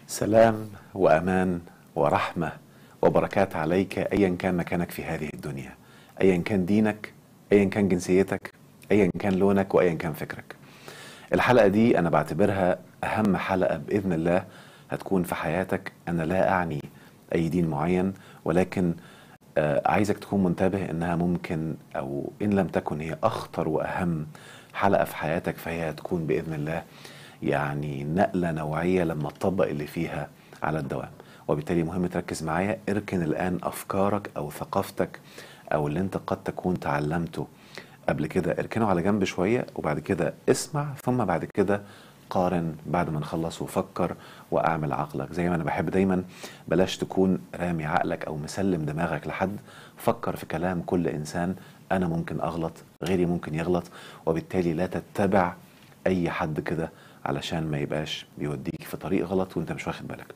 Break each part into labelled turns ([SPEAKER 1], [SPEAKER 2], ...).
[SPEAKER 1] سلام وامان ورحمه وبركات عليك ايا كان مكانك في هذه الدنيا ايا كان دينك ايا كان جنسيتك ايا كان لونك وايا كان فكرك الحلقه دي انا بعتبرها اهم حلقه باذن الله هتكون في حياتك انا لا اعني اي دين معين ولكن آه، عايزك تكون منتبه انها ممكن او ان لم تكن هي اخطر واهم حلقه في حياتك فهي هتكون باذن الله يعني نقله نوعيه لما تطبق اللي فيها على الدوام وبالتالي مهم تركز معايا اركن الان افكارك او ثقافتك او اللي انت قد تكون تعلمته قبل كده اركنه على جنب شويه وبعد كده اسمع ثم بعد كده قارن بعد ما نخلص وفكر واعمل عقلك زي ما انا بحب دايما بلاش تكون رامي عقلك او مسلم دماغك لحد فكر في كلام كل انسان انا ممكن اغلط غيري ممكن يغلط وبالتالي لا تتبع اي حد كده علشان ما يبقاش بيوديك في طريق غلط وانت مش واخد بالك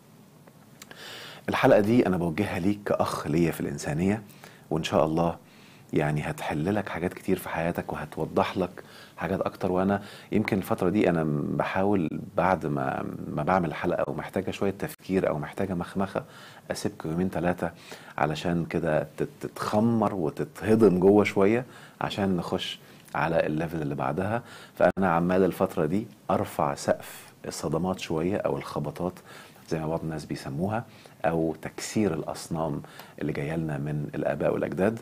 [SPEAKER 1] الحلقه دي انا بوجهها ليك كاخ ليا في الانسانيه وان شاء الله يعني هتحل لك حاجات كتير في حياتك وهتوضح لك حاجات اكتر وانا يمكن الفتره دي انا بحاول بعد ما ما بعمل الحلقه ومحتاجه شويه تفكير او محتاجه مخمخه اسيبكم يومين ثلاثه علشان كده تت- تتخمر وتتهضم جوه شويه عشان نخش على الليفل اللي بعدها فانا عمال الفتره دي ارفع سقف الصدمات شويه او الخبطات زي ما بعض الناس بيسموها او تكسير الاصنام اللي جايه لنا من الاباء والاجداد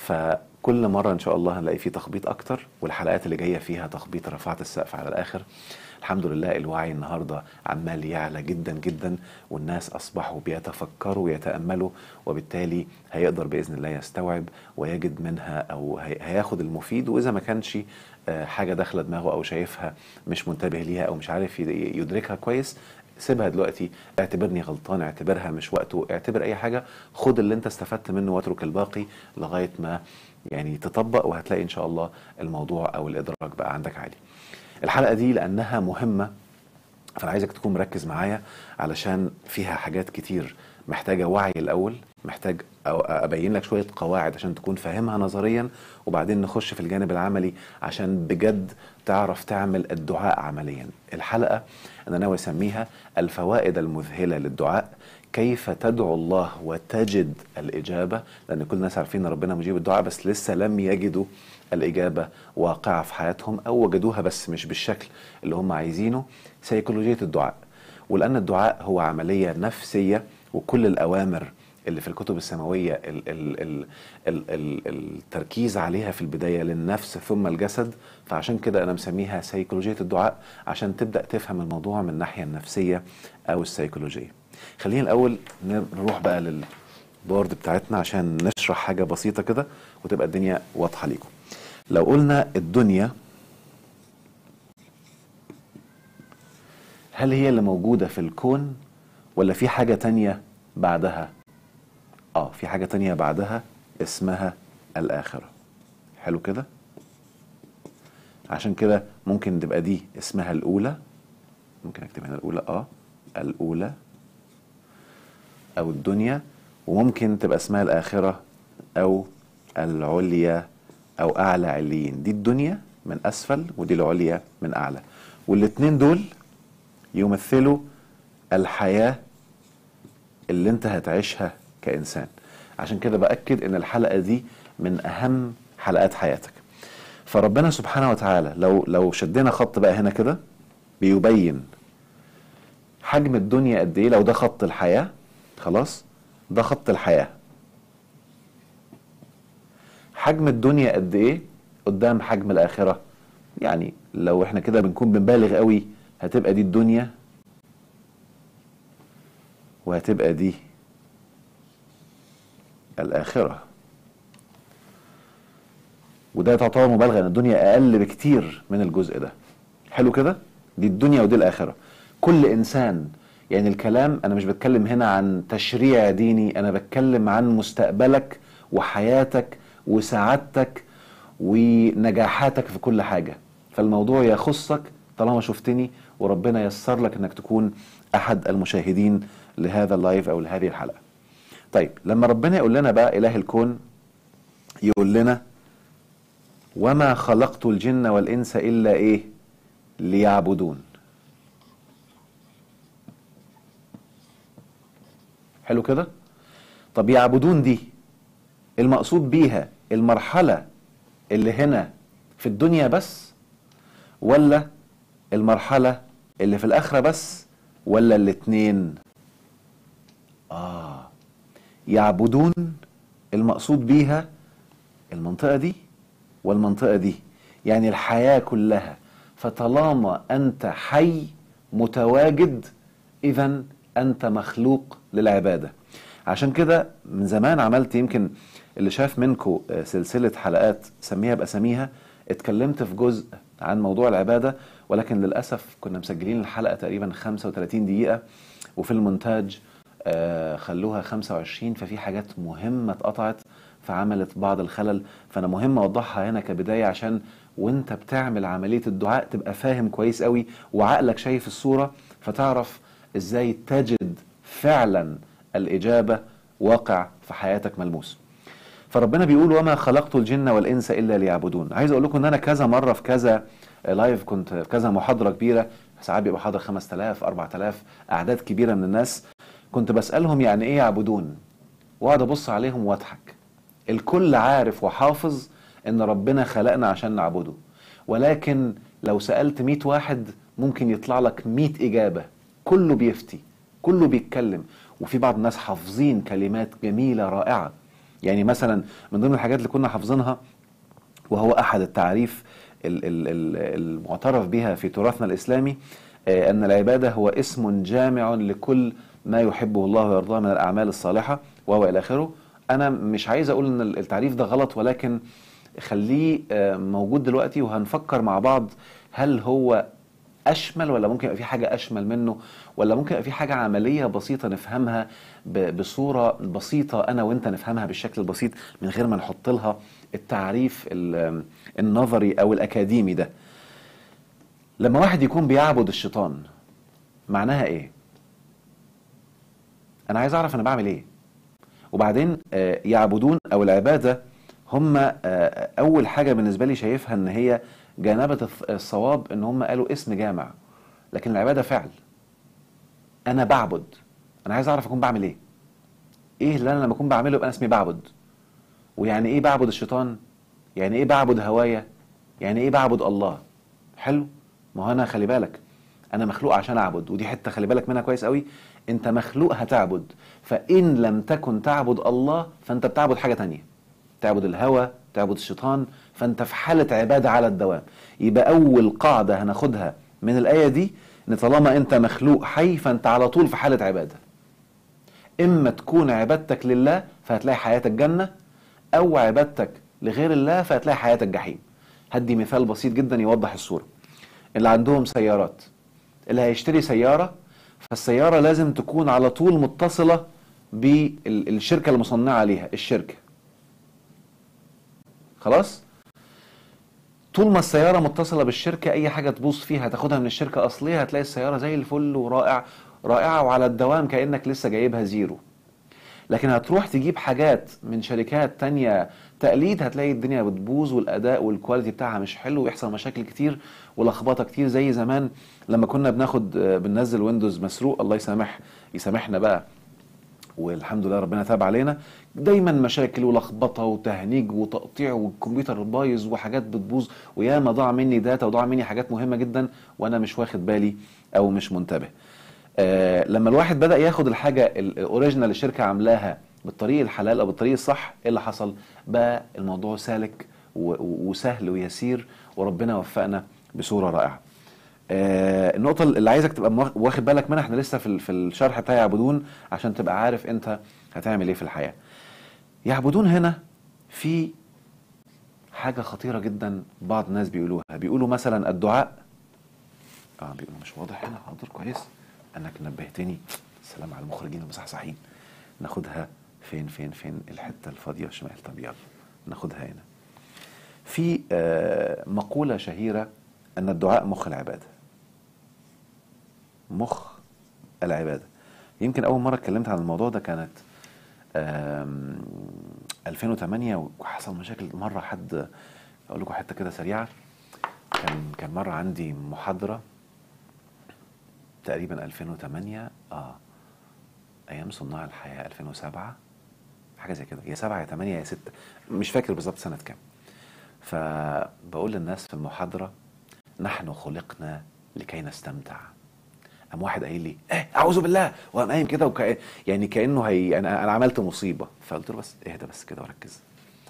[SPEAKER 1] فكل مره ان شاء الله هنلاقي فيه تخبيط اكتر والحلقات اللي جايه فيها تخبيط رفعت السقف على الاخر الحمد لله الوعي النهارده عمال يعلى جدا جدا والناس اصبحوا بيتفكروا ويتاملوا وبالتالي هيقدر باذن الله يستوعب ويجد منها او هي- هياخد المفيد واذا ما كانش آه، حاجه داخله دماغه او شايفها مش منتبه ليها او مش عارف يد- يدركها كويس سيبها دلوقتي اعتبرني غلطان اعتبرها مش وقته اعتبر اي حاجه خد اللي انت استفدت منه واترك الباقي لغايه ما يعني تطبق وهتلاقي ان شاء الله الموضوع او الادراك بقى عندك عالي الحلقه دي لانها مهمه فانا عايزك تكون مركز معايا علشان فيها حاجات كتير محتاجه وعي الاول محتاج أو ابين لك شويه قواعد عشان تكون فاهمها نظريا وبعدين نخش في الجانب العملي عشان بجد تعرف تعمل الدعاء عمليا الحلقه انا ناوي اسميها الفوائد المذهله للدعاء كيف تدعو الله وتجد الاجابه لان كل الناس عارفين ان ربنا مجيب الدعاء بس لسه لم يجدوا الاجابه واقعه في حياتهم او وجدوها بس مش بالشكل اللي هم عايزينه سيكولوجيه الدعاء ولان الدعاء هو عمليه نفسيه وكل الاوامر اللي في الكتب السماويه ال ال ال ال ال التركيز عليها في البدايه للنفس ثم الجسد فعشان كده انا مسميها سيكولوجيه الدعاء عشان تبدا تفهم الموضوع من الناحيه النفسيه او السيكولوجيه. خلينا الاول نروح بقى للبورد بتاعتنا عشان نشرح حاجه بسيطه كده وتبقى الدنيا واضحه ليكم. لو قلنا الدنيا هل هي اللي موجودة في الكون ولا في حاجة تانية بعدها اه في حاجة تانية بعدها اسمها الآخرة حلو كده عشان كده ممكن تبقى دي اسمها الأولى ممكن اكتب هنا الأولى اه الأولى أو الدنيا وممكن تبقى اسمها الآخرة أو العليا أو أعلى عليين دي الدنيا من أسفل ودي العليا من أعلى والاتنين دول يمثلوا الحياة اللي انت هتعيشها كإنسان عشان كده بأكد ان الحلقة دي من أهم حلقات حياتك فربنا سبحانه وتعالى لو لو شدينا خط بقى هنا كده بيبين حجم الدنيا قد ايه لو ده خط الحياة خلاص ده خط الحياة حجم الدنيا قد ايه قدام حجم الآخرة يعني لو احنا كده بنكون بنبالغ قوي هتبقى دي الدنيا وهتبقى دي الآخرة وده تعتبر مبالغة ان الدنيا أقل بكتير من الجزء ده حلو كده دي الدنيا ودي الآخرة كل إنسان يعني الكلام أنا مش بتكلم هنا عن تشريع ديني أنا بتكلم عن مستقبلك وحياتك وسعادتك ونجاحاتك في كل حاجة فالموضوع يخصك طالما شفتني وربنا يسر لك انك تكون احد المشاهدين لهذا اللايف او لهذه الحلقه. طيب لما ربنا يقول لنا بقى اله الكون يقول لنا وما خلقت الجن والانس الا ايه؟ ليعبدون. حلو كده طب يعبدون دي المقصود بيها المرحلة اللي هنا في الدنيا بس ولا المرحلة اللي في الآخرة بس ولا الاتنين آه يعبدون المقصود بيها المنطقة دي والمنطقة دي يعني الحياة كلها فطالما أنت حي متواجد إذا أنت مخلوق للعبادة عشان كده من زمان عملت يمكن اللي شاف منكم سلسلة حلقات سميها بأساميها اتكلمت في جزء عن موضوع العبادة ولكن للأسف كنا مسجلين الحلقة تقريبا 35 دقيقة وفي المونتاج آه، خلوها 25 ففي حاجات مهمة اتقطعت فعملت بعض الخلل فأنا مهم أوضحها هنا كبداية عشان وانت بتعمل عملية الدعاء تبقى فاهم كويس قوي وعقلك شايف الصورة فتعرف ازاي تجد فعلا الإجابة واقع في حياتك ملموس فربنا بيقول وما خلقت الجن والانس الا ليعبدون عايز اقول لكم ان انا كذا مره في كذا لايف كنت في كذا محاضره كبيره ساعات بيبقى حاضر 5000 4000 اعداد كبيره من الناس كنت بسالهم يعني ايه يعبدون واقعد ابص عليهم واضحك الكل عارف وحافظ ان ربنا خلقنا عشان نعبده ولكن لو سالت 100 واحد ممكن يطلع لك 100 اجابه كله بيفتي كله بيتكلم وفي بعض الناس حافظين كلمات جميله رائعه يعني مثلا من ضمن الحاجات اللي كنا حافظينها وهو احد التعريف ال- ال- ال- المعترف بها في تراثنا الاسلامي آه، ان العباده هو اسم جامع لكل ما يحبه الله ويرضاه من الاعمال الصالحه وهو الى اخره انا مش عايز اقول ان التعريف ده غلط ولكن خليه آه، موجود دلوقتي وهنفكر مع بعض هل هو اشمل ولا ممكن يبقى في حاجه اشمل منه ولا ممكن يبقى في حاجه عمليه بسيطه نفهمها ب- بصوره بسيطه انا وانت نفهمها بالشكل البسيط من غير ما نحط لها التعريف ال- النظري او الاكاديمي ده لما واحد يكون بيعبد الشيطان معناها ايه انا عايز اعرف انا بعمل ايه وبعدين آه، يعبدون او العباده هم آه، اول حاجه بالنسبه لي شايفها ان هي جانبه الث- الصواب ان هم قالوا اسم جامع لكن العباده فعل انا بعبد انا عايز اعرف اكون بعمل ايه ايه اللي انا لما اكون بعمله يبقى انا اسمي بعبد ويعني ايه بعبد الشيطان يعني ايه بعبد هوايا يعني ايه بعبد الله حلو ما هو انا خلي بالك انا مخلوق عشان اعبد ودي حته خلي بالك منها كويس قوي انت مخلوق هتعبد فان لم تكن تعبد الله فانت بتعبد حاجه تانية تعبد الهوى تعبد الشيطان فانت في حاله عباده على الدوام يبقى اول قاعده هناخدها من الايه دي ان طالما انت مخلوق حي فانت على طول في حاله عباده اما تكون عبادتك لله فهتلاقي حياتك جنه او عبادتك لغير الله فهتلاقي حياتك جحيم هدي مثال بسيط جدا يوضح الصوره اللي عندهم سيارات اللي هيشتري سياره فالسياره لازم تكون على طول متصله بالشركه المصنعه ليها الشركه خلاص طول ما السيارة متصلة بالشركة أي حاجة تبوظ فيها هتاخدها من الشركة أصلية هتلاقي السيارة زي الفل ورائع رائعة وعلى الدوام كأنك لسه جايبها زيرو لكن هتروح تجيب حاجات من شركات تانية تقليد هتلاقي الدنيا بتبوظ والأداء والكواليتي بتاعها مش حلو ويحصل مشاكل كتير ولخبطة كتير زي زمان لما كنا بناخد آه، بننزل ويندوز مسروق الله يسامح يسامحنا بقى والحمد لله ربنا تاب علينا دايما مشاكل ولخبطه وتهنيج وتقطيع والكمبيوتر بايظ وحاجات بتبوظ وياما ضاع مني داتا وضاع مني حاجات مهمه جدا وانا مش واخد بالي او مش منتبه آه لما الواحد بدا ياخد الحاجه ال- الاوريجينال اللي الشركه عاملاها بالطريق الحلال او بالطريق الصح ايه اللي حصل بقى الموضوع سالك و- و- وسهل ويسير وربنا وفقنا بصوره رائعه آه، النقطة اللي عايزك تبقى موا- واخد بالك منها احنا لسه في ال- في الشرح بتاع يعبدون عشان تبقى عارف انت هتعمل ايه في الحياة. يعبدون هنا في حاجة خطيرة جدا بعض الناس بيقولوها، بيقولوا مثلا الدعاء اه بيقولوا مش واضح هنا حاضر كويس انك نبهتني سلام على المخرجين المصحصحين ناخدها فين فين فين الحتة الفاضية شمال طب يلا ناخدها هنا. في آه، مقولة شهيرة أن الدعاء مخ العبادة مخ العبادة يمكن أول مرة اتكلمت عن الموضوع ده كانت آم، 2008 وحصل مشاكل مرة حد أقول لكم حتة كده سريعة كان كان مرة عندي محاضرة تقريبا 2008 اه ايام صناع الحياه 2007 حاجه زي كده يا سبعة يا ثمانية يا ستة مش فاكر بالظبط سنه كام فبقول للناس في المحاضره نحن خلقنا لكي نستمتع قام واحد قايل لي ايه اعوذ بالله وقام قايم كده وكأ... يعني كانه هي انا انا عملت مصيبه فقلت له بس اهدى بس كده وركز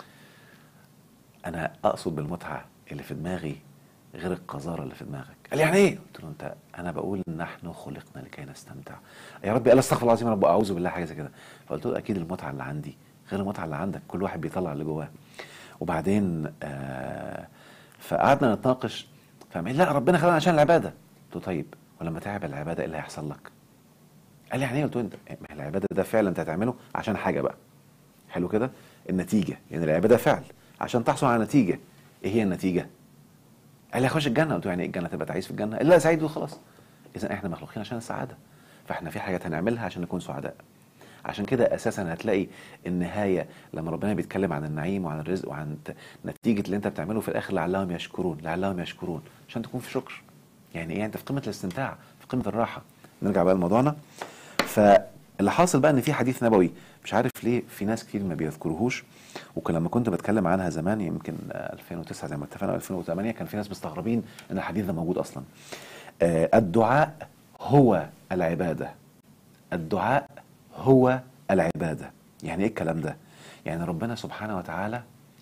[SPEAKER 1] انا اقصد بالمتعه اللي في دماغي غير القذاره اللي في دماغك قال لي يعني ايه قلت له انت انا بقول نحن خلقنا لكي نستمتع يا ربي قال استغفر الله العظيم يا رب اعوذ بالله حاجه زي كده فقلت له اكيد المتعه اللي عندي غير المتعه اللي عندك كل واحد بيطلع اللي جواه وبعدين آه فقعدنا نتناقش فقام لا ربنا خلقنا عشان العباده قلت له طيب ولما تعب العباده ايه اللي هيحصل لك؟ قال لي يعني ايه؟ قلت له انت ما هي العباده ده فعلا انت هتعمله عشان حاجه بقى حلو كده؟ النتيجه يعني العباده فعل عشان تحصل على نتيجه ايه هي النتيجه؟ قال لي اخش الجنه قلت له يعني ايه الجنه تبقى تعيس في الجنه؟ قال لا سعيد وخلاص اذا احنا مخلوقين عشان السعاده فاحنا في حاجات هنعملها عشان نكون سعداء عشان كده اساسا هتلاقي النهايه لما ربنا بيتكلم عن النعيم وعن الرزق وعن ت- نتيجه اللي انت بتعمله في الاخر لعلهم يشكرون لعلهم يشكرون عشان تكون في شكر يعني ايه انت في قمه الاستمتاع في قمه الراحه نرجع بقى لموضوعنا فاللي حاصل بقى ان في حديث نبوي مش عارف ليه في ناس كتير ما بيذكروهوش وكان لما كنت بتكلم عنها زمان يمكن آه، 2009 زي ما اتفقنا 2008 كان في ناس مستغربين ان الحديث ده موجود اصلا آه، الدعاء هو العباده الدعاء هو العباده يعني ايه الكلام ده يعني ربنا سبحانه وتعالى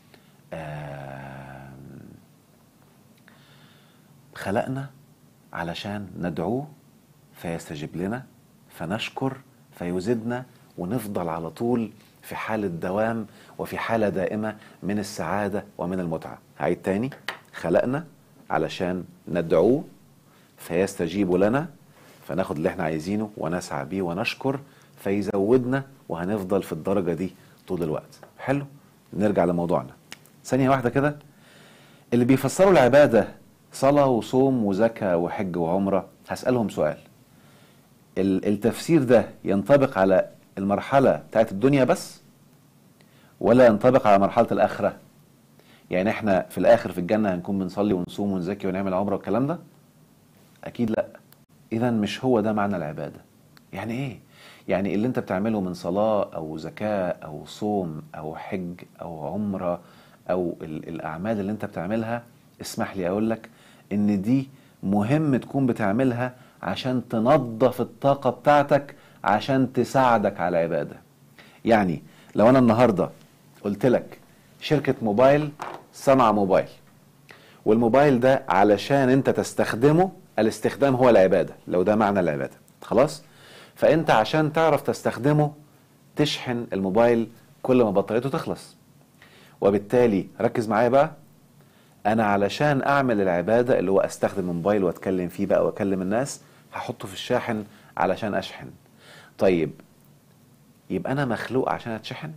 [SPEAKER 1] آم، خلقنا علشان ندعوه فيستجيب لنا فنشكر فيزيدنا ونفضل على طول في حالة دوام وفي حالة دائمة من السعادة ومن المتعة هعيد تاني خلقنا علشان ندعوه فيستجيب لنا فناخد اللي احنا عايزينه ونسعى بيه ونشكر فيزودنا وهنفضل في الدرجة دي طول الوقت حلو نرجع لموضوعنا ثانية واحدة كده اللي بيفسروا العبادة صلاة وصوم وزكاة وحج وعمرة هسألهم سؤال ال- التفسير ده ينطبق على المرحلة بتاعت الدنيا بس ولا ينطبق على مرحلة الآخرة يعني احنا في الآخر في الجنة هنكون بنصلي ونصوم ونزكي ونعمل عمرة والكلام ده أكيد لا إذا مش هو ده معنى العبادة يعني إيه؟ يعني اللي أنت بتعمله من صلاة أو زكاة أو صوم أو حج أو عمرة أو ال- الأعمال اللي أنت بتعملها اسمح لي أقول لك إن دي مهم تكون بتعملها عشان تنظف الطاقة بتاعتك عشان تساعدك على العبادة يعني لو أنا النهاردة قلت لك شركة موبايل صنع موبايل والموبايل ده علشان انت تستخدمه الاستخدام هو العبادة لو ده معنى العبادة خلاص فانت عشان تعرف تستخدمه تشحن الموبايل كل ما بطاريته تخلص وبالتالي ركز معايا بقى انا علشان اعمل العبادة اللي هو استخدم الموبايل واتكلم فيه بقى واكلم الناس هحطه في الشاحن علشان اشحن طيب يبقى انا مخلوق عشان اتشحن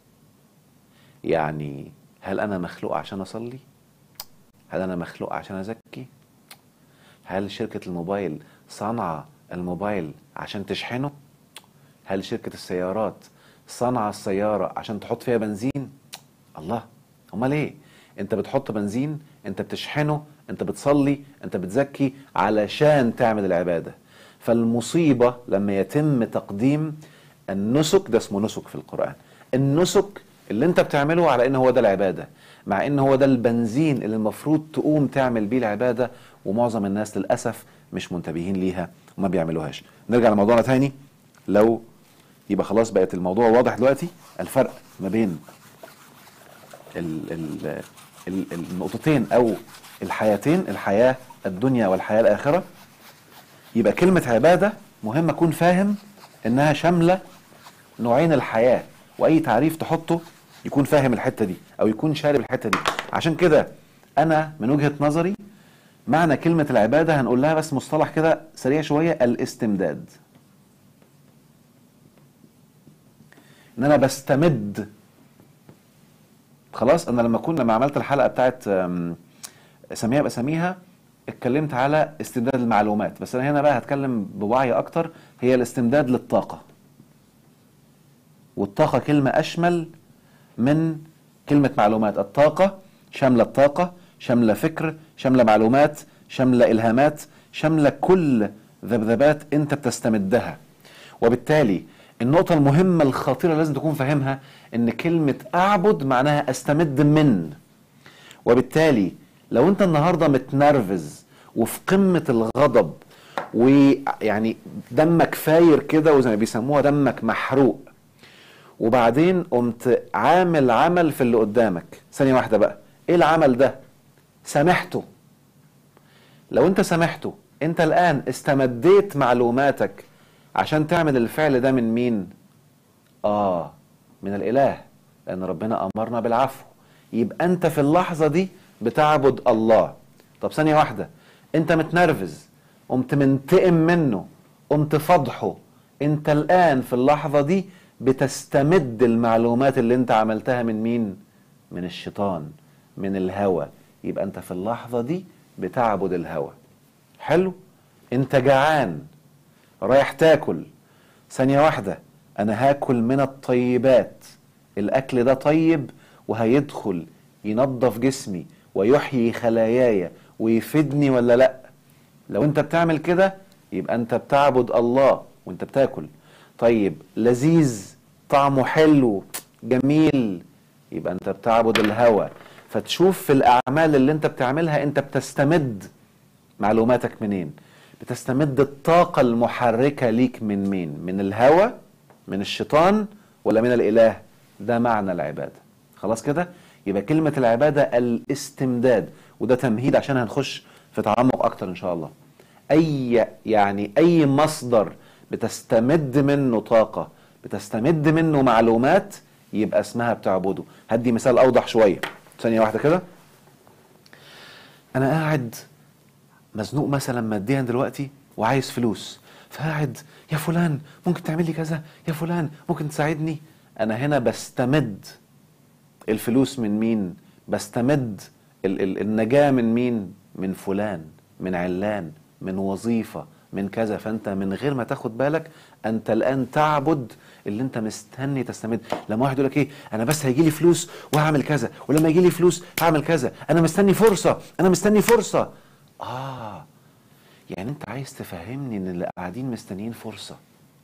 [SPEAKER 1] يعني هل انا مخلوق عشان اصلي هل انا مخلوق عشان ازكي هل شركة الموبايل صنع الموبايل عشان تشحنه هل شركة السيارات صنع السيارة عشان تحط فيها بنزين الله امال ايه انت بتحط بنزين انت بتشحنه انت بتصلي انت بتزكي علشان تعمل العبادة فالمصيبة لما يتم تقديم النسك ده اسمه نسك في القرآن النسك اللي انت بتعمله على ان هو ده العبادة مع ان هو ده البنزين اللي المفروض تقوم تعمل بيه العبادة ومعظم الناس للأسف مش منتبهين ليها وما بيعملوهاش نرجع لموضوعنا تاني لو يبقى خلاص بقت الموضوع واضح دلوقتي الفرق ما بين ال ال ال النقطتين او الحياتين الحياة الدنيا والحياة الآخرة يبقى كلمة عبادة مهم أكون فاهم إنها شاملة نوعين الحياة وأي تعريف تحطه يكون فاهم الحتة دي أو يكون شارب الحتة دي عشان كده أنا من وجهة نظري معنى كلمة العبادة هنقول لها بس مصطلح كده سريع شوية الاستمداد إن أنا بستمد خلاص أنا لما كنا لما عملت الحلقة بتاعت أم، سميها بأساميها اتكلمت على استمداد المعلومات بس انا هنا بقى هتكلم بوعي اكتر هي الاستمداد للطاقة والطاقة كلمة اشمل من كلمة معلومات الطاقة شاملة الطاقة شاملة فكر شاملة معلومات شاملة الهامات شاملة كل ذبذبات انت بتستمدها وبالتالي النقطة المهمة الخطيرة لازم تكون فاهمها ان كلمة اعبد معناها استمد من وبالتالي لو انت النهاردة متنرفز وفي قمة الغضب ويعني دمك فاير كده وزي ما بيسموها دمك محروق وبعدين قمت عامل عمل في اللي قدامك ثانية واحدة بقى ايه العمل ده سامحته لو انت سامحته انت الان استمديت معلوماتك عشان تعمل الفعل ده من مين اه من الاله لان ربنا امرنا بالعفو يبقى انت في اللحظة دي بتعبد الله طب ثانية واحدة انت متنرفز قمت منتقم منه قمت فضحه انت الان في اللحظة دي بتستمد المعلومات اللي انت عملتها من مين من الشيطان من الهوى يبقى انت في اللحظة دي بتعبد الهوى حلو انت جعان رايح تاكل ثانية واحدة انا هاكل من الطيبات الاكل ده طيب وهيدخل ينظف جسمي ويحيي خلاياي ويفيدني ولا لا لو انت بتعمل كده يبقى انت بتعبد الله وانت بتاكل طيب لذيذ طعمه حلو جميل يبقى انت بتعبد الهوى فتشوف في الاعمال اللي انت بتعملها انت بتستمد معلوماتك منين بتستمد الطاقة المحركة ليك من مين من الهوى من الشيطان ولا من الاله ده معنى العبادة خلاص كده يبقى كلمة العبادة الاستمداد وده تمهيد عشان هنخش في تعمق اكتر ان شاء الله اي يعني اي مصدر بتستمد منه طاقة بتستمد منه معلومات يبقى اسمها بتعبده هدي مثال اوضح شوية ثانية واحدة كده انا قاعد مزنوق مثلا ماديا دلوقتي وعايز فلوس فقاعد يا فلان ممكن تعمل لي كذا يا فلان ممكن تساعدني انا هنا بستمد الفلوس من مين بستمد ال ال النجاة من مين من فلان من علان من وظيفة من كذا فانت من غير ما تاخد بالك انت الان تعبد اللي انت مستني تستمد لما واحد يقول لك ايه انا بس هيجي لي فلوس وهعمل كذا ولما يجي لي فلوس هعمل كذا انا مستني فرصة انا مستني فرصة اه يعني انت عايز تفهمني ان اللي قاعدين مستنيين فرصة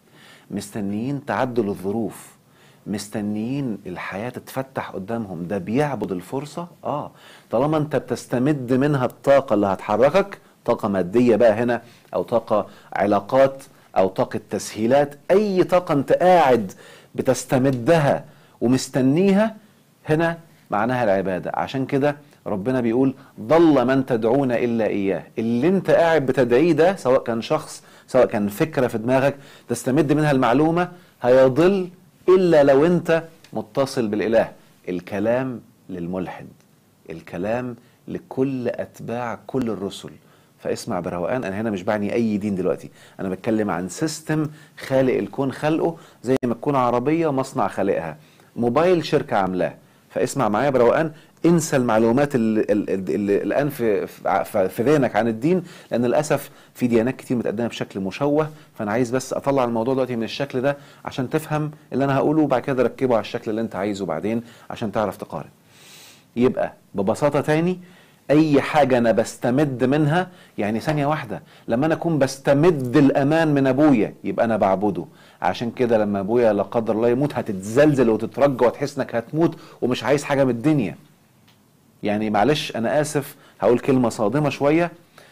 [SPEAKER 1] مستنيين تعدل الظروف مستنيين الحياة تتفتح قدامهم ده بيعبد الفرصة اه طالما انت بتستمد منها الطاقة اللي هتحركك طاقة مادية بقى هنا او طاقة علاقات او طاقة تسهيلات اي طاقة انت قاعد بتستمدها ومستنيها هنا معناها العبادة عشان كده ربنا بيقول ضل من تدعون الا اياه اللي انت قاعد بتدعيه ده سواء كان شخص سواء كان فكرة في دماغك تستمد منها المعلومة هيضل الا لو انت متصل بالاله الكلام للملحد الكلام لكل اتباع كل الرسل فاسمع بروقان انا هنا مش بعني اي دين دلوقتي انا بتكلم عن سيستم خالق الكون خلقه زي ما تكون عربيه مصنع خالقها موبايل شركه عاملاه فاسمع معايا بروقان انسى المعلومات اللي, اللي الان في في في ذهنك عن الدين لان للاسف في ديانات كتير متقدمه بشكل مشوه فانا عايز بس اطلع الموضوع دلوقتي من الشكل ده عشان تفهم اللي انا هقوله وبعد كده ركبه على الشكل اللي انت عايزه بعدين عشان تعرف تقارن يبقى ببساطه تاني اي حاجة انا بستمد منها يعني ثانية واحدة لما انا اكون بستمد الامان من ابويا يبقى انا بعبده عشان كده لما ابويا لا قدر الله يموت هتتزلزل وتترجى وتحس انك هتموت ومش عايز حاجة من الدنيا يعني معلش انا اسف هقول كلمة صادمة شوية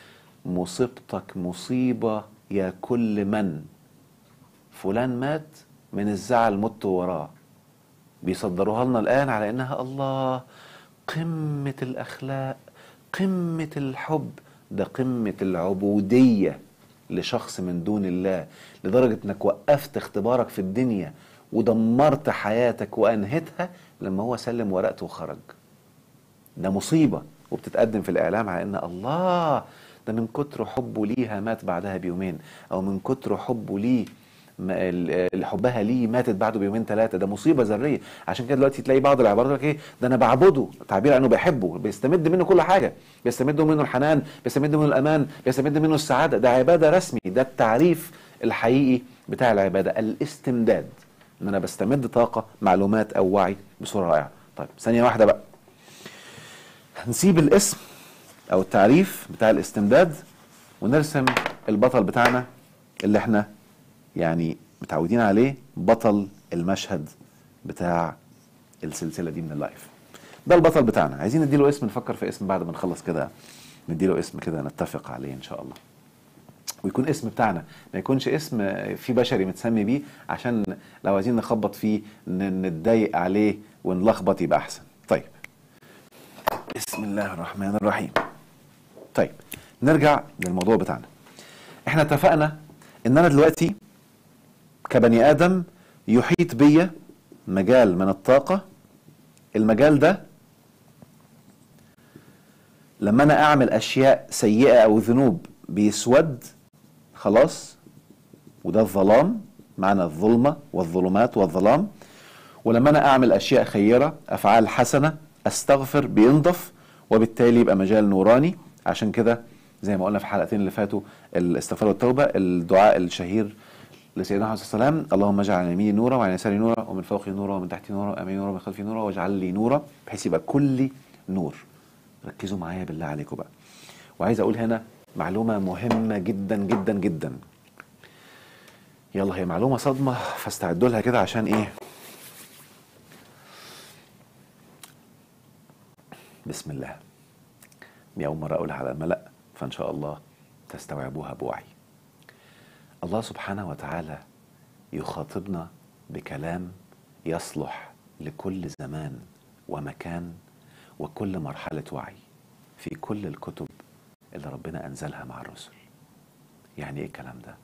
[SPEAKER 1] مصيبتك مصيبة يا كل من فلان مات من الزعل مت وراه بيصدروها لنا الان على انها الله قمة الاخلاق قمة الحب ده قمة العبودية لشخص من دون الله لدرجة انك وقفت اختبارك في الدنيا ودمرت حياتك وانهتها لما هو سلم ورقته وخرج ده مصيبة وبتتقدم في الاعلام على ان الله ده من كتر حبه ليها مات بعدها بيومين او من كتر حبه ليه اللي حبها ليه ماتت بعده بيومين ثلاثه ده مصيبه ذريه عشان كده دلوقتي تلاقي بعض العبارات لك ايه ده انا بعبده تعبير انه بيحبه بيستمد منه كل حاجه بيستمد منه الحنان بيستمد منه الامان بيستمد منه السعاده ده عباده رسمي ده التعريف الحقيقي بتاع العباده الاستمداد ان انا بستمد طاقه معلومات او وعي بصوره رائعه طيب ثانيه واحده بقى هنسيب الاسم او التعريف بتاع الاستمداد ونرسم البطل بتاعنا اللي احنا يعني متعودين عليه بطل المشهد بتاع السلسله دي من اللايف ده البطل بتاعنا عايزين نديله اسم نفكر في اسم بعد ما نخلص كده نديله اسم كده نتفق عليه ان شاء الله ويكون اسم بتاعنا ما يكونش اسم في بشري متسمي بيه عشان لو عايزين نخبط فيه ن- نتضايق عليه ونلخبط يبقى احسن طيب بسم الله الرحمن الرحيم طيب نرجع للموضوع بتاعنا احنا اتفقنا ان انا دلوقتي كبني ادم يحيط بيا مجال من الطاقه المجال ده لما انا اعمل اشياء سيئه او ذنوب بيسود خلاص وده الظلام معنى الظلمه والظلمات والظلام ولما انا اعمل اشياء خيره افعال حسنه استغفر بينضف وبالتالي يبقى مجال نوراني عشان كده زي ما قلنا في الحلقتين اللي فاتوا الاستغفار والتوبه الدعاء الشهير لسيدنا محمد صلى الله عليه وسلم اللهم اجعل عن يميني نورا وعن يساري نورا ومن فوقي نورا ومن تحتي نورا وامامي نورا ومن خلفي نورا واجعل لي نورا بحيث يبقى كلي نور ركزوا معايا بالله عليكم بقى وعايز اقول هنا معلومه مهمه جدا جدا جدا يلا هي معلومه صدمه فاستعدوا لها كده عشان ايه بسم الله دي اول مره اقولها على الملا فان شاء الله تستوعبوها بوعي الله سبحانه وتعالى يخاطبنا بكلام يصلح لكل زمان ومكان وكل مرحله وعي في كل الكتب اللي ربنا انزلها مع الرسل يعني ايه الكلام ده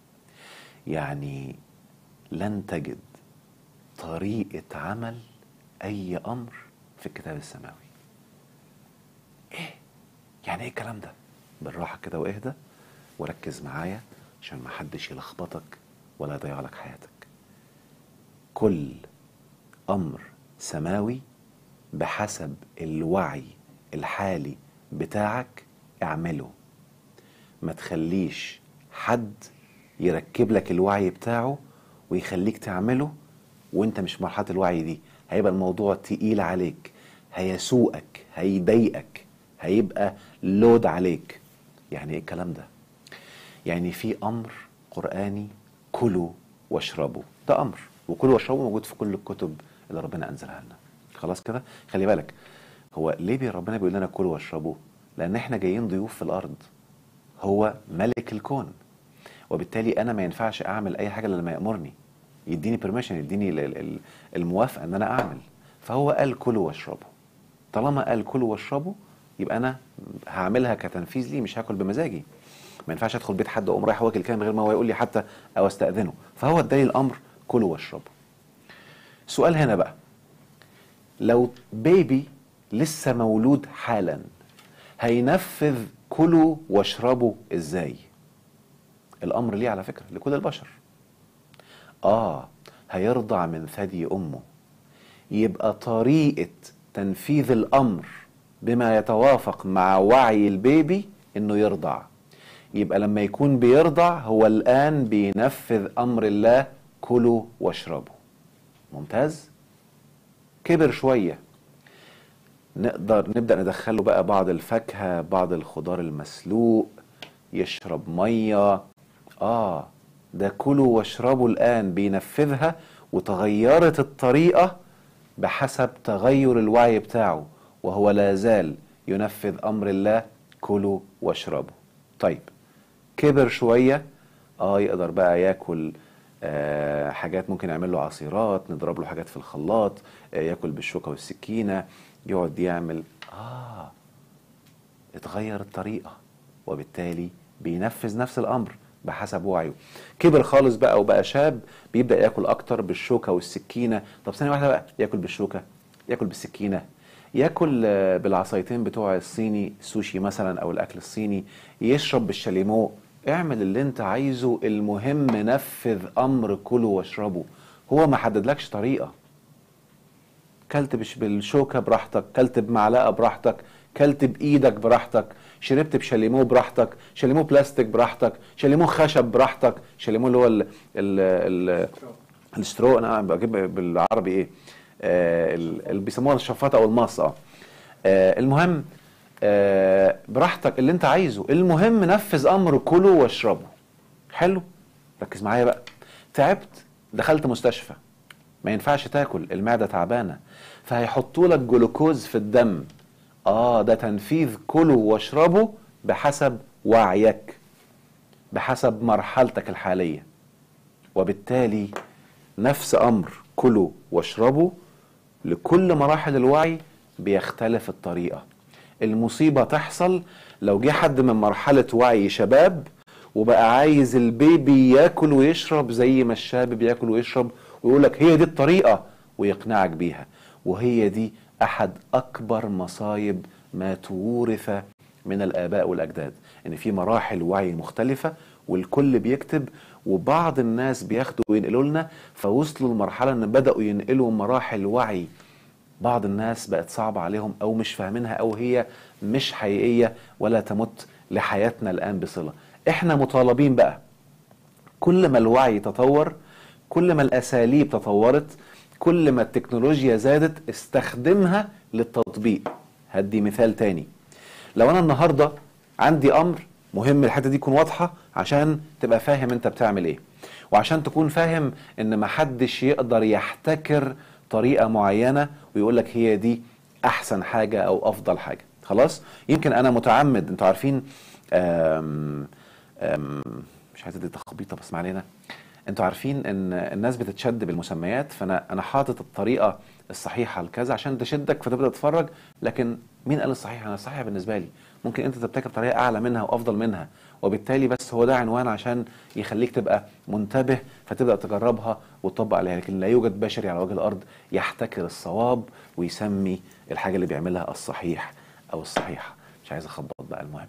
[SPEAKER 1] يعني لن تجد طريقه عمل اي امر في الكتاب السماوي ايه يعني ايه الكلام ده بالراحه كده واهدى وركز معايا عشان ما حدش يلخبطك ولا يضيع لك حياتك كل امر سماوي بحسب الوعي الحالي بتاعك اعمله ما تخليش حد يركب لك الوعي بتاعه ويخليك تعمله وانت مش في مرحله الوعي دي هيبقى الموضوع تقيل عليك هيسوقك هيضايقك هيبقى لود عليك يعني ايه الكلام ده يعني في امر قراني كلوا واشربوا ده امر وكلوا واشربوا موجود في كل الكتب اللي ربنا انزلها لنا خلاص كده خلي بالك هو ليه بي ربنا بيقول لنا كلوا واشربوا لان احنا جايين ضيوف في الارض هو ملك الكون وبالتالي انا ما ينفعش اعمل اي حاجه الا لما يامرني يديني بيرميشن يديني ال- ال- ال- الموافقه ان انا اعمل فهو قال كلوا واشربوا طالما قال كلوا واشربوا يبقى انا هعملها كتنفيذ لي مش هاكل بمزاجي ما ينفعش ادخل بيت حد واقوم رايح واكل كده من غير ما هو يقول لي حتى او استاذنه فهو اداني الامر كلوا واشربوا سؤال هنا بقى لو بيبي لسه مولود حالا هينفذ كلوا واشربوا ازاي الامر ليه على فكره لكل البشر اه هيرضع من ثدي امه يبقى طريقه تنفيذ الامر بما يتوافق مع وعي البيبي انه يرضع يبقى لما يكون بيرضع هو الان بينفذ امر الله كلوا واشربوا ممتاز كبر شويه نقدر نبدا ندخله بقى بعض الفاكهه بعض الخضار المسلوق يشرب ميه اه ده كلوا واشربوا الان بينفذها وتغيرت الطريقه بحسب تغير الوعي بتاعه وهو لا زال ينفذ امر الله كلوا واشربوا طيب كبر شويه اه يقدر بقى ياكل آه حاجات ممكن يعمل له عصيرات نضرب له حاجات في الخلاط آه ياكل بالشوكه والسكينه يقعد يعمل اه اتغير الطريقه وبالتالي بينفذ نفس الامر بحسب وعيه كبر خالص بقى وبقى شاب بيبدا ياكل اكتر بالشوكه والسكينه طب ثانيه واحده بقى ياكل بالشوكه ياكل بالسكينه ياكل آه، بالعصايتين بتوع الصيني سوشي مثلا او الاكل الصيني يشرب بالشاليمو اعمل اللي انت عايزه المهم نفذ امر كلوا واشربوا هو ما حددلكش طريقه كلت بش بالشوكه براحتك كلت بمعلقه براحتك كلت بايدك براحتك شربت بشاليمو براحتك شاليمو بلاستيك براحتك شاليمو خشب براحتك شاليمو اللي هو ال ال ال السترو انا بجيب بالعربي ايه آه ال- اللي بيسموها الشفاطه او المص اه آه، المهم آه براحتك اللي انت عايزه المهم نفذ امر كله واشربه حلو ركز معايا بقى تعبت دخلت مستشفى ما ينفعش تاكل المعدة تعبانة فهيحطوا لك جلوكوز في الدم اه ده تنفيذ كلوا واشربوا بحسب وعيك بحسب مرحلتك الحالية وبالتالي نفس امر كلوا واشربوا لكل مراحل الوعي بيختلف الطريقة المصيبة تحصل لو جه حد من مرحلة وعي شباب وبقى عايز البيبي ياكل ويشرب زي ما الشاب بياكل ويشرب ويقول لك هي دي الطريقة ويقنعك بيها وهي دي أحد أكبر مصايب ما تورث من الآباء والأجداد إن في مراحل وعي مختلفة والكل بيكتب وبعض الناس بياخدوا وينقلوا لنا فوصلوا لمرحلة إن بدأوا ينقلوا مراحل وعي بعض الناس بقت صعبة عليهم أو مش فاهمينها أو هي مش حقيقية ولا تمت لحياتنا الآن بصلة إحنا مطالبين بقى كل ما الوعي تطور كل ما الأساليب تطورت كل ما التكنولوجيا زادت استخدمها للتطبيق هدي مثال تاني لو أنا النهاردة عندي أمر مهم الحتة دي تكون واضحة عشان تبقى فاهم أنت بتعمل إيه وعشان تكون فاهم إن محدش يقدر يحتكر طريقة معينة ويقول لك هي دي أحسن حاجة أو أفضل حاجة خلاص يمكن أنا متعمد أنتوا عارفين أم أم مش عايز ادي تخبيطه بس ما علينا انتوا عارفين ان الناس بتتشد بالمسميات فانا انا حاطط الطريقه الصحيحه لكذا عشان تشدك فتبدا تتفرج لكن مين قال الصحيح انا الصحيح بالنسبه لي ممكن انت تبتكر طريقه اعلى منها وافضل منها وبالتالي بس هو ده عنوان عشان يخليك تبقى منتبه فتبدا تجربها وتطبق عليها لكن لا يوجد بشري على وجه الارض يحتكر الصواب ويسمي الحاجه اللي بيعملها الصحيح او الصحيحه مش عايز اخبط بقى المهم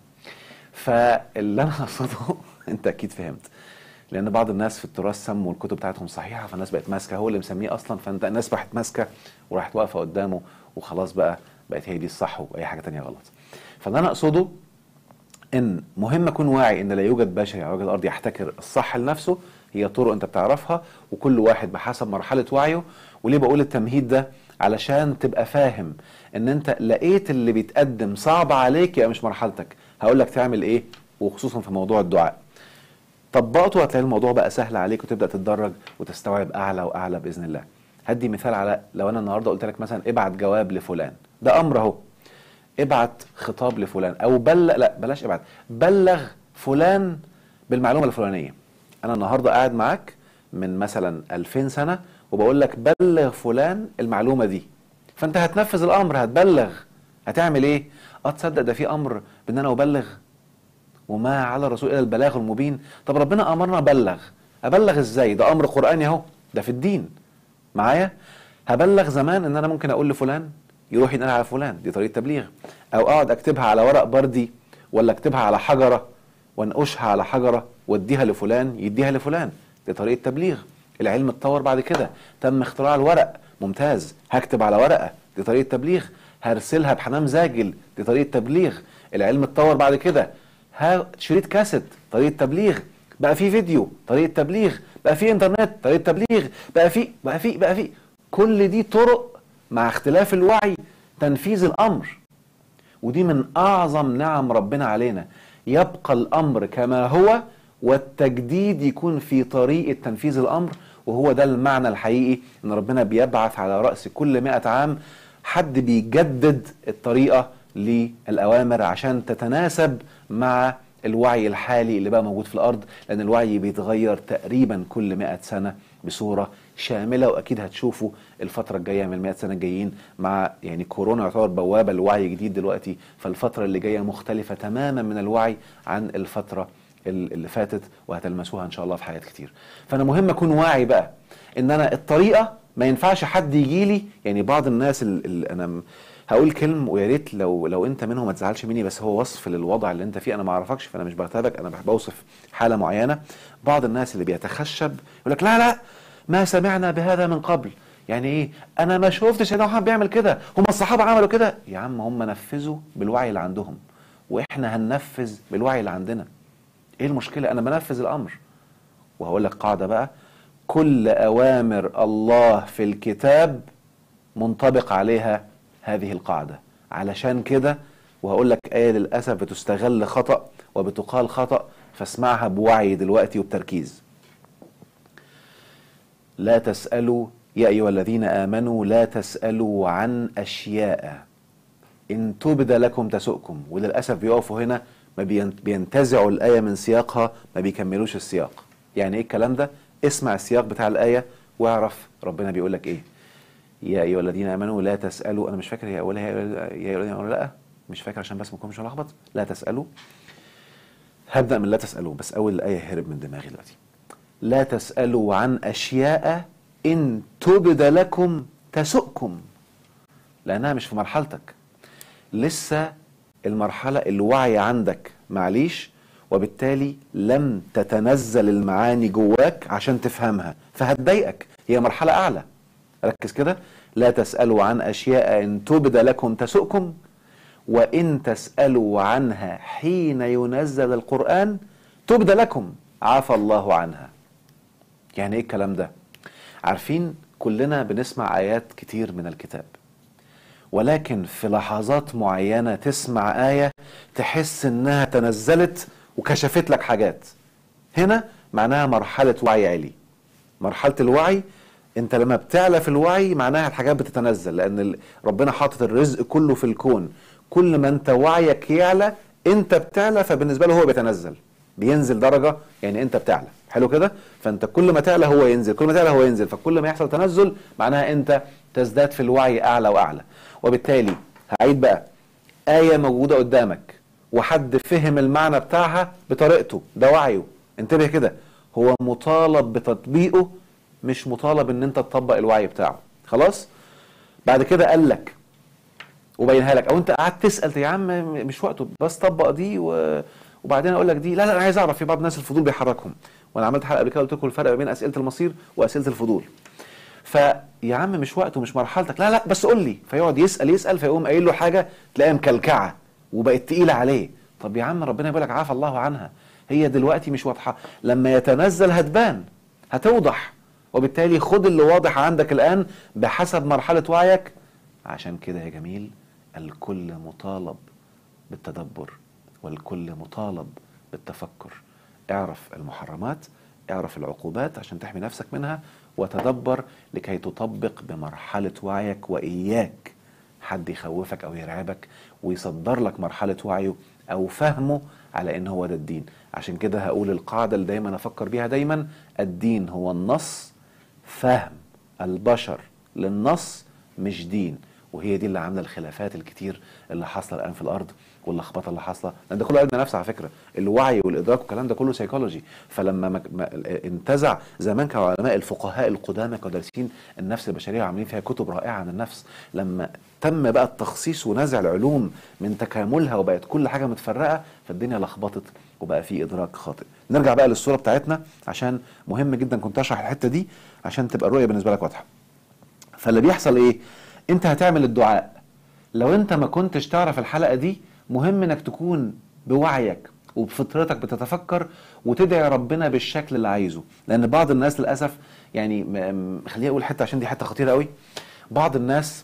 [SPEAKER 1] فاللي انا اقصده انت اكيد فهمت لان بعض الناس في التراث سموا الكتب بتاعتهم صحيحه فالناس بقت ماسكه هو اللي مسميه اصلا فانت الناس راحت ماسكه وراحت واقفه قدامه وخلاص بقى بقت هي دي الصح واي حاجه تانية غلط فاللي انا اقصده ان مهم اكون واعي ان لا يوجد بشري على وجه الارض يحتكر الصح لنفسه هي طرق انت بتعرفها وكل واحد بحسب مرحله وعيه وليه بقول التمهيد ده علشان تبقى فاهم ان انت لقيت اللي بيتقدم صعب عليك يبقى مش مرحلتك هقول لك تعمل ايه وخصوصا في موضوع الدعاء طبقته هتلاقي الموضوع بقى سهل عليك وتبدا تتدرج وتستوعب اعلى واعلى باذن الله هدي مثال على لو انا النهارده قلت لك مثلا ابعت جواب لفلان ده امر اهو ابعت خطاب لفلان او بلغ لا بلاش ابعت بلغ فلان بالمعلومه الفلانيه انا النهارده قاعد معاك من مثلا 2000 سنه وبقول لك بلغ فلان المعلومه دي فانت هتنفذ الامر هتبلغ هتعمل ايه اه تصدق ده في امر بان انا ابلغ وما على الرسول الا البلاغ المبين طب ربنا امرنا ابلغ ابلغ ازاي ده امر قراني اهو ده في الدين معايا هبلغ زمان ان انا ممكن اقول لفلان يروح ينقل على فلان دي طريقه تبليغ او اقعد اكتبها على ورق بردي ولا اكتبها على حجره وانقشها على حجره واديها لفلان يديها لفلان دي طريقه تبليغ العلم اتطور بعد كده تم اختراع الورق ممتاز هكتب على ورقه دي طريقه تبليغ هرسلها بحمام زاجل دي طريقه تبليغ العلم اتطور بعد كده ها شريط كاسيت طريقه تبليغ بقى في فيديو طريقه تبليغ بقى في انترنت طريقه تبليغ بقى في بقى في بقى في كل دي طرق مع اختلاف الوعي تنفيذ الامر ودي من اعظم نعم ربنا علينا يبقى الامر كما هو والتجديد يكون في طريقه تنفيذ الامر وهو ده المعنى الحقيقي ان ربنا بيبعث على راس كل مئة عام حد بيجدد الطريقه للاوامر عشان تتناسب مع الوعي الحالي اللي بقى موجود في الارض لان الوعي بيتغير تقريبا كل 100 سنه بصوره شامله واكيد هتشوفوا الفتره الجايه من ال 100 سنه الجايين مع يعني كورونا يعتبر بوابه لوعي جديد دلوقتي فالفتره اللي جايه مختلفه تماما من الوعي عن الفتره اللي فاتت وهتلمسوها ان شاء الله في حاجات كتير فانا مهم اكون واعي بقى ان انا الطريقه ما ينفعش حد يجي لي يعني بعض الناس اللي انا هقول كلمه ويا ريت لو لو انت منهم ما تزعلش مني بس هو وصف للوضع اللي انت فيه انا ما اعرفكش فانا مش بغتابك انا بوصف حاله معينه بعض الناس اللي بيتخشب يقول لك لا لا ما سمعنا بهذا من قبل يعني ايه انا ما شفتش سيدنا محمد بيعمل كده هم الصحابه عملوا كده يا عم هم نفذوا بالوعي اللي عندهم واحنا هننفذ بالوعي اللي عندنا ايه المشكله انا بنفذ الامر وهقول لك قاعده بقى كل اوامر الله في الكتاب منطبق عليها هذه القاعده علشان كده وهقول لك ايه للاسف بتستغل خطا وبتقال خطا فاسمعها بوعي دلوقتي وبتركيز لا تسألوا يا أيها الذين آمنوا لا تسألوا عن أشياء إن تبد لكم تسؤكم وللأسف بيقفوا هنا ما بين- بينتزعوا الآية من سياقها ما بيكملوش السياق يعني إيه الكلام ده اسمع السياق بتاع الآية واعرف ربنا بيقول لك إيه يا أيها الذين آمنوا لا تسألوا أنا مش فاكر هي أولها يا أيها الذين آمنوا لا مش فاكر عشان بس ما اكونش ملخبط لا تسألوا هبدأ من لا تسألوا بس أول الآية هرب من دماغي دلوقتي لا تسألوا عن أشياء إن تبد لكم تسؤكم لأنها مش في مرحلتك لسه المرحلة الوعي عندك معليش وبالتالي لم تتنزل المعاني جواك عشان تفهمها فهتضايقك هي مرحلة أعلى ركز كده لا تسألوا عن أشياء إن تبد لكم تسؤكم وإن تسألوا عنها حين ينزل القرآن تبد لكم عفى الله عنها يعني ايه الكلام ده عارفين كلنا بنسمع ايات كتير من الكتاب ولكن في لحظات معينة تسمع آية تحس انها تنزلت وكشفت لك حاجات هنا معناها مرحلة وعي عالي مرحلة الوعي انت لما بتعلى في الوعي معناها الحاجات بتتنزل لان ال- ربنا حاطط الرزق كله في الكون كل ما انت وعيك يعلى انت بتعلى فبالنسبة له هو بيتنزل بينزل درجة يعني انت بتعلى حلو كده فانت كل ما تعلى هو ينزل كل ما تعلى هو ينزل فكل ما يحصل تنزل معناها انت تزداد في الوعي اعلى واعلى وبالتالي هعيد بقى آية موجودة قدامك وحد فهم المعنى بتاعها بطريقته ده وعيه انتبه كده هو مطالب بتطبيقه مش مطالب ان انت تطبق الوعي بتاعه خلاص بعد كده قال لك وبينها لك او انت قعدت تسال يا عم مش وقته بس طبق دي و... وبعدين اقول لك دي لا لا انا عايز اعرف في بعض الناس الفضول بيحركهم وانا عملت حلقه قبل كده قلت لكم الفرق بين اسئله المصير واسئله الفضول فيا عم مش وقته مش مرحلتك لا لا بس قول لي فيقعد يسال يسال فيقوم قايل له حاجه تلاقيها مكلكعه وبقت تقيله عليه طب يا عم ربنا يقول لك عافى الله عنها هي دلوقتي مش واضحه لما يتنزل هتبان هتوضح وبالتالي خد اللي واضح عندك الان بحسب مرحله وعيك عشان كده يا جميل الكل مطالب بالتدبر والكل مطالب بالتفكر اعرف المحرمات اعرف العقوبات عشان تحمي نفسك منها وتدبر لكي تطبق بمرحلة وعيك وإياك حد يخوفك أو يرعبك ويصدر لك مرحلة وعيه أو فهمه على إن هو ده الدين عشان كده هقول القاعدة اللي دايما أفكر بيها دايما الدين هو النص فهم البشر للنص مش دين وهي دي اللي عامله الخلافات الكتير اللي حاصله الان في الارض واللخبطه اللي حاصله لان ده كله علم نفس على فكره الوعي والادراك والكلام ده كله سيكولوجي فلما ما ما انتزع زمان كانوا علماء الفقهاء القدامى كانوا دارسين النفس البشريه وعاملين فيها كتب رائعه عن النفس لما تم بقى التخصيص ونزع العلوم من تكاملها وبقت كل حاجه متفرقه فالدنيا لخبطت وبقى في ادراك خاطئ نرجع بقى للصوره بتاعتنا عشان مهم جدا كنت اشرح الحته دي عشان تبقى الرؤيه بالنسبه لك واضحه فاللي بيحصل ايه انت هتعمل الدعاء لو انت ما كنتش تعرف الحلقه دي مهم انك تكون بوعيك وبفطرتك بتتفكر وتدعي ربنا بالشكل اللي عايزه لان بعض الناس للاسف يعني م- م- خليني اقول حته عشان دي حته خطيره قوي بعض الناس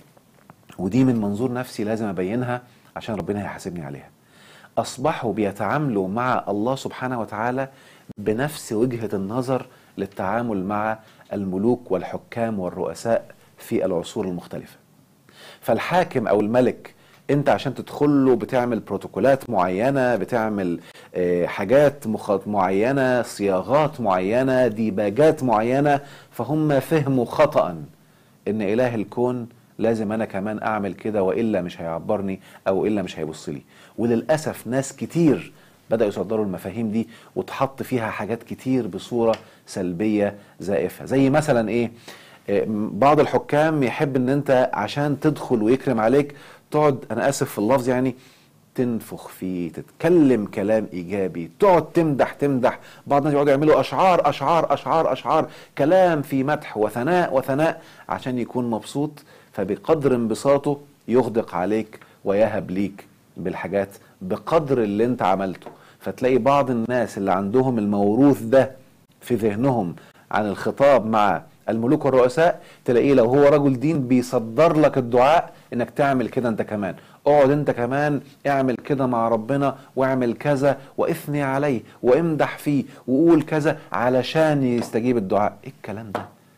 [SPEAKER 1] ودي من منظور نفسي لازم ابينها عشان ربنا هيحاسبني عليها اصبحوا بيتعاملوا مع الله سبحانه وتعالى بنفس وجهه النظر للتعامل مع الملوك والحكام والرؤساء في العصور المختلفه فالحاكم او الملك انت عشان تدخل له بتعمل بروتوكولات معينه بتعمل آه، حاجات مخ- معينه صياغات معينه ديباجات معينه فهم فهموا خطأ ان اله الكون لازم انا كمان اعمل كده والا مش هيعبرني او الا مش هيبص لي وللاسف ناس كتير بدأوا يصدروا المفاهيم دي وتحط فيها حاجات كتير بصورة سلبية زائفة زي مثلا ايه إيه، بعض الحكام يحب ان انت عشان تدخل ويكرم عليك تقعد انا اسف في اللفظ يعني تنفخ فيه تتكلم كلام ايجابي تقعد تمدح تمدح بعض الناس يقعدوا يعملوا اشعار اشعار اشعار اشعار كلام في مدح وثناء وثناء عشان يكون مبسوط فبقدر انبساطه يغدق عليك ويهب ليك بالحاجات بقدر اللي انت عملته فتلاقي بعض الناس اللي عندهم الموروث ده في ذهنهم عن الخطاب مع الملوك والرؤساء تلاقيه لو هو رجل دين بيصدر لك الدعاء انك تعمل كده انت كمان اقعد انت كمان اعمل كده مع ربنا واعمل كذا واثني عليه وامدح فيه وقول كذا علشان يستجيب الدعاء ايه الكلام ده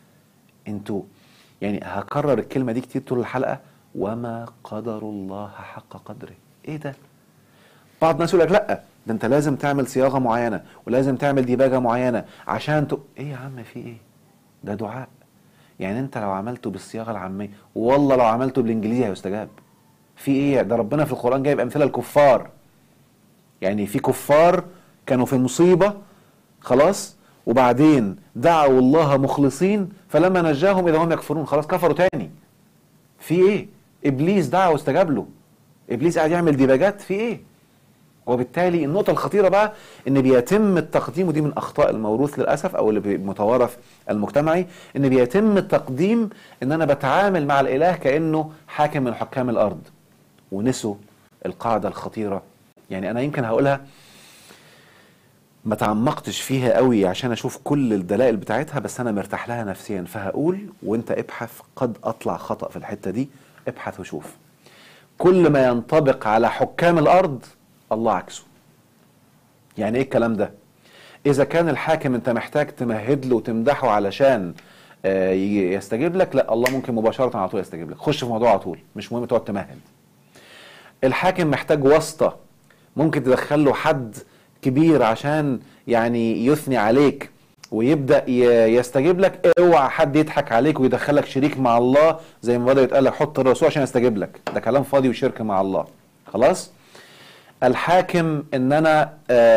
[SPEAKER 1] انتوا يعني هكرر الكلمه دي كتير طول الحلقه وما قدر الله حق قدره ايه ده بعض الناس يقول لك لا ده انت لازم تعمل صياغه معينه ولازم تعمل ديباجه معينه عشان ت... ايه يا عم في ايه ده دعاء يعني انت لو عملته بالصياغه العاميه والله لو عملته بالانجليزي هيستجاب في ايه ده ربنا في القران جايب امثله الكفار يعني في كفار كانوا في مصيبه خلاص وبعدين دعوا الله مخلصين فلما نجاهم اذا هم يكفرون خلاص كفروا تاني في ايه ابليس دعا واستجاب له ابليس قاعد يعمل ديباجات في ايه وبالتالي النقطة الخطيرة بقى ان بيتم التقديم ودي من اخطاء الموروث للاسف او اللي متوارث المجتمعي ان بيتم التقديم ان انا بتعامل مع الاله كانه حاكم من حكام الارض ونسوا القاعدة الخطيرة يعني انا يمكن هقولها ما تعمقتش فيها قوي عشان اشوف كل الدلائل بتاعتها بس انا مرتاح لها نفسيا فهقول وانت ابحث قد اطلع خطأ في الحتة دي ابحث وشوف كل ما ينطبق على حكام الارض الله عكسه يعني ايه الكلام ده اذا كان الحاكم انت محتاج تمهد له وتمدحه علشان آه، يستجيب لك لا الله ممكن مباشرة على طول يستجيب لك خش في موضوع على طول مش مهم تقعد تمهد الحاكم محتاج واسطة ممكن تدخل له حد كبير عشان يعني يثني عليك ويبدا يستجيب لك اوعى حد يضحك عليك ويدخلك شريك مع الله زي ما بدا يتقال لك حط الرسول عشان يستجيب لك ده كلام فاضي وشرك مع الله خلاص الحاكم ان انا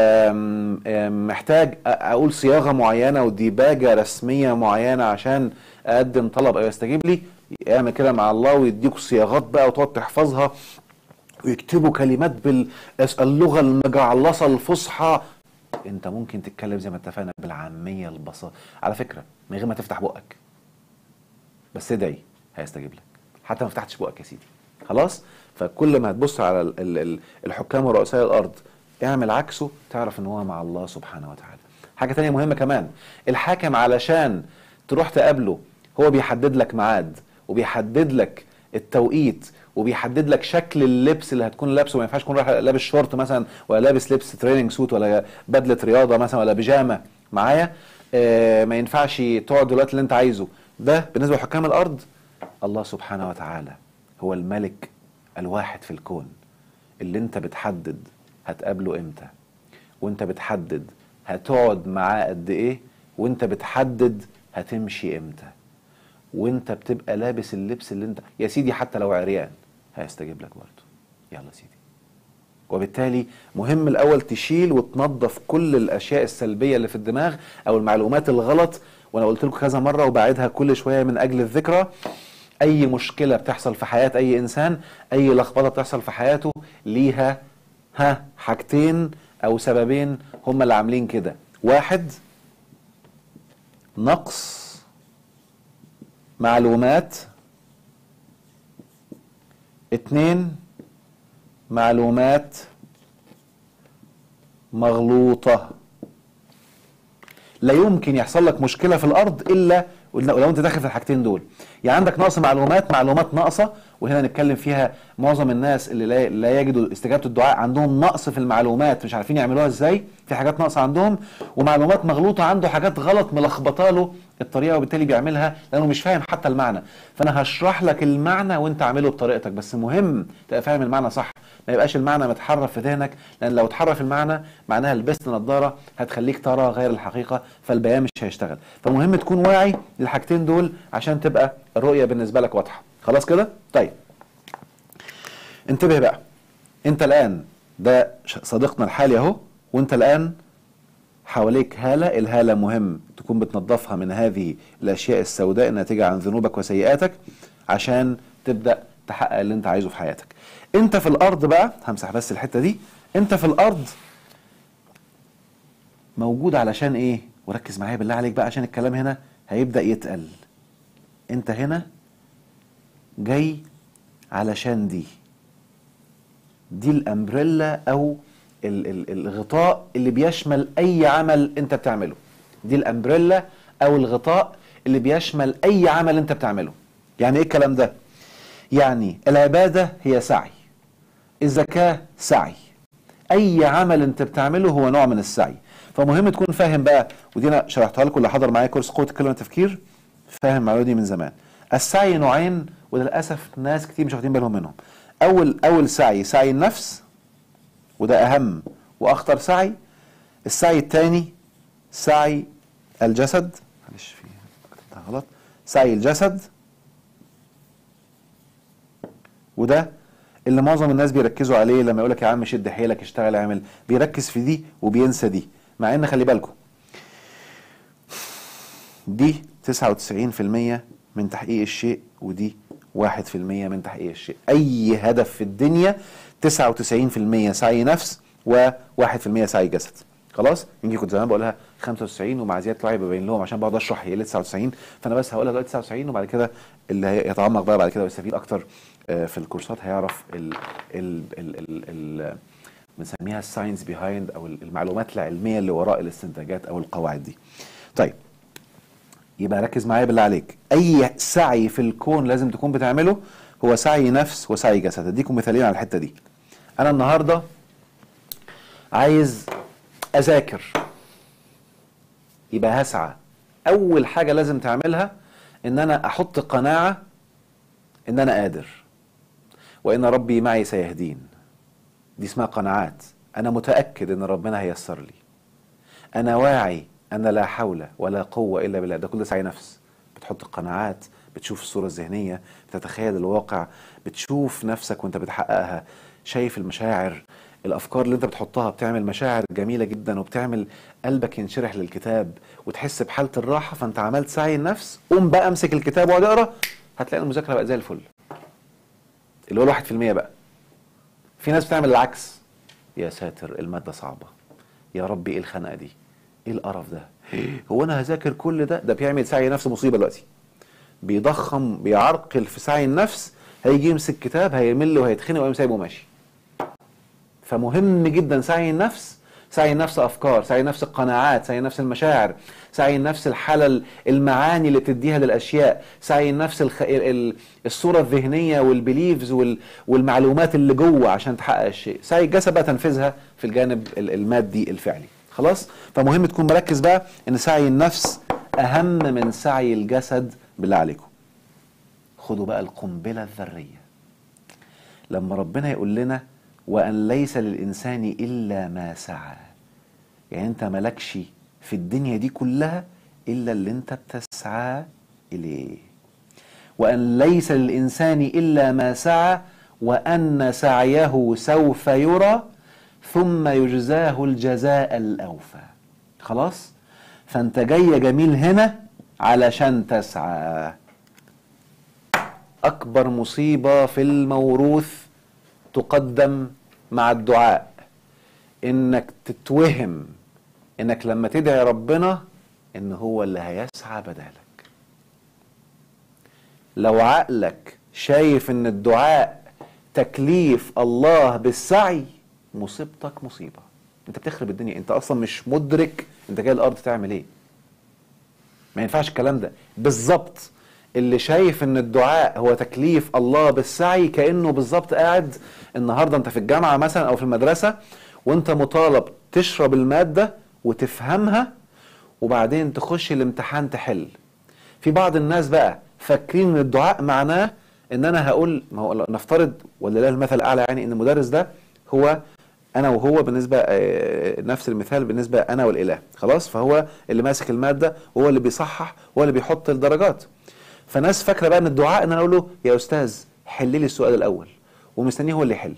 [SPEAKER 1] محتاج اقول صياغه معينه وديباجه رسميه معينه عشان اقدم طلب او يستجيب لي يعمل كده مع الله ويديكوا صياغات بقى وتقعد تحفظها ويكتبوا كلمات باللغه المجعلصه الفصحى انت ممكن تتكلم زي ما اتفقنا بالعاميه البسيطه على فكره من غير ما تفتح بقك بس ادعي هيستجيب لك حتى ما فتحتش بقك يا سيدي خلاص فكل ما هتبص على الحكام ورؤساء الارض اعمل عكسه تعرف ان هو مع الله سبحانه وتعالى حاجه تانية مهمه كمان الحاكم علشان تروح تقابله هو بيحدد لك ميعاد وبيحدد لك التوقيت وبيحدد لك شكل اللبس اللي هتكون لابسه ما ينفعش تكون رايح لابس شورت مثلا ولا لابس لبس تريننج سوت ولا بدله رياضه مثلا ولا بيجامه معايا آه ما ينفعش تقعد الوقت اللي انت عايزه ده بالنسبه لحكام الارض الله سبحانه وتعالى هو الملك الواحد في الكون اللي انت بتحدد هتقابله امتى وانت بتحدد هتقعد معاه قد ايه وانت بتحدد هتمشي امتى وانت بتبقى لابس اللبس اللي انت يا سيدي حتى لو عريان هيستجيب لك برضه يلا سيدي وبالتالي مهم الاول تشيل وتنظف كل الاشياء السلبيه اللي في الدماغ او المعلومات الغلط وانا قلت لكم كذا مره وبعيدها كل شويه من اجل الذكرى اي مشكله بتحصل في حياه اي انسان اي لخبطه بتحصل في حياته ليها ها حاجتين او سببين هم اللي عاملين كده واحد نقص معلومات اتنين معلومات مغلوطة لا يمكن يحصل لك مشكلة في الأرض إلا ولو أنت داخل في الحاجتين دول يعني عندك نقص معلومات معلومات ناقصة وهنا نتكلم فيها معظم الناس اللي لا, لا يجدوا استجابة الدعاء عندهم نقص في المعلومات مش عارفين يعملوها ازاي في حاجات ناقصة عندهم ومعلومات مغلوطة عنده حاجات غلط ملخبطه له الطريقة وبالتالي بيعملها لأنه مش فاهم حتى المعنى فأنا هشرح لك المعنى وأنت اعمله بطريقتك بس مهم تبقى فاهم المعنى صح ما يبقاش المعنى متحرف في ذهنك لأن لو اتحرف المعنى معناها لبست نظارة هتخليك ترى غير الحقيقة فالبيان مش هيشتغل فمهم تكون واعي للحاجتين دول عشان تبقى الرؤية بالنسبة لك واضحة خلاص كده؟ طيب انتبه بقى انت الآن ده صديقنا الحالي اهو وانت الآن حواليك هالة الهالة مهم تكون بتنظفها من هذه الأشياء السوداء الناتجة عن ذنوبك وسيئاتك عشان تبدأ تحقق اللي انت عايزه في حياتك انت في الأرض بقى همسح بس الحتة دي انت في الأرض موجود علشان ايه وركز معايا بالله عليك بقى عشان الكلام هنا هيبدأ يتقل انت هنا جاي علشان دي دي الامبريلا او الغطاء اللي بيشمل اي عمل انت بتعمله دي الامبريلا او الغطاء اللي بيشمل اي عمل انت بتعمله يعني ايه الكلام ده يعني العبادة هي سعي الزكاة سعي اي عمل انت بتعمله هو نوع من السعي فمهم تكون فاهم بقى ودي انا شرحتها لكم اللي حضر معايا كورس قوة الكلمة التفكير فاهم المعلومه دي من زمان السعي نوعين وللاسف ناس كتير مش واخدين بالهم منهم اول اول سعي سعي النفس وده اهم واخطر سعي السعي الثاني سعي الجسد معلش في كتبتها غلط سعي الجسد وده اللي معظم الناس بيركزوا عليه لما يقول لك يا عم شد حيلك اشتغل اعمل بيركز في دي وبينسى دي مع ان خلي بالكم دي 99% من تحقيق الشيء ودي 1% من تحقيق الشيء اي هدف في الدنيا 99% سعي نفس و1% سعي جسد خلاص يمكن كنت زمان بقولها 95 ومع زياده الوعي ببين لهم عشان بقعد اشرح هي ليه 99 فانا بس هقولها دلوقتي 99 وبعد كده اللي يتعمق بقى بعد كده ويستفيد اكتر آه، في الكورسات هيعرف ال ال ال ال ال بنسميها الساينس بيهايند او المعلومات العلميه اللي وراء الاستنتاجات او القواعد دي. طيب يبقى ركز معايا بالله عليك اي سعي في الكون لازم تكون بتعمله هو سعي نفس وسعي جسد اديكم مثالين على الحته دي انا النهارده عايز اذاكر يبقى هسعى اول حاجه لازم تعملها ان انا احط قناعه ان انا قادر وان ربي معي سيهدين دي اسمها قناعات انا متاكد ان ربنا هيسر لي انا واعي ان لا حول ولا قوه الا بالله ده كل سعي نفس بتحط قناعات بتشوف الصوره الذهنيه بتتخيل الواقع بتشوف نفسك وانت بتحققها شايف المشاعر الافكار اللي انت بتحطها بتعمل مشاعر جميله جدا وبتعمل قلبك ينشرح للكتاب وتحس بحاله الراحه فانت عملت سعي النفس قوم بقى امسك الكتاب واقعد اقرا هتلاقي المذاكره بقى زي الفل اللي هو الواحد في المية بقى في ناس بتعمل العكس يا ساتر المادة صعبة يا ربي ايه الخنقة دي ايه القرف ده هو انا هذاكر كل ده ده بيعمل سعي نفس مصيبة دلوقتي بيضخم بيعرقل في سعي النفس هيجي يمسك كتاب هيمل وهيتخنق ويقوم سايبه ماشي فمهم جدا سعي النفس سعي النفس افكار سعي النفس القناعات سعي النفس المشاعر سعي النفس الحلل المعاني اللي بتديها للاشياء سعي النفس الخ... ال... الصوره الذهنيه والبليفز وال... والمعلومات اللي جوه عشان تحقق الشيء سعي الجسد بقى تنفيذها في الجانب المادي الفعلي خلاص فمهم تكون مركز بقى ان سعي النفس اهم من سعي الجسد بالله عليكم خدوا بقى القنبله الذريه لما ربنا يقول لنا وأن ليس للإنسان إلا ما سعى يعني أنت ملكش في الدنيا دي كلها إلا اللي أنت بتسعى إليه وأن ليس للإنسان إلا ما سعى وأن سعيه سوف يرى ثم يجزاه الجزاء الأوفى خلاص فأنت جاي جميل هنا علشان تسعى أكبر مصيبة في الموروث تقدم مع الدعاء انك تتوهم انك لما تدعي ربنا ان هو اللي هيسعى بدالك لو عقلك شايف ان الدعاء تكليف الله بالسعي مصيبتك مصيبة انت بتخرب الدنيا انت اصلا مش مدرك انت جاي الارض تعمل ايه ما ينفعش الكلام ده بالظبط اللي شايف ان الدعاء هو تكليف الله بالسعي كانه بالظبط قاعد النهارده انت في الجامعه مثلا او في المدرسه وانت مطالب تشرب الماده وتفهمها وبعدين تخش الامتحان تحل في بعض الناس بقى فاكرين ان الدعاء معناه ان انا هقول ما هو نفترض ولله المثل الاعلى يعني ان المدرس ده هو انا وهو بالنسبه آه، نفس المثال بالنسبه انا والاله خلاص فهو اللي ماسك الماده وهو اللي بيصحح وهو اللي بيحط الدرجات فناس فاكره بقى ان الدعاء ان انا اقول له يا استاذ حل لي السؤال الاول ومستنيه هو اللي يحل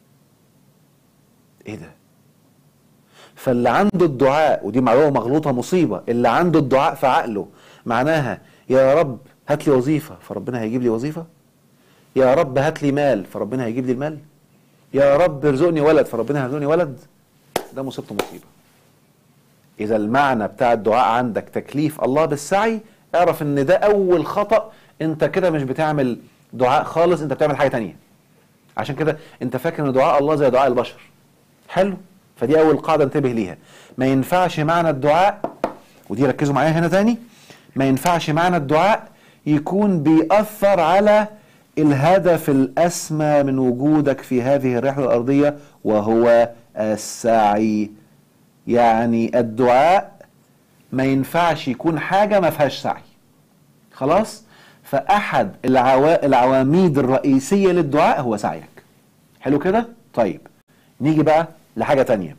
[SPEAKER 1] ايه ده فاللي عنده الدعاء ودي معلومه مغلوطه مصيبه اللي عنده الدعاء في عقله معناها يا رب هات لي وظيفه فربنا هيجيب لي وظيفه يا رب هات لي مال فربنا هيجيب لي المال يا رب ارزقني ولد فربنا هيرزقني ولد ده مصيبته مصيبه اذا المعنى بتاع الدعاء عندك تكليف الله بالسعي اعرف ان ده اول خطأ انت كده مش بتعمل دعاء خالص انت بتعمل حاجة تانية عشان كده انت فاكر ان دعاء الله زي دعاء البشر حلو فدي اول قاعدة انتبه ليها ما ينفعش معنى الدعاء ودي ركزوا معايا هنا تاني ما ينفعش معنى الدعاء يكون بيأثر على الهدف الأسمى من وجودك في هذه الرحلة الأرضية وهو السعي يعني الدعاء ما ينفعش يكون حاجة ما فيهاش سعي خلاص فاحد العوا... العواميد الرئيسيه للدعاء هو سعيك حلو كده طيب نيجي بقى لحاجه تانية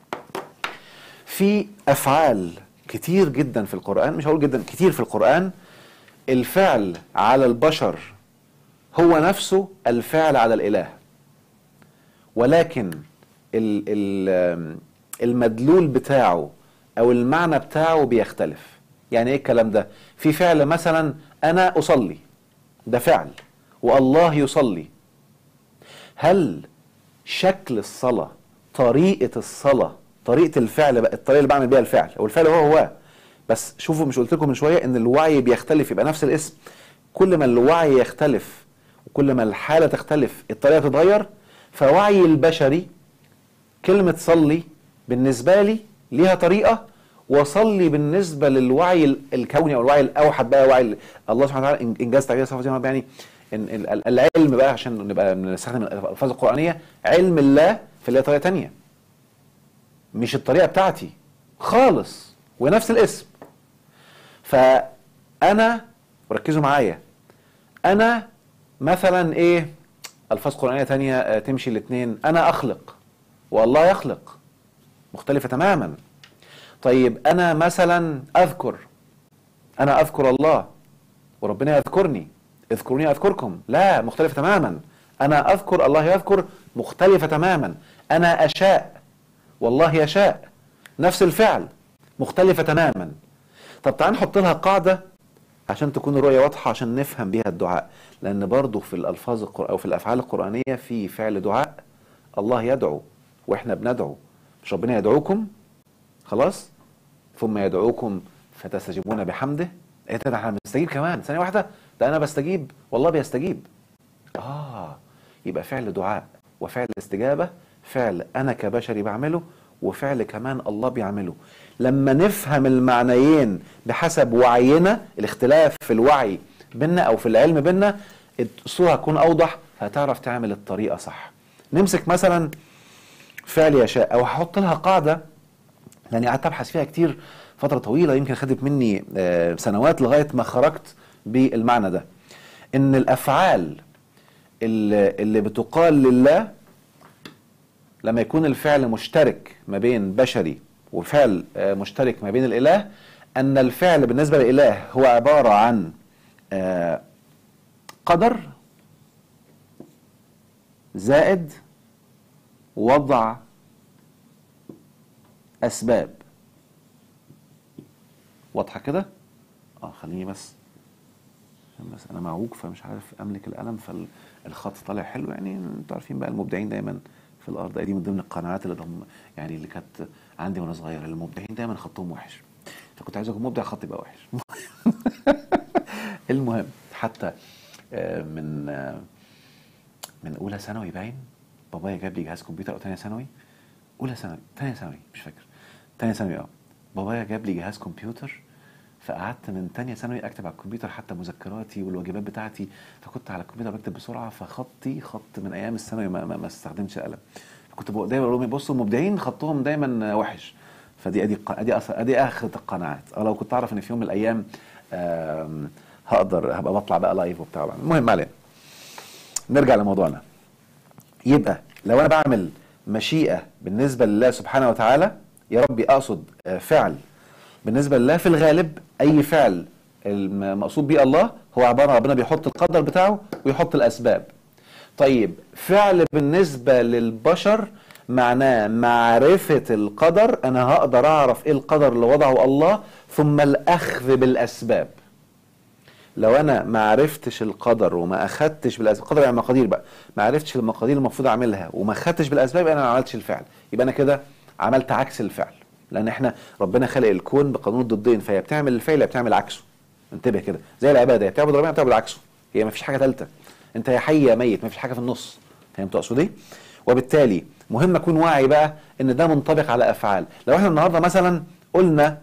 [SPEAKER 1] في افعال كتير جدا في القران مش هقول جدا كتير في القران الفعل على البشر هو نفسه الفعل على الاله ولكن ال ال المدلول بتاعه او المعنى بتاعه بيختلف يعني ايه الكلام ده في فعل مثلا انا اصلي ده فعل والله يصلي هل شكل الصلاة طريقة الصلاة طريقة الفعل بقى الطريقة اللي بعمل بيها الفعل او الفعل هو هو بس شوفوا مش قلت لكم من شوية ان الوعي بيختلف يبقى نفس الاسم كل ما الوعي يختلف وكل ما الحالة تختلف الطريقة تتغير فوعي البشري كلمة صلي بالنسبة لي ليها طريقة وصلي بالنسبة للوعي ال- الكوني أو الوعي الأوحد بقى وعي ال- الله سبحانه وتعالى إن- إنجاز تعبير صفة زي يعني إن ال- ال- العلم بقى عشان نبقى بنستخدم الألفاظ القرآنية علم الله في اللي هي طريقة تانية مش الطريقة بتاعتي خالص ونفس الاسم فأنا وركزوا معايا أنا مثلا إيه ألفاظ قرآنية تانية آه، تمشي الاثنين أنا أخلق والله يخلق مختلفة تماما طيب أنا مثلا أذكر أنا أذكر الله وربنا يذكرني اذكروني أذكركم لا مختلفة تماما أنا أذكر الله يذكر مختلفة تماما أنا أشاء والله يشاء نفس الفعل مختلفة تماما طب تعال نحط لها قاعدة عشان تكون الرؤية واضحة عشان نفهم بيها الدعاء لأن برضو في الألفاظ القر... أو في الأفعال القرآنية في فعل دعاء الله يدعو وإحنا بندعو مش ربنا يدعوكم خلاص ثم يدعوكم فتستجيبون بحمده ايه ده ده احنا بنستجيب كمان ثانية واحدة ده أنا بستجيب والله بيستجيب آه يبقى فعل دعاء وفعل استجابة فعل أنا كبشري بعمله وفعل كمان الله بيعمله لما نفهم المعنيين بحسب وعينا الاختلاف في الوعي بينا أو في العلم بينا الصورة هتكون أوضح هتعرف تعمل الطريقة صح نمسك مثلا فعل يشاء أو هحط لها قاعدة يعني قعدت أبحث فيها كتير فترة طويلة يمكن خدت مني آه، سنوات لغاية ما خرجت بالمعنى ده إن الأفعال اللي اللي بتقال لله لما يكون الفعل مشترك ما بين بشري وفعل آه، مشترك ما بين الإله أن الفعل بالنسبة للإله هو عبارة عن آه، قدر زائد وضع أسباب واضحة كده؟ اه خليني بس عشان بس انا معوج فمش عارف املك القلم فالخط طالع حلو يعني انتوا عارفين بقى المبدعين دايما في الارض دي من ضمن القناعات اللي هم يعني اللي كانت عندي وانا صغير المبدعين دايما خطهم وحش فكنت عايز اكون مبدع خط يبقى وحش المهم حتى آه، من آه، من اولى ثانوي باين بابايا جاب لي جهاز كمبيوتر او ثانيه ثانوي اولى ثانوي ثانيه ثانوي مش فاكر ثانيه ثانوي اه بابايا جاب لي جهاز كمبيوتر فقعدت من تانية ثانوي اكتب على الكمبيوتر حتى مذكراتي والواجبات بتاعتي فكنت على الكمبيوتر بكتب بسرعه فخطي خط من ايام الثانوي ما, ما, ما استخدمش قلم فكنت بقى دايما اقول لهم بصوا المبدعين خطهم دايما وحش فدي ادي ادي أص- ادي اخر القناعات أو لو كنت اعرف ان في يوم من الايام آم، هقدر هبقى بطلع بقى لايف وبتاع المهم ما علينا نرجع لموضوعنا يبقى لو انا بعمل مشيئه بالنسبه لله سبحانه وتعالى يا ربي اقصد آه، فعل بالنسبه لله في الغالب اي فعل المقصود بيه الله هو عباره عن ربنا بيحط القدر بتاعه ويحط الاسباب طيب فعل بالنسبه للبشر معناه معرفه القدر انا هقدر اعرف ايه القدر اللي وضعه الله ثم الاخذ بالاسباب لو انا ما عرفتش القدر وما اخدتش بالاسباب قدر يعني مقادير بقى ما عرفتش المقادير المفروض اعملها وما اخدتش بالاسباب يبقى انا ما عملتش الفعل يبقى انا كده عملت عكس الفعل لان احنا ربنا خلق الكون بقانون الضدين فهي بتعمل الفعل يا بتعمل عكسه انتبه كده زي العباده يا بتعبد ربنا يا بتعبد عكسه هي ما فيش حاجه ثالثه انت يا حي يا ميت ما فيش حاجه في النص فهمت اقصد ايه وبالتالي مهم اكون واعي بقى ان ده منطبق على افعال لو احنا النهارده مثلا قلنا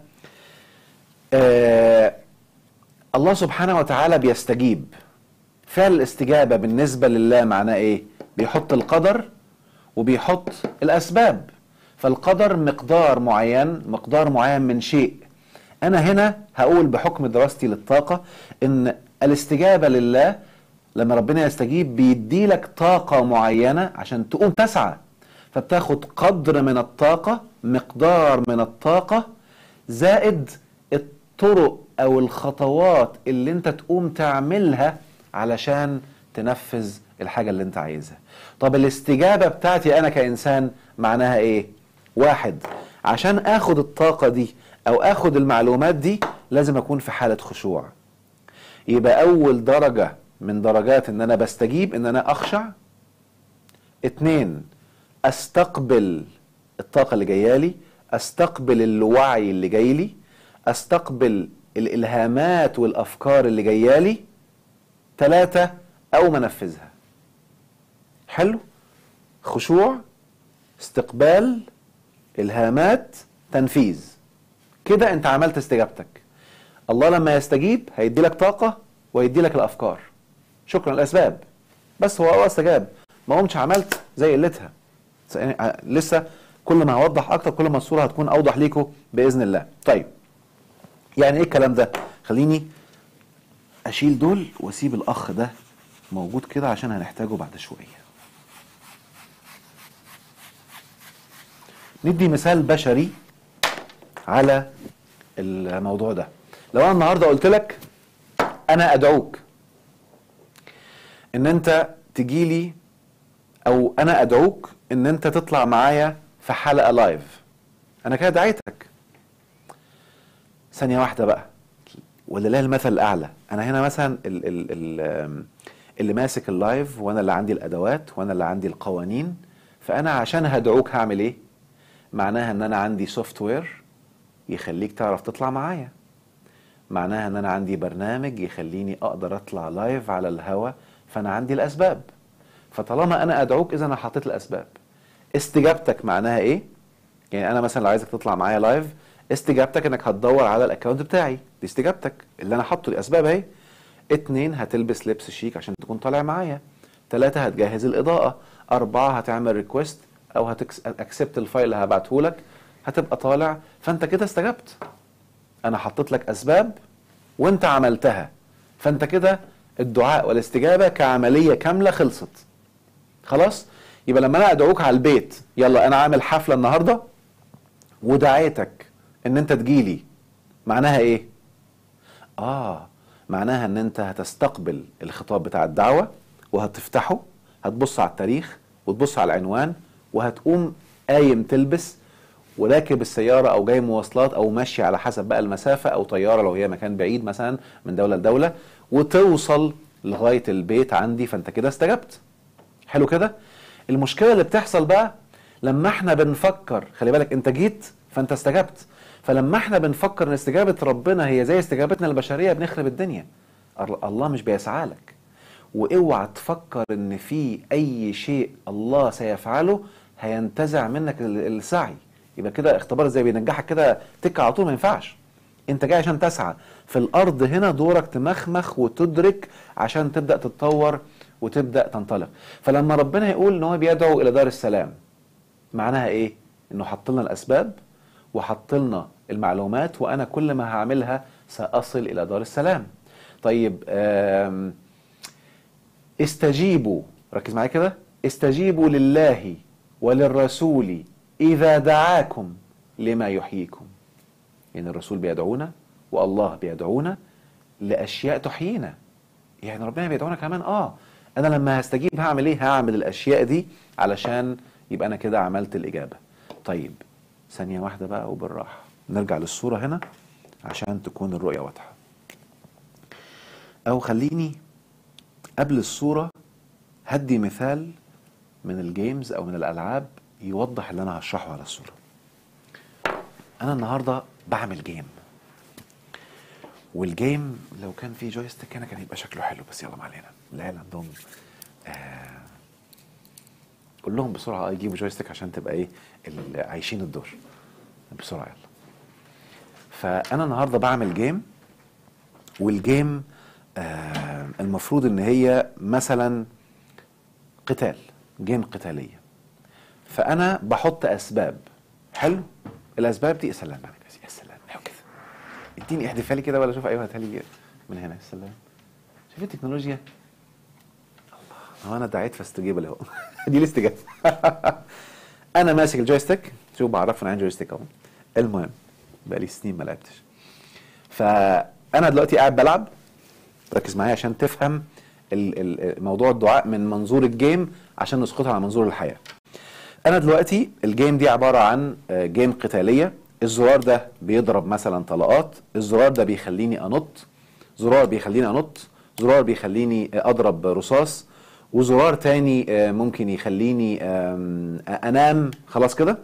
[SPEAKER 1] آه الله سبحانه وتعالى بيستجيب فعل الاستجابة بالنسبة لله معناه ايه بيحط القدر وبيحط الاسباب فالقدر مقدار معين مقدار معين من شيء انا هنا هقول بحكم دراستي للطاقه ان الاستجابه لله لما ربنا يستجيب بيدي لك طاقه معينه عشان تقوم تسعى فبتاخد قدر من الطاقه مقدار من الطاقه زائد الطرق او الخطوات اللي انت تقوم تعملها علشان تنفذ الحاجه اللي انت عايزها طب الاستجابه بتاعتي انا كانسان معناها ايه واحد عشان اخد الطاقه دي او اخد المعلومات دي لازم اكون في حاله خشوع يبقى اول درجه من درجات ان انا بستجيب ان انا اخشع اتنين استقبل الطاقه اللي جايه لي استقبل الوعي اللي جاي لي استقبل الالهامات والافكار اللي جايه لي ثلاثه او منفذها حلو خشوع استقبال الهامات تنفيذ كده انت عملت استجابتك الله لما يستجيب هيدي لك طاقة ويدي لك الأفكار شكرا الأسباب بس هو هو استجاب ما قمتش عملت زي قلتها لسه كل ما هوضح أكتر كل ما الصورة هتكون أوضح ليكم بإذن الله طيب يعني إيه الكلام ده خليني أشيل دول وأسيب الأخ ده موجود كده عشان هنحتاجه بعد شوية ندي مثال بشري على الموضوع ده لو انا النهارده قلت لك انا ادعوك ان انت تجي لي او انا ادعوك ان انت تطلع معايا في حلقه لايف انا كده دعيتك ثانيه واحده بقى ولله المثل الاعلى انا هنا مثلا ال ال ال اللي ماسك اللايف وانا اللي عندي الادوات وانا اللي عندي القوانين فانا عشان هدعوك هعمل ايه معناها ان انا عندي سوفت وير يخليك تعرف تطلع معايا معناها ان انا عندي برنامج يخليني اقدر اطلع لايف على الهوا فانا عندي الاسباب فطالما انا ادعوك اذا انا حطيت الاسباب استجابتك معناها ايه يعني انا مثلا لو عايزك تطلع معايا لايف استجابتك انك هتدور على الاكونت بتاعي دي استجابتك اللي انا حاطه الاسباب اهي اتنين هتلبس لبس شيك عشان تكون طالع معايا تلاتة هتجهز الإضاءة أربعة هتعمل ريكوست أو هتكسبت الفايل اللي هبعته لك هتبقى طالع فانت كده استجبت انا حطيت لك اسباب وانت عملتها فانت كده الدعاء والاستجابه كعمليه كامله خلصت خلاص يبقى لما انا ادعوك على البيت يلا انا عامل حفله النهارده ودعيتك ان انت تجيلي معناها ايه اه معناها ان انت هتستقبل الخطاب بتاع الدعوه وهتفتحه هتبص على التاريخ وتبص على العنوان وهتقوم قايم تلبس وراكب السياره او جاي مواصلات او ماشي على حسب بقى المسافه او طياره لو هي مكان بعيد مثلا من دوله لدوله وتوصل لغايه البيت عندي فانت كده استجبت حلو كده المشكله اللي بتحصل بقى لما احنا بنفكر خلي بالك انت جيت فانت استجبت فلما احنا بنفكر ان استجابه ربنا هي زي استجابتنا البشريه بنخرب الدنيا الله مش بيسعى لك واوعى تفكر ان في اي شيء الله سيفعله هينتزع منك السعي يبقى كده اختبار زي بينجحك كده تك على طول ما ينفعش انت جاي عشان تسعى في الارض هنا دورك تمخمخ وتدرك عشان تبدا تتطور وتبدا تنطلق فلما ربنا يقول ان هو بيدعو الى دار السلام معناها ايه انه حط لنا الاسباب وحط لنا المعلومات وانا كل ما هعملها ساصل الى دار السلام طيب استجيبوا ركز معايا كده استجيبوا لله وللرسول إذا دعاكم لما يحييكم يعني الرسول بيدعونا والله بيدعونا لأشياء تحيينا يعني ربنا بيدعونا كمان آه أنا لما هستجيب هعمل إيه هعمل الأشياء دي علشان يبقى أنا كده عملت الإجابة طيب ثانية واحدة بقى وبالراحة نرجع للصورة هنا عشان تكون الرؤية واضحة أو خليني قبل الصورة هدي مثال من الجيمز أو من الألعاب يوضح اللي انا هشرحه على الصوره انا النهارده بعمل جيم والجيم لو كان في جويستيك هنا كان هيبقى شكله حلو بس يلا ما علينا العيال عندهم آه قول لهم بسرعه يجيبوا جويستيك عشان تبقى ايه عايشين الدور بسرعه يلا فانا النهارده بعمل جيم والجيم آه المفروض ان هي مثلا قتال جيم قتاليه فانا بحط اسباب حلو الاسباب دي يا سلام عليك يا سلام ايوه كده اديني احذفها لي كده ولا شوف ايوه هاتها لي من هنا السلام شوف التكنولوجيا الله هو انا دعيت فاستجيب له دي الاستجابه انا ماسك الجويستيك شوف بعرف انا عندي جويستيك اهو المهم بقالي سنين ما لعبتش فانا دلوقتي قاعد بلعب ركز معايا عشان تفهم ال- ال- موضوع الدعاء من منظور الجيم عشان نسقطها على منظور الحياه انا دلوقتي الجيم دي عباره عن آه، جيم قتاليه الزرار ده بيضرب مثلا طلقات الزرار ده بيخليني انط زرار بيخليني انط زرار بيخليني آه، اضرب رصاص وزرار تاني آه، ممكن يخليني آم، آه، انام خلاص كده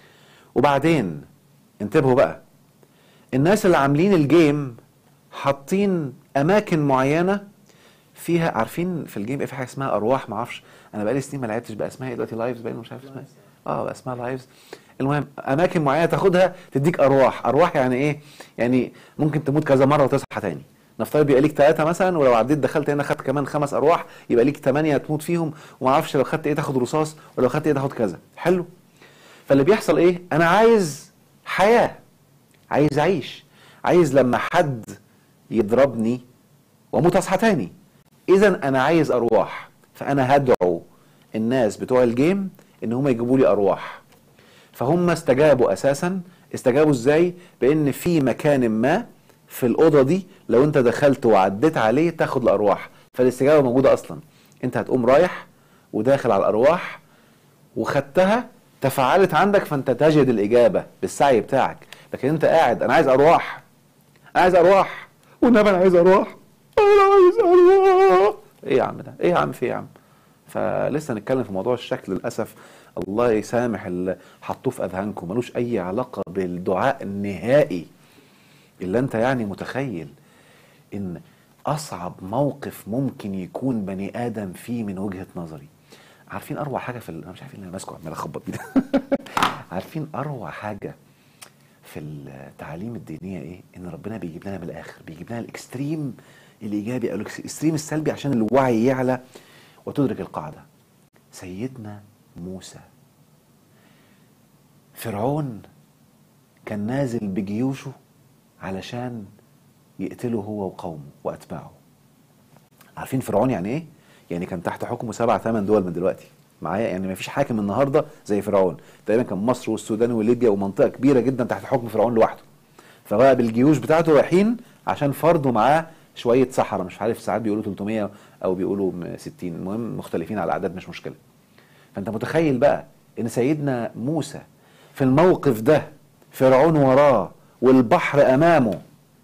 [SPEAKER 1] وبعدين انتبهوا بقى الناس اللي عاملين الجيم حاطين اماكن معينه فيها عارفين في الجيم ايه في حاجه اسمها ارواح ما اعرفش انا بقالي سنين ما لعبتش بقى اسمها ايه دلوقتي لايفز باين مش عارف اسمها إيه. اه بقى اسمها لايفز المهم اماكن معينه تاخدها تديك ارواح ارواح يعني ايه يعني ممكن تموت كذا مره وتصحى تاني نفترض يبقى ليك ثلاثة مثلا ولو عديت دخلت هنا خدت كمان خمس ارواح يبقى ليك ثمانية تموت فيهم وما اعرفش لو خدت ايه تاخد رصاص ولو خدت ايه تاخد كذا حلو فاللي بيحصل ايه انا عايز حياة عايز اعيش عايز لما حد يضربني واموت اصحى تاني اذا انا عايز ارواح فانا هدعو الناس بتوع الجيم ان هم يجيبوا لي ارواح فهم استجابوا اساسا استجابوا ازاي بان في مكان ما في الاوضه دي لو انت دخلت وعديت عليه تاخد الارواح فالاستجابه موجوده اصلا انت هتقوم رايح وداخل على الارواح وخدتها تفاعلت عندك فانت تجد الاجابه بالسعي بتاعك لكن انت قاعد انا عايز ارواح انا عايز ارواح والنبي انا عايز ارواح انا عايز ارواح ايه يا عم ده ايه يا عم في إيه يا عم فلسه هنتكلم في موضوع الشكل للاسف الله يسامح اللي حطوه في اذهانكم ملوش اي علاقه بالدعاء النهائي اللي انت يعني متخيل ان اصعب موقف ممكن يكون بني ادم فيه من وجهه نظري عارفين اروع حاجه في ال... انا مش عارف إيه اللي انا ماسكه عمال اخبط بيه ده عارفين اروع حاجه في التعاليم الدينيه ايه ان ربنا بيجيب لنا من الاخر بيجيب لنا الاكستريم الايجابي او الاكستريم السلبي عشان الوعي يعلى وتدرك القاعده سيدنا موسى فرعون كان نازل بجيوشه علشان يقتله هو وقومه واتباعه عارفين فرعون يعني ايه يعني كان تحت حكمه سبع ثمان دول من دلوقتي معايا يعني ما فيش حاكم النهارده زي فرعون تقريبا كان مصر والسودان وليبيا ومنطقه كبيره جدا تحت حكم فرعون لوحده فبقى بالجيوش بتاعته رايحين عشان فرضوا معاه شويه سحره مش عارف ساعات بيقولوا 300 او بيقولوا 60 المهم مختلفين على الاعداد مش مشكله فانت متخيل بقى ان سيدنا موسى في الموقف ده فرعون وراه والبحر امامه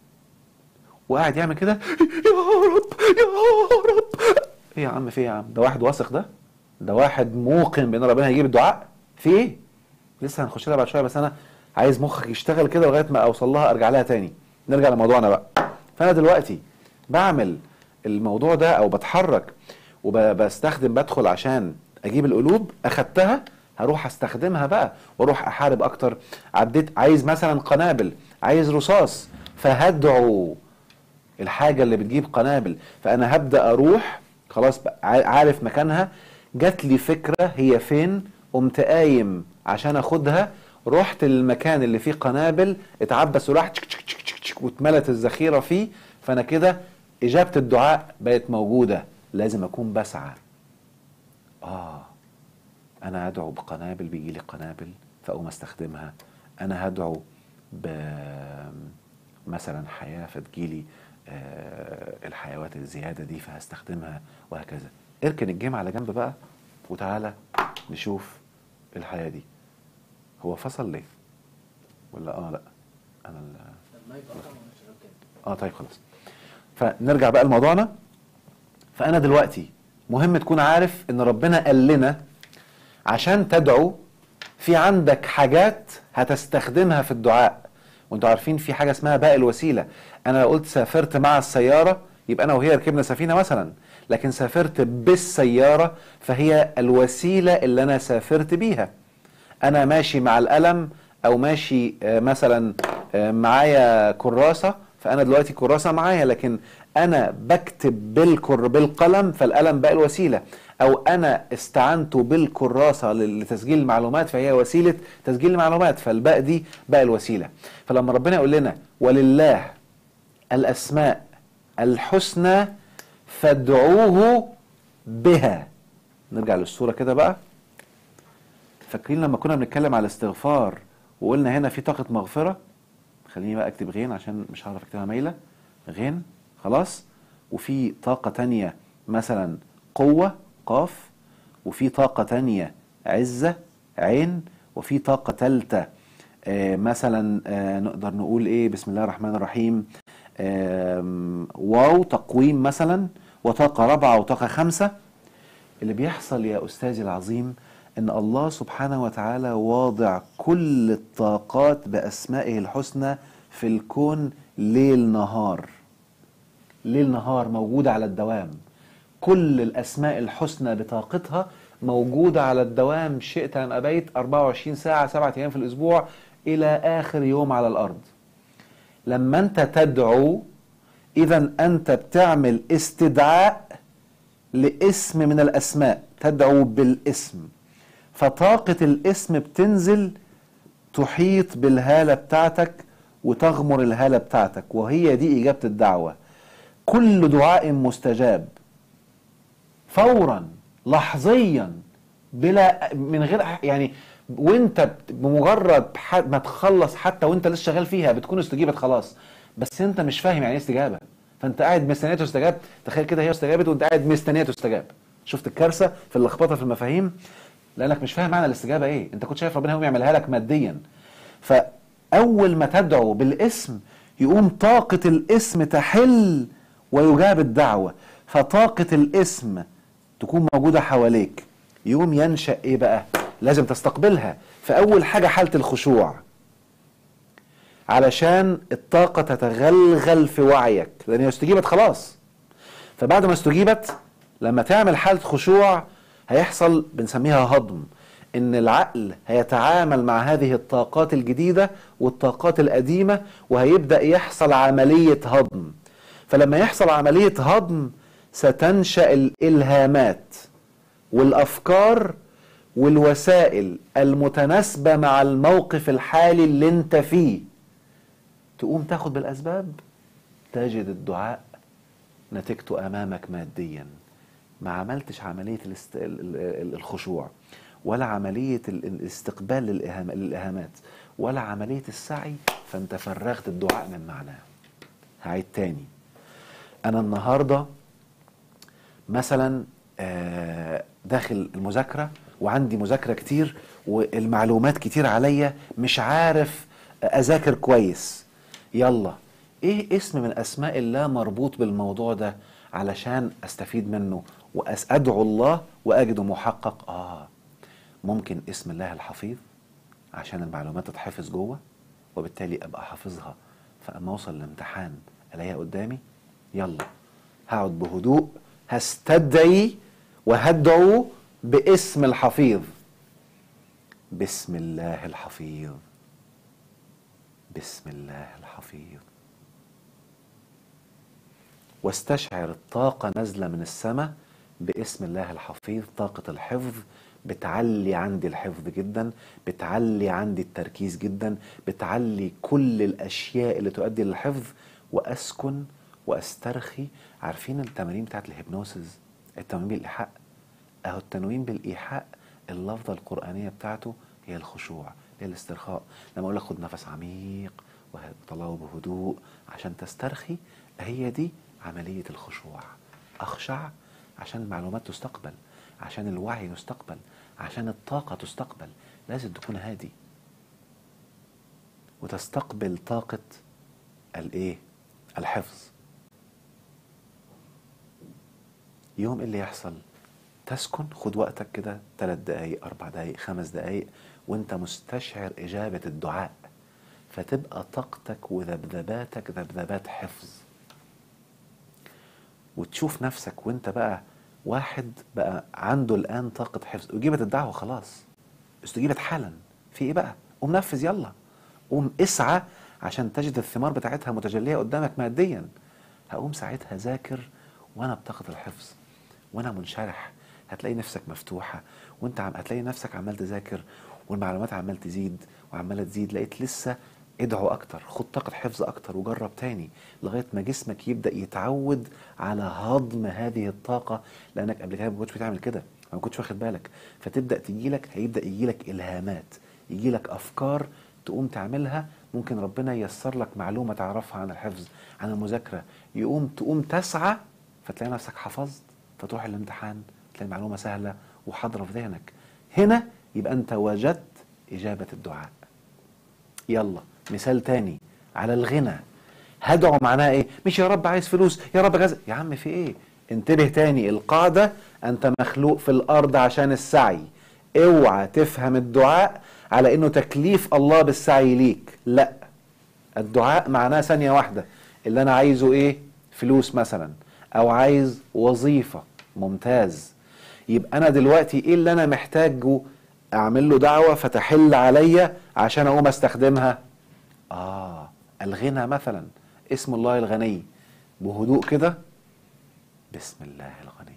[SPEAKER 1] وقاعد يعمل كده يا رب يا رب ايه يا عم في إيه يا عم ده واحد واثق ده ده واحد موقن بان ربنا هيجيب الدعاء في ايه لسه هنخش لها بعد شويه بس انا عايز مخك يشتغل كده لغايه ما اوصل لها ارجع لها تاني نرجع لموضوعنا بقى فانا دلوقتي بعمل الموضوع ده او بتحرك وبستخدم بدخل عشان اجيب القلوب اخدتها هروح استخدمها بقى واروح احارب اكتر عديت عايز مثلا قنابل عايز رصاص فهدعو الحاجه اللي بتجيب قنابل فانا هبدا اروح خلاص بقى عا- عارف مكانها جات لي فكره هي فين قمت قايم عشان اخدها رحت للمكان اللي فيه قنابل اتعبس وراح تشك تشك تشك تشك تشك واتملت الذخيره فيه فانا كده اجابه الدعاء بقت موجوده لازم اكون بسعى اه انا ادعو بقنابل بيجي لي قنابل فاقوم استخدمها انا هدعو ب مثلا حياه فتجيلي آه، الحيوات الزياده دي فهستخدمها وهكذا اركن الجيم على جنب بقى وتعالى نشوف الحياه دي هو فصل ليه ولا اه لا انا ال- اه طيب خلاص فنرجع بقى لموضوعنا فانا دلوقتي مهم تكون عارف ان ربنا قال لنا عشان تدعو في عندك حاجات هتستخدمها في الدعاء وانتوا عارفين في حاجه اسمها باقي الوسيله انا لو قلت سافرت مع السياره يبقى انا وهي ركبنا سفينه مثلا لكن سافرت بالسياره فهي الوسيله اللي انا سافرت بيها انا ماشي مع القلم او ماشي آه، مثلا آه، معايا كراسه فانا دلوقتي كراسه معايا لكن انا بكتب بالكر بالقلم فالقلم بقى الوسيله او انا استعنت بالكراسه ل- لتسجيل المعلومات فهي وسيله تسجيل المعلومات فالباء دي بقى الوسيله فلما ربنا يقول لنا ولله الاسماء الحسنى فادعوه بها نرجع للصوره كده بقى فاكرين لما كنا بنتكلم على الاستغفار وقلنا هنا في طاقه مغفره خليني بقى اكتب غين عشان مش هعرف اكتبها مايله غين خلاص وفي طاقه تانية مثلا قوه قاف وفي طاقه تانية عزه عين وفي طاقه ثالثه آه مثلا آه نقدر نقول ايه بسم الله الرحمن الرحيم آم، واو تقويم مثلا وطاقة رابعة وطاقة خمسة اللي بيحصل يا أستاذي العظيم أن الله سبحانه وتعالى واضع كل الطاقات بأسمائه الحسنى في الكون ليل نهار ليل نهار موجودة على الدوام كل الأسماء الحسنى بطاقتها موجودة على الدوام شئت أم أبيت 24 ساعة سبعة أيام في الأسبوع إلى آخر يوم على الأرض لما أنت تدعو إذا أنت بتعمل استدعاء لاسم من الأسماء تدعو بالاسم فطاقة الاسم بتنزل تحيط بالهالة بتاعتك وتغمر الهالة بتاعتك وهي دي إجابة الدعوة كل دعاء مستجاب فورا لحظيا بلا من غير يعني وانت بت- بمجرد ح- ما تخلص حتى وانت لسه شغال فيها بتكون استجيبت خلاص بس انت مش فاهم يعني ايه استجابه فانت قاعد مستنيه تستجاب تخيل كده هي استجابت وانت قاعد مستنيه تستجاب شفت الكارثه في اللخبطه في المفاهيم لانك مش فاهم معنى الاستجابه ايه انت كنت شايف ربنا هو يعملها لك ماديا فاول ما تدعو بالاسم يقوم طاقه الاسم تحل ويجاب الدعوه فطاقه الاسم تكون موجوده حواليك يقوم ينشا ايه بقى لازم تستقبلها فاول حاجه حاله الخشوع علشان الطاقة تتغلغل في وعيك لأن هي استجيبت خلاص فبعد ما استجيبت لما تعمل حالة خشوع هيحصل بنسميها هضم إن العقل هيتعامل مع هذه الطاقات الجديدة والطاقات القديمة وهيبدأ يحصل عملية هضم فلما يحصل عملية هضم ستنشأ الإلهامات والأفكار والوسائل المتناسبة مع الموقف الحالي اللي انت فيه تقوم تاخد بالاسباب تجد الدعاء نتيجته امامك ماديا ما عملتش عمليه الاست... ال- ال- الخشوع ولا عمليه ال- الاستقبال للإهام... للاهامات ولا عمليه السعي فانت فرغت الدعاء من معناه هعيد تاني انا النهارده مثلا آه، داخل المذاكره وعندي مذاكره كتير والمعلومات كتير عليا مش عارف اذاكر كويس يلا ايه اسم من اسماء الله مربوط بالموضوع ده علشان استفيد منه وادعو الله واجده محقق اه ممكن اسم الله الحفيظ عشان المعلومات تتحفظ جوه وبالتالي ابقى حافظها فاما اوصل الامتحان الاقيها قدامي يلا هقعد بهدوء هستدعي وهدعو باسم الحفيظ بسم الله الحفيظ بسم الله الحفيظ واستشعر الطاقة نازلة من السماء باسم الله الحفيظ طاقة الحفظ بتعلي عندي الحفظ جدا بتعلي عندي التركيز جدا بتعلي كل الأشياء اللي تؤدي للحفظ وأسكن وأسترخي عارفين التمارين بتاعت الهيبنوسيس التمارين بالإيحاء أهو التنوين بالإيحاء اللفظة القرآنية بتاعته هي الخشوع هي الاسترخاء لما أقول لك خد نفس عميق وطلعه بهدوء عشان تسترخي هي دي عملية الخشوع أخشع عشان المعلومات تستقبل عشان الوعي يستقبل عشان الطاقة تستقبل لازم تكون هادي وتستقبل طاقة الايه الحفظ يوم إيه اللي يحصل تسكن خد وقتك كده ثلاث دقايق أربع دقايق خمس دقايق وانت مستشعر إجابة الدعاء فتبقى طاقتك وذبذباتك ذبذبات حفظ وتشوف نفسك وانت بقى واحد بقى عنده الآن طاقة حفظ أجيبت الدعوة خلاص استجيبت حالا في ايه بقى قوم نفذ يلا قوم اسعى عشان تجد الثمار بتاعتها متجلية قدامك ماديا هقوم ساعتها ذاكر وانا بطاقة الحفظ وانا منشرح هتلاقي نفسك مفتوحة وانت عم هتلاقي نفسك عمال تذاكر والمعلومات عمال تزيد وعمالة تزيد لقيت لسه ادعو اكتر خد طاقه حفظ اكتر وجرب تاني لغايه ما جسمك يبدا يتعود على هضم هذه الطاقه لانك قبل كده ما كنتش بتعمل كده ما كنتش واخد بالك فتبدا تجيلك هيبدا يجيلك الهامات يجيلك افكار تقوم تعملها ممكن ربنا ييسر لك معلومه تعرفها عن الحفظ عن المذاكره يقوم تقوم تسعى فتلاقي نفسك حفظت فتروح الامتحان تلاقي المعلومه سهله وحاضره في ذهنك هنا يبقى انت وجدت اجابه الدعاء يلا مثال تاني على الغنى هدعو معناها ايه مش يا رب عايز فلوس يا رب كذا يا عم في ايه انتبه تاني القاعدة انت مخلوق في الارض عشان السعي اوعى تفهم الدعاء على انه تكليف الله بالسعي ليك لا الدعاء معناه ثانية واحدة اللي انا عايزه ايه فلوس مثلا او عايز وظيفة ممتاز يبقى انا دلوقتي ايه اللي انا محتاجه اعمل له دعوة فتحل عليا عشان اقوم استخدمها اه الغنى مثلا اسم الله الغني بهدوء كده بسم الله الغني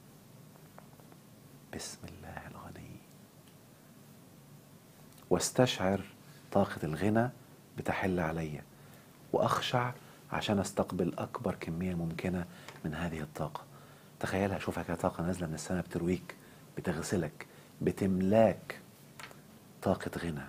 [SPEAKER 1] بسم الله الغني واستشعر طاقة الغنى بتحل عليا واخشع عشان استقبل اكبر كمية ممكنة من هذه الطاقة تخيلها شوفها كده طاقة نازلة من السماء بترويك بتغسلك بتملاك طاقة غنى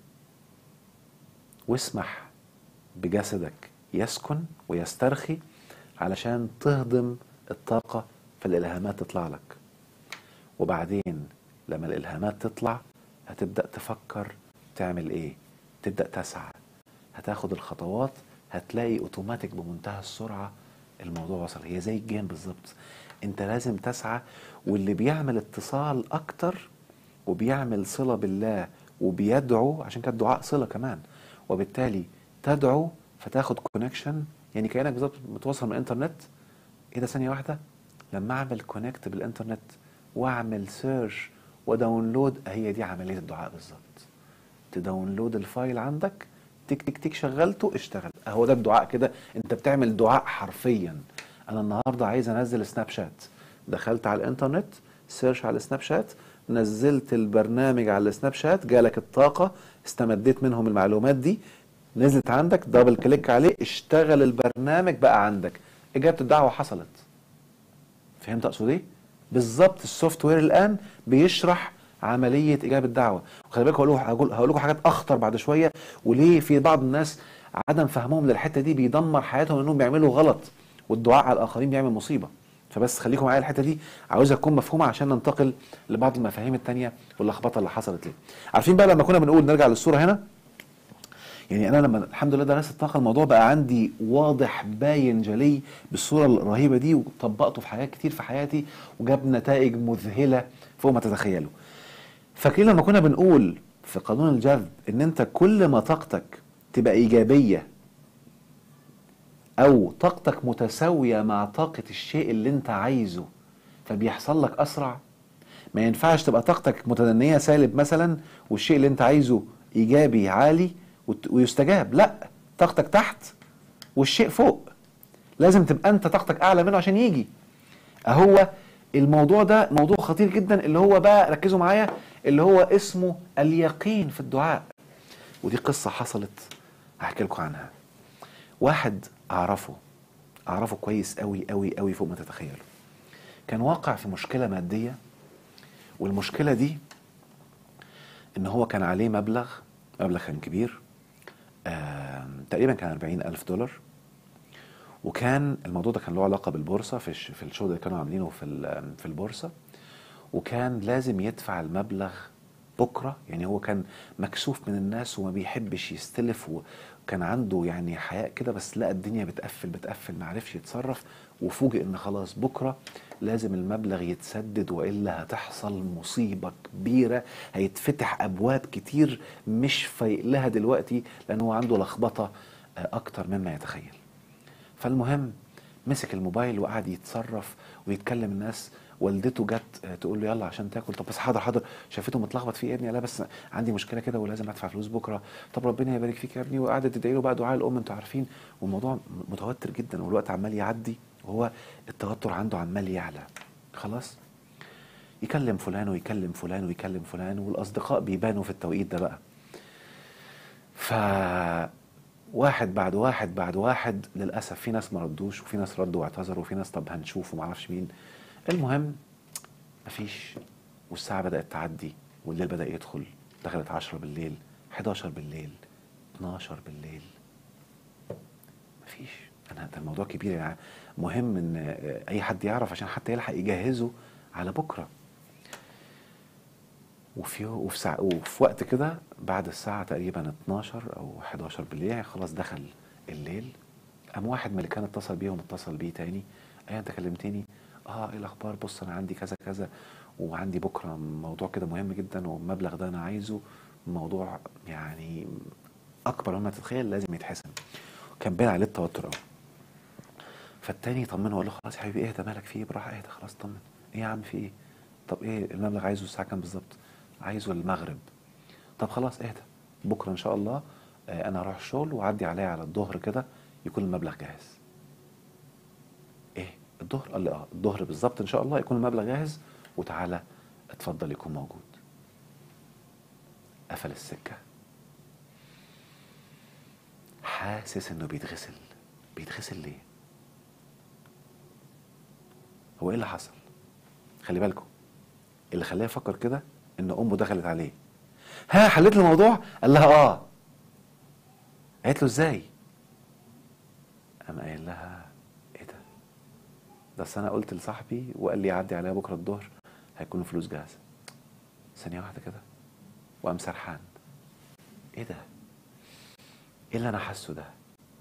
[SPEAKER 1] واسمح بجسدك يسكن ويسترخي علشان تهضم الطاقة فالإلهامات تطلع لك وبعدين لما الإلهامات تطلع هتبدأ تفكر تعمل إيه تبدأ تسعى هتاخد الخطوات هتلاقي اوتوماتيك بمنتهى السرعة الموضوع وصل هي زي الجيم بالظبط انت لازم تسعى واللي بيعمل اتصال اكتر وبيعمل صلة بالله وبيدعو عشان كده الدعاء صلة كمان وبالتالي تدعو فتاخد كونكشن يعني كانك بالظبط متوصل من الانترنت ايه ده ثانيه واحده لما اعمل كونكت بالانترنت واعمل سيرش وداونلود هي دي عمليه الدعاء بالظبط تداونلود الفايل عندك تك تك تك شغلته اشتغل هو ده الدعاء كده انت بتعمل دعاء حرفيا انا النهارده عايز انزل سناب شات دخلت على الانترنت سيرش على السناب شات نزلت البرنامج على السناب شات جالك الطاقه استمديت منهم المعلومات دي نزلت عندك دبل كليك عليه اشتغل البرنامج بقى عندك اجابه الدعوه حصلت فهمت اقصد ايه بالظبط السوفت وير الان بيشرح عمليه اجابه الدعوه وخلي بالك هقول هقول لكم حاجات اخطر بعد شويه وليه في بعض الناس عدم فهمهم للحته دي بيدمر حياتهم انهم بيعملوا غلط والدعاء على الاخرين بيعمل مصيبه فبس خليكم معايا الحته دي عاوزها تكون مفهومه عشان ننتقل لبعض المفاهيم التانية واللخبطه اللي حصلت ليه عارفين بقى لما كنا بنقول نرجع للصوره هنا يعني انا لما الحمد لله درست الطاقه الموضوع بقى عندي واضح باين جلي بالصوره الرهيبه دي وطبقته في حاجات كتير في حياتي وجاب نتائج مذهله فوق ما تتخيلوا فاكرين لما كنا بنقول في قانون الجذب ان انت كل ما طاقتك تبقى ايجابيه او طاقتك متساويه مع طاقه الشيء اللي انت عايزه فبيحصل لك اسرع ما ينفعش تبقى طاقتك متدنيه سالب مثلا والشيء اللي انت عايزه ايجابي عالي ويستجاب لا طاقتك تحت والشيء فوق لازم تبقى انت طاقتك اعلى منه عشان يجي اهو الموضوع ده موضوع خطير جدا اللي هو بقى ركزوا معايا اللي هو اسمه اليقين في الدعاء ودي قصة حصلت هحكي لكم عنها واحد اعرفه اعرفه كويس قوي قوي قوي فوق ما تتخيلوا كان واقع في مشكلة مادية والمشكلة دي ان هو كان عليه مبلغ مبلغ كان كبير تقريبا كان 40 ألف دولار وكان الموضوع ده كان له علاقة بالبورصة في في الشغل اللي كانوا عاملينه في في البورصة وكان لازم يدفع المبلغ بكرة يعني هو كان مكسوف من الناس وما بيحبش يستلف وكان عنده يعني حياء كده بس لقى الدنيا بتقفل بتقفل ما عرفش يتصرف وفوجئ ان خلاص بكرة لازم المبلغ يتسدد والا هتحصل مصيبه كبيره هيتفتح ابواب كتير مش فايق لها دلوقتي لان هو عنده لخبطه اكتر مما يتخيل فالمهم مسك الموبايل وقعد يتصرف ويتكلم الناس والدته جت تقول له يلا عشان تاكل طب بس حاضر حاضر شافته متلخبط فيه يا ابني لا بس عندي مشكله كده ولازم ادفع فلوس بكره طب ربنا يبارك فيك يا ابني وقعدت تدعي له بقى دعاء الام انتوا عارفين والموضوع متوتر جدا والوقت عمال يعدي وهو التوتر عنده عمال يعلى خلاص يكلم فلان ويكلم فلان ويكلم فلان والاصدقاء بيبانوا في التوقيت ده بقى واحد بعد واحد بعد واحد للاسف في ناس ما ردوش وفي ناس ردوا واعتذروا وفي ناس طب هنشوف وما اعرفش مين المهم مفيش والساعه بدات تعدي والليل بدا يدخل دخلت 10 بالليل 11 بالليل 12 بالليل مفيش انا ده الموضوع كبير يعني مهم ان اي حد يعرف عشان حتى يلحق يجهزه على بكره وفي وفي, ساعة وفي وقت كده بعد الساعة تقريبا 12 أو 11 بالليل يعني خلاص دخل الليل قام واحد من اللي كان اتصل بيهم اتصل بيه تاني أيه أنت كلمتني؟ أه إيه الأخبار؟ بص أنا عندي كذا كذا وعندي بكرة موضوع كده مهم جدا والمبلغ ده أنا عايزه موضوع يعني أكبر مما تتخيل لازم يتحسن كان باين عليه التوتر قوي فالتاني طمنه وقال له خلاص يا حبيبي اهدى مالك في ايه براحه اهدى خلاص طمن ايه يا عم في ايه طب ايه المبلغ عايزه الساعه كام بالظبط عايزه المغرب طب خلاص اهدى بكره ان شاء الله آه، انا هروح الشغل واعدي عليا على الظهر كده يكون المبلغ جاهز ايه الظهر قال لي اه الظهر بالظبط ان شاء الله يكون المبلغ جاهز وتعالى اتفضل يكون موجود قفل السكه حاسس انه بيتغسل بيتغسل ليه هو ايه اللي حصل خلي بالكم اللي خلاه يفكر كده ان امه دخلت عليه ها حليت الموضوع قال لها اه قالت له ازاي قام قايل لها ايه ده ده أصل انا قلت لصاحبي وقال لي عدي عليا بكره الظهر هيكون الفلوس جاهزه ثانيه واحده كده وقام سرحان ايه ده ايه اللي انا حاسه ده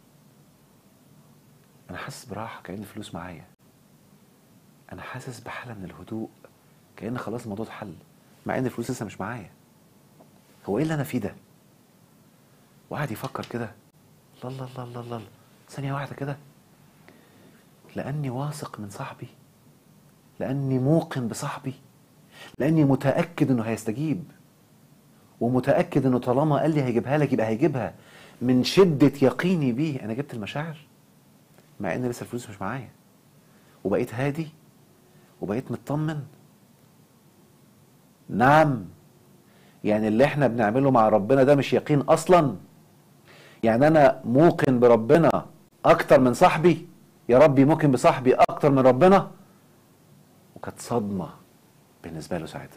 [SPEAKER 1] انا حاسس براحه كأن الفلوس معايا انا حاسس بحاله من الهدوء كأن خلاص الموضوع اتحل مع ان الفلوس لسه مش معايا هو ايه اللي انا فيه ده وقعد يفكر كده الله الله الله الله الله ثانيه واحده كده لاني واثق من صاحبي لاني موقن بصاحبي لاني متاكد انه هيستجيب ومتاكد انه طالما قال لي هيجيبها لك يبقى هيجيبها من شده يقيني بيه انا جبت المشاعر مع ان لسه الفلوس مش معايا وبقيت هادي وبقيت مطمن نعم يعني اللي احنا بنعمله مع ربنا ده مش يقين اصلا يعني انا موقن بربنا اكتر من صاحبي يا ربي موقن بصاحبي اكتر من ربنا وكانت صدمه بالنسبه له ساعتها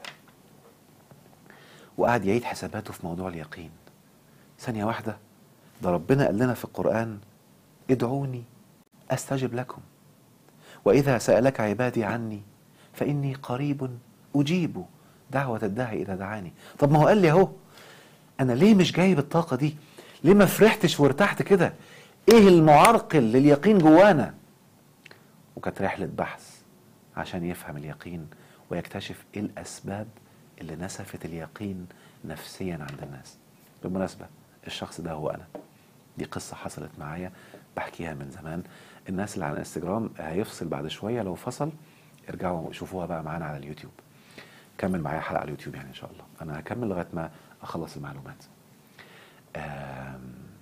[SPEAKER 1] وقعد يعيد حساباته في موضوع اليقين ثانيه واحده ده ربنا قال لنا في القران ادعوني استجب لكم واذا سالك عبادي عني فاني قريب اجيب دعوه الداعي اذا دعاني طب ما هو قال لي اهو انا ليه مش جايب الطاقه دي ليه ما فرحتش وارتحت كده ايه المعرقل لليقين جوانا وكانت رحله بحث عشان يفهم اليقين ويكتشف ايه الاسباب اللي نسفت اليقين نفسيا عند الناس بالمناسبه الشخص ده هو انا دي قصه حصلت معايا بحكيها من زمان الناس اللي على الانستجرام هيفصل بعد شويه لو فصل ارجعوا شوفوها بقى معانا على اليوتيوب كمل معايا حلقه على اليوتيوب يعني ان شاء الله انا هكمل لغايه ما اخلص المعلومات آم،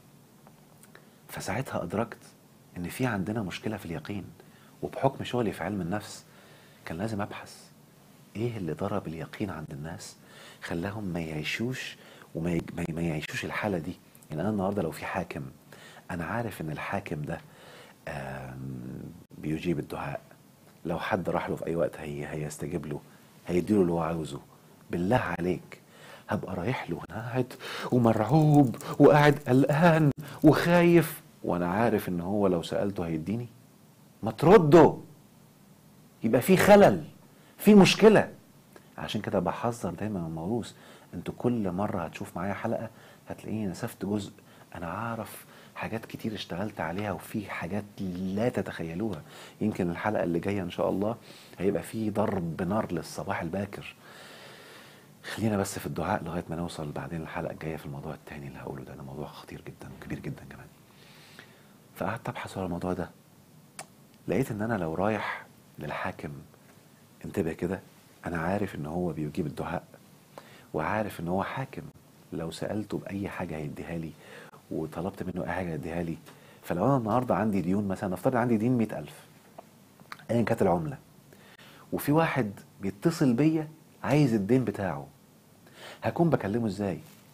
[SPEAKER 1] فساعتها ادركت ان في عندنا مشكله في اليقين وبحكم شغلي في علم النفس كان لازم ابحث ايه اللي ضرب اليقين عند الناس خلاهم ما يعيشوش وما ي- ما ي- ما يعيشوش الحاله دي يعني انا النهارده لو في حاكم انا عارف ان الحاكم ده آم، بيجيب الدعاء لو حد راح له في اي وقت هي هيستجيب له هيديله اللي هو عاوزه بالله عليك هبقى رايح له وانا قاعد ومرعوب وقاعد قلقان وخايف وانا عارف ان هو لو سالته هيديني ما ترده يبقى في خلل في مشكله عشان كده بحذر دايما من الموروث انتوا كل مره هتشوف معايا حلقه هتلاقيني نسفت جزء انا عارف حاجات كتير اشتغلت عليها وفي حاجات لا تتخيلوها يمكن الحلقه اللي جايه ان شاء الله هيبقى في ضرب نار للصباح الباكر خلينا بس في الدعاء لغايه ما نوصل بعدين الحلقه الجايه في الموضوع التاني اللي هقوله ده ده موضوع خطير جدا وكبير جدا كمان فقعدت ابحث ورا الموضوع ده لقيت ان انا لو رايح للحاكم انتبه كده انا عارف ان هو بيجيب الدعاء وعارف ان هو حاكم لو سالته باي حاجه هيديها لي وطلبت منه اي حاجه هيديها لي فلو انا النهارده عندي ديون مثلا نفترض عندي دين 100000 ايا كانت العمله وفي واحد بيتصل بيا عايز الدين بتاعه هكون بكلمه ازاي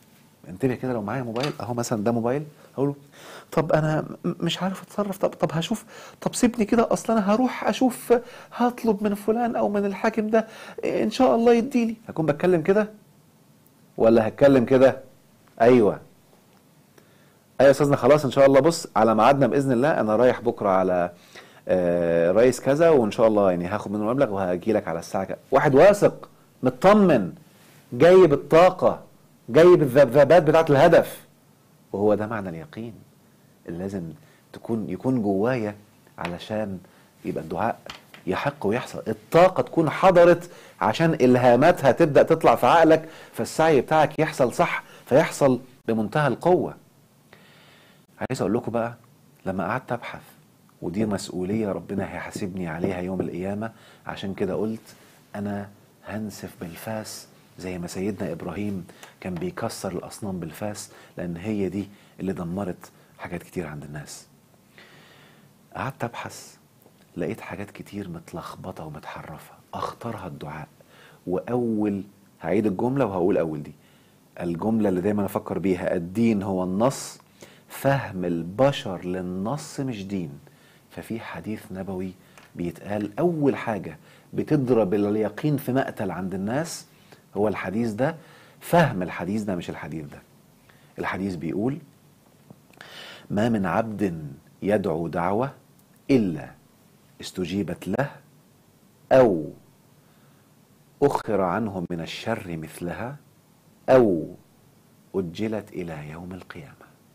[SPEAKER 1] انتبه كده لو معايا موبايل اهو مثلا ده موبايل اقول له طب انا م- مش عارف اتصرف طب طب هشوف طب سيبني كده اصلا انا هروح اشوف هطلب من فلان او من الحاكم ده ان شاء الله يديلي هكون بتكلم كده ولا هتكلم كده ايوه ايوه يا استاذنا خلاص ان شاء الله بص على ميعادنا باذن الله انا رايح بكره على آه، رئيس كذا وان شاء الله يعني هاخد منه مبلغ وهاجي لك على الساعه كذا واحد واثق مطمن جاي بالطاقه جاي بالذبذبات بتاعت الهدف وهو ده معنى اليقين اللي لازم تكون يكون جوايا علشان يبقى الدعاء يحق ويحصل الطاقة تكون حضرت عشان إلهاماتها تبدأ تطلع في عقلك فالسعي بتاعك يحصل صح فيحصل بمنتهى القوة عايز أقول لكم بقى لما قعدت أبحث ودي مسؤولية ربنا هيحاسبني عليها يوم القيامة عشان كده قلت أنا هنسف بالفاس زي ما سيدنا إبراهيم كان بيكسر الأصنام بالفاس لأن هي دي اللي دمرت حاجات كتير عند الناس قعدت أبحث لقيت حاجات كتير متلخبطة ومتحرفة أخطرها الدعاء وأول هعيد الجملة وهقول أول دي الجملة اللي دايما أفكر بيها الدين هو النص فهم البشر للنص مش دين ففي حديث نبوي بيتقال أول حاجة بتضرب اليقين في مقتل عند الناس هو الحديث ده فهم الحديث ده مش الحديث ده الحديث بيقول ما من عبد يدعو دعوة إلا استجيبت له أو أخر عنه من الشر مثلها أو أجلت إلى يوم القيامة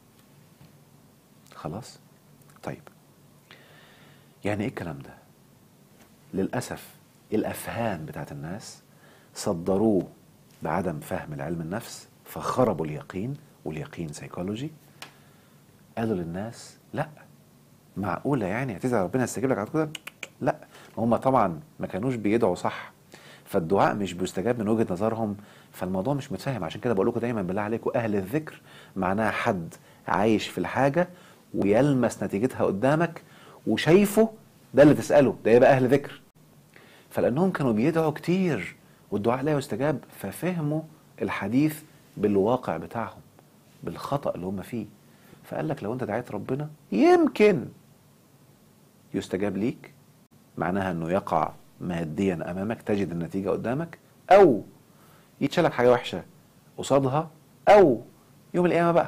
[SPEAKER 1] خلاص طيب يعني إيه الكلام ده للأسف الأفهام بتاعت الناس صدروه بعدم فهم العلم النفس فخربوا اليقين واليقين سيكولوجي قالوا للناس لا معقولة يعني هتزعل ربنا يستجيب لك على كده لا هم طبعا ما كانوش بيدعوا صح فالدعاء مش بيستجاب من وجهة نظرهم فالموضوع مش متفاهم عشان كده بقول لكم دايما بالله عليكم اهل الذكر معناها حد عايش في الحاجة ويلمس نتيجتها قدامك وشايفه ده اللي تسأله ده يبقى اهل ذكر فلانهم كانوا بيدعوا كتير والدعاء لا يستجاب ففهموا الحديث بالواقع بتاعهم بالخطأ اللي هم فيه فقال لك لو انت دعيت ربنا يمكن يستجاب ليك معناها انه يقع ماديا امامك تجد النتيجه قدامك او يتشالك حاجه وحشه قصادها او يوم القيامه بقى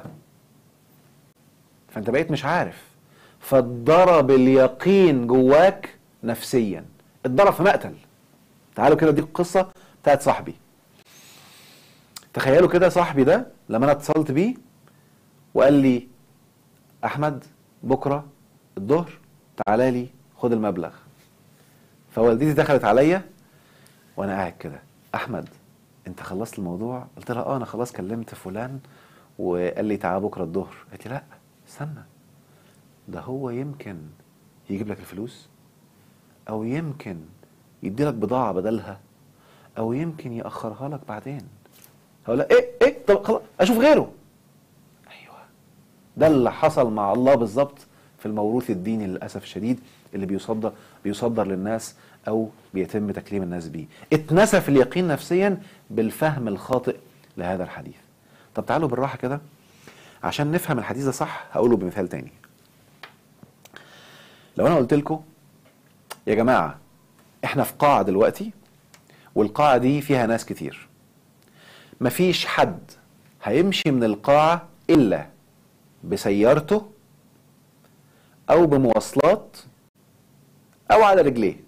[SPEAKER 1] فانت بقيت مش عارف فاتضرب اليقين جواك نفسيا اتضرب في مقتل تعالوا كده دي القصه بتاعت صاحبي تخيلوا كده صاحبي ده لما انا اتصلت بيه وقال لي احمد بكره الظهر تعالى لي خد المبلغ فوالدتي دخلت عليا وانا قاعد كده احمد انت خلصت الموضوع قلت لها اه انا خلاص كلمت فلان وقال لي تعالى بكره الظهر قالت لي لا استنى ده هو يمكن يجيب لك الفلوس او يمكن يدي لك بضاعه بدلها او يمكن ياخرها لك بعدين هقول لها ايه ايه طب خلاص اشوف غيره ايوه ده اللي حصل مع الله بالظبط في الموروث الديني للاسف الشديد اللي بيصدر بيصدر للناس او بيتم تكليم الناس بيه اتنسف اليقين نفسيا بالفهم الخاطئ لهذا الحديث طب تعالوا بالراحه كده عشان نفهم الحديث ده صح هقوله بمثال تاني لو انا قلت لكم يا جماعه احنا في قاعه دلوقتي والقاعه دي فيها ناس كتير مفيش حد هيمشي من القاعه الا بسيارته او بمواصلات او على رجليه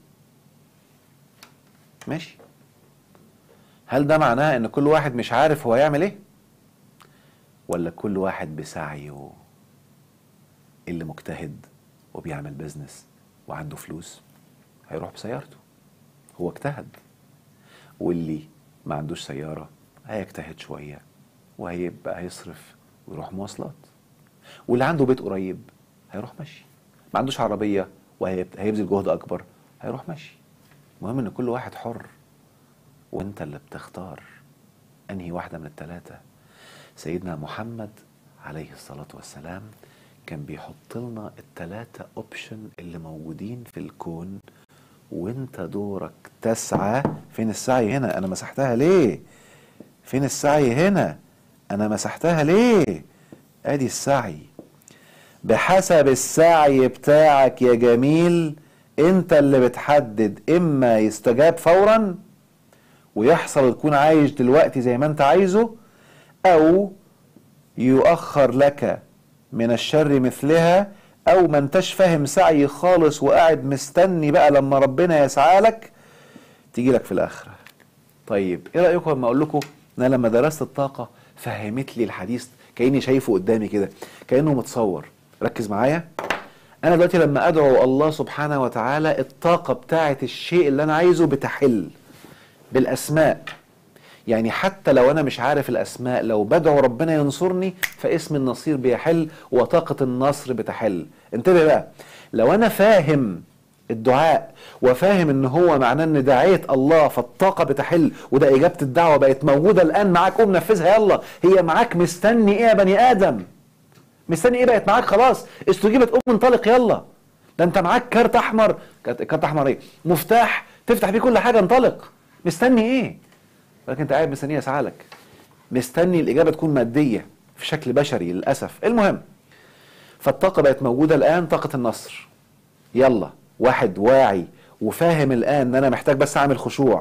[SPEAKER 1] ماشي هل ده معناه ان كل واحد مش عارف هو يعمل ايه ولا كل واحد بسعيه اللي مجتهد وبيعمل بيزنس وعنده فلوس هيروح بسيارته هو اجتهد واللي ما عندوش سيارة هيجتهد شوية وهيبقى هيصرف ويروح مواصلات واللي عنده بيت قريب هيروح مشي ما عندوش عربية وهيبذل جهد أكبر هيروح مشي المهم إن كل واحد حر وأنت اللي بتختار أنهي واحدة من التلاتة سيدنا محمد عليه الصلاة والسلام كان بيحط لنا التلاتة اوبشن اللي موجودين في الكون وانت دورك تسعى فين السعي هنا انا مسحتها ليه فين السعي هنا انا مسحتها ليه ادي السعي بحسب السعي بتاعك يا جميل انت اللي بتحدد اما يستجاب فورا ويحصل وتكون عايش دلوقتي زي ما انت عايزه او يؤخر لك من الشر مثلها او ما انتش فاهم سعي خالص وقاعد مستني بقى لما ربنا يسعى لك تيجي لك في الاخره طيب ايه رايكم لما اقول لكم ان انا لما درست الطاقه فهمت لي الحديث كاني شايفه قدامي كده كانه متصور ركز معايا انا دلوقتي لما ادعو الله سبحانه وتعالى الطاقه بتاعه الشيء اللي انا عايزه بتحل بالاسماء يعني حتى لو انا مش عارف الاسماء لو بدعو ربنا ينصرني فاسم النصير بيحل وطاقه النصر بتحل انتبه بقى لو انا فاهم الدعاء وفاهم ان هو معناه ان دعيت الله فالطاقه بتحل وده اجابه الدعوه بقت موجوده الان معاك قوم نفذها يلا هي معاك مستني ايه يا بني ادم مستني ايه بقت معاك خلاص استجيبت قوم انطلق يلا ده انت معاك كارت احمر كارت احمر ايه مفتاح تفتح بيه كل حاجه انطلق مستني ايه لكن انت قاعد مستنيه يسعى لك مستني الاجابه تكون ماديه في شكل بشري للاسف المهم فالطاقه بقت موجوده الان طاقه النصر يلا واحد واعي وفاهم الان ان انا محتاج بس اعمل خشوع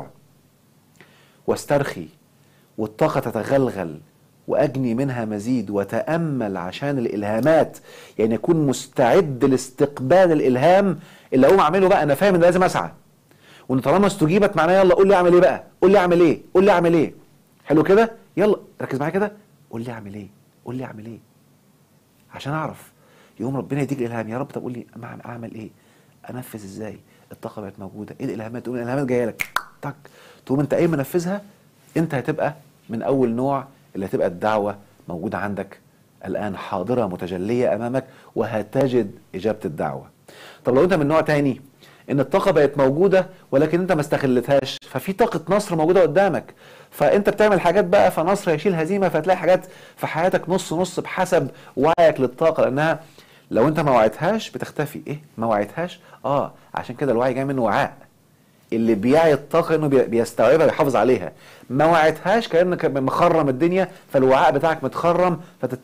[SPEAKER 1] واسترخي والطاقه تتغلغل واجني منها مزيد وتامل عشان الالهامات يعني اكون مستعد لاستقبال الالهام اللي اقوم اعمله بقى انا فاهم ان لازم اسعى وان طالما استجيبت معناه يلا قول لي اعمل ايه بقى قول لي اعمل ايه قول لي اعمل ايه حلو كده يلا ركز معايا كده قول لي اعمل ايه قول لي اعمل ايه عشان اعرف يقوم ربنا يديك الهام يا رب طب قول لي اعمل ايه انفذ ازاي الطاقه بقت موجوده ايه الالهامات تقوم الالهامات جايه لك تك تقوم انت ايه منفذها انت هتبقى من اول نوع اللي هتبقى الدعوه موجوده عندك الان حاضره متجليه امامك وهتجد اجابه الدعوه طب لو انت من نوع تاني ان الطاقه بقت موجوده ولكن انت ما استغلتهاش ففي طاقه نصر موجوده قدامك فانت بتعمل حاجات بقى فنصر يشيل هزيمه فتلاقي حاجات في حياتك نص نص بحسب وعيك للطاقه لانها لو انت ما وعيتهاش بتختفي ايه ما وعيتهاش اه عشان كده الوعي جاي منه وعاء اللي بيعي الطاقه انه بيستوعبها ويحافظ عليها ما وعيتهاش كانك مخرم الدنيا فالوعاء بتاعك متخرم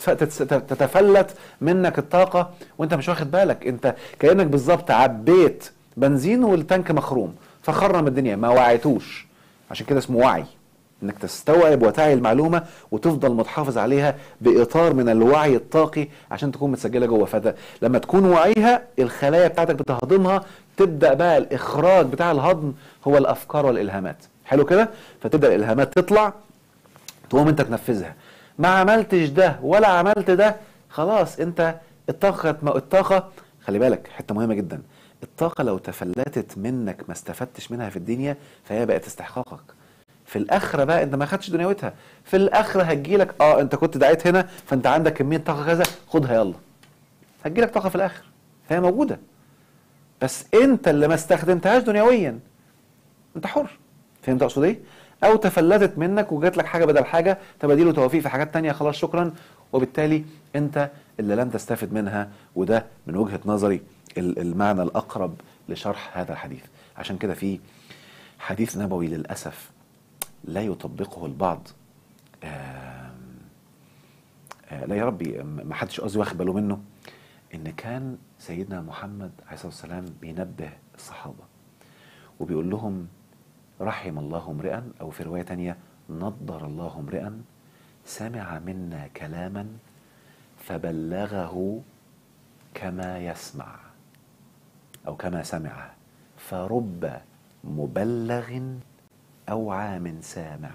[SPEAKER 1] فتتفلت منك الطاقه وانت مش واخد بالك انت كانك بالظبط عبيت بنزين والتانك مخروم فخرم الدنيا ما وعيتوش عشان كده اسمه وعي انك تستوعب وتعي المعلومه وتفضل متحافظ عليها باطار من الوعي الطاقي عشان تكون متسجله جوه فده لما تكون واعيها الخلايا بتاعتك بتهضمها تبدا بقى الاخراج بتاع الهضم هو الافكار والالهامات حلو كده فتبدا الالهامات تطلع تقوم انت تنفذها ما عملتش ده ولا عملت ده خلاص انت الطاقه الطاقه خلي بالك حته مهمه جدا الطاقه لو تفلتت منك ما استفدتش منها في الدنيا فهي بقت استحقاقك في الاخره بقى انت ما خدتش دنيوتها في الاخره هتجيلك اه انت كنت دعيت هنا فانت عندك كميه طاقه كذا خدها يلا هتجيلك طاقه في الاخر فهي موجوده بس انت اللي ما استخدمتهاش دنيويا انت حر فهمت اقصد ايه او تفلتت منك وجات لك حاجه بدل حاجه تباديل وتوافيق في حاجات تانية خلاص شكرا وبالتالي انت اللي لم تستفد منها وده من وجهه نظري المعنى الاقرب لشرح هذا الحديث عشان كده في حديث نبوي للاسف لا يطبقه البعض لا يا ربي ما حدش قصدي واخد باله منه ان كان سيدنا محمد عليه الصلاه والسلام بينبه الصحابه وبيقول لهم رحم الله امرئا او في روايه تانية نضر الله امرئا سمع منا كلاما فبلغه كما يسمع او كما سمع فرب مبلغ اوعى من سامع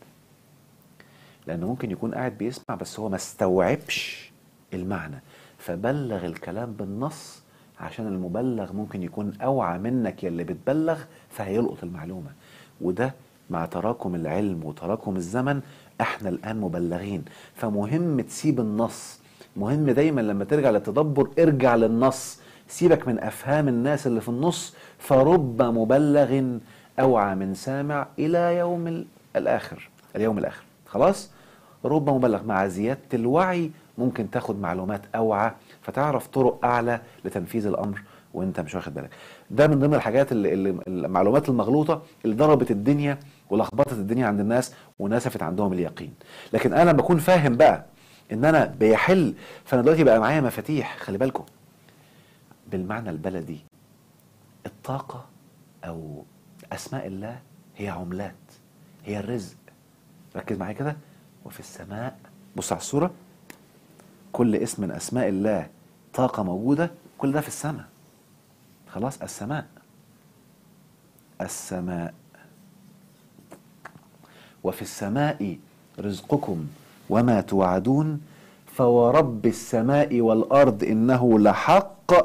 [SPEAKER 1] لانه ممكن يكون قاعد بيسمع بس هو ما استوعبش المعنى فبلغ الكلام بالنص عشان المبلغ ممكن يكون اوعى منك يلي بتبلغ فهيلقط المعلومه وده مع تراكم العلم وتراكم الزمن احنا الان مبلغين فمهم تسيب النص مهم دايما لما ترجع للتدبر ارجع للنص سيبك من افهام الناس اللي في النص فرب مبلغ اوعى من سامع الى يوم الاخر اليوم الاخر خلاص رب مبلغ مع زياده الوعي ممكن تاخد معلومات اوعى فتعرف طرق اعلى لتنفيذ الامر وانت مش واخد بالك ده من ضمن الحاجات اللي, اللي المعلومات المغلوطه اللي ضربت الدنيا ولخبطت الدنيا عند الناس ونسفت عندهم اليقين لكن انا لما بكون فاهم بقى ان انا بيحل فانا دلوقتي بقى معايا مفاتيح خلي بالكم بالمعنى البلدي الطاقة أو أسماء الله هي عملات هي الرزق ركز معايا كده وفي السماء بص على الصورة كل اسم من أسماء الله طاقة موجودة كل ده في السماء خلاص السماء السماء وفي السماء رزقكم وما توعدون فورب السماء والأرض إنه لحق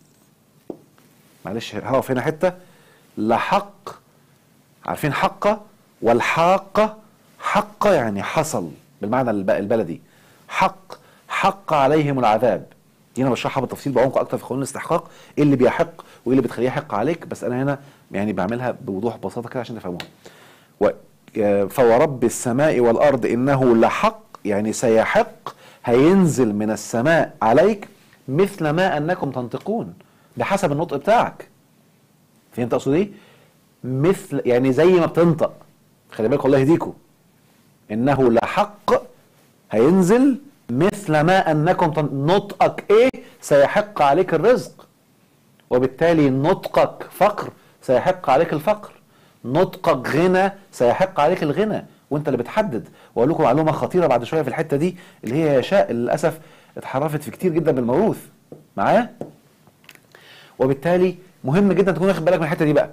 [SPEAKER 1] معلش هقف هنا حتة لحق عارفين حقة والحاقة حق يعني حصل بالمعنى الب- البلدي حق حق عليهم العذاب دي انا بشرحها بالتفصيل بعمق اكتر في قانون الاستحقاق ايه اللي بيحق وايه اللي بتخليه يحق عليك بس انا هنا يعني بعملها بوضوح ببساطه كده عشان تفهموها و- آه، فورب السماء والارض انه لحق يعني سيحق هينزل من السماء عليك مثل ما انكم تنطقون بحسب النطق بتاعك فهمت اقصد ايه؟ مثل يعني زي ما بتنطق خلي بالك الله يهديكم انه لحق هينزل مثل ما انكم تن... نطقك ايه سيحق عليك الرزق وبالتالي نطقك فقر سيحق عليك الفقر نطقك غنى سيحق عليك الغنى وانت اللي بتحدد واقول لكم معلومه خطيره بعد شويه في الحته دي اللي هي يشاء للاسف اتحرفت في كتير جدا من الموروث معايا وبالتالي مهم جدا تكون واخد بالك من الحته دي بقى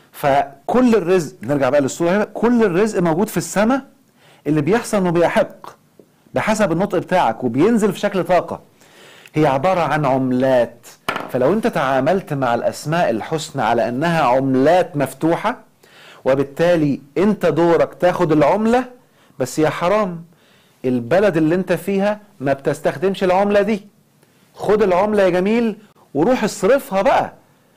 [SPEAKER 1] فكل الرزق نرجع بقى للصوره هنا كل الرزق موجود في السماء اللي بيحصل انه بيحق بحسب النطق بتاعك وبينزل في شكل طاقه هي عباره عن عملات فلو انت تعاملت مع الاسماء الحسنى على انها عملات مفتوحه وبالتالي انت دورك تاخد العمله بس يا حرام البلد اللي انت فيها ما بتستخدمش العمله دي خد العملة يا جميل وروح اصرفها بقى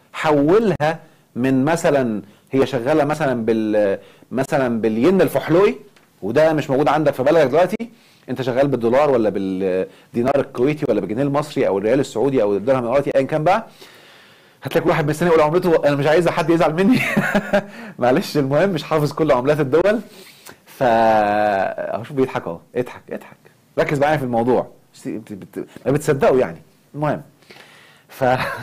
[SPEAKER 1] حولها من مثلا هي شغالة مثلا بال مثلا بالين الفحلوي وده مش موجود عندك في بلدك دلوقتي انت شغال بالدولار ولا بالدينار الكويتي ولا بالجنيه المصري او الريال السعودي او الدرهم الاماراتي ايا كان بقى هتلاقي كل واحد مستني يقول عملته انا مش عايز حد يزعل مني معلش المهم مش حافظ كل عملات الدول ف اهو شوف بيضحك اهو اضحك اضحك ركز معايا في الموضوع بت- بت- ما بتصدقوا يعني المهم ف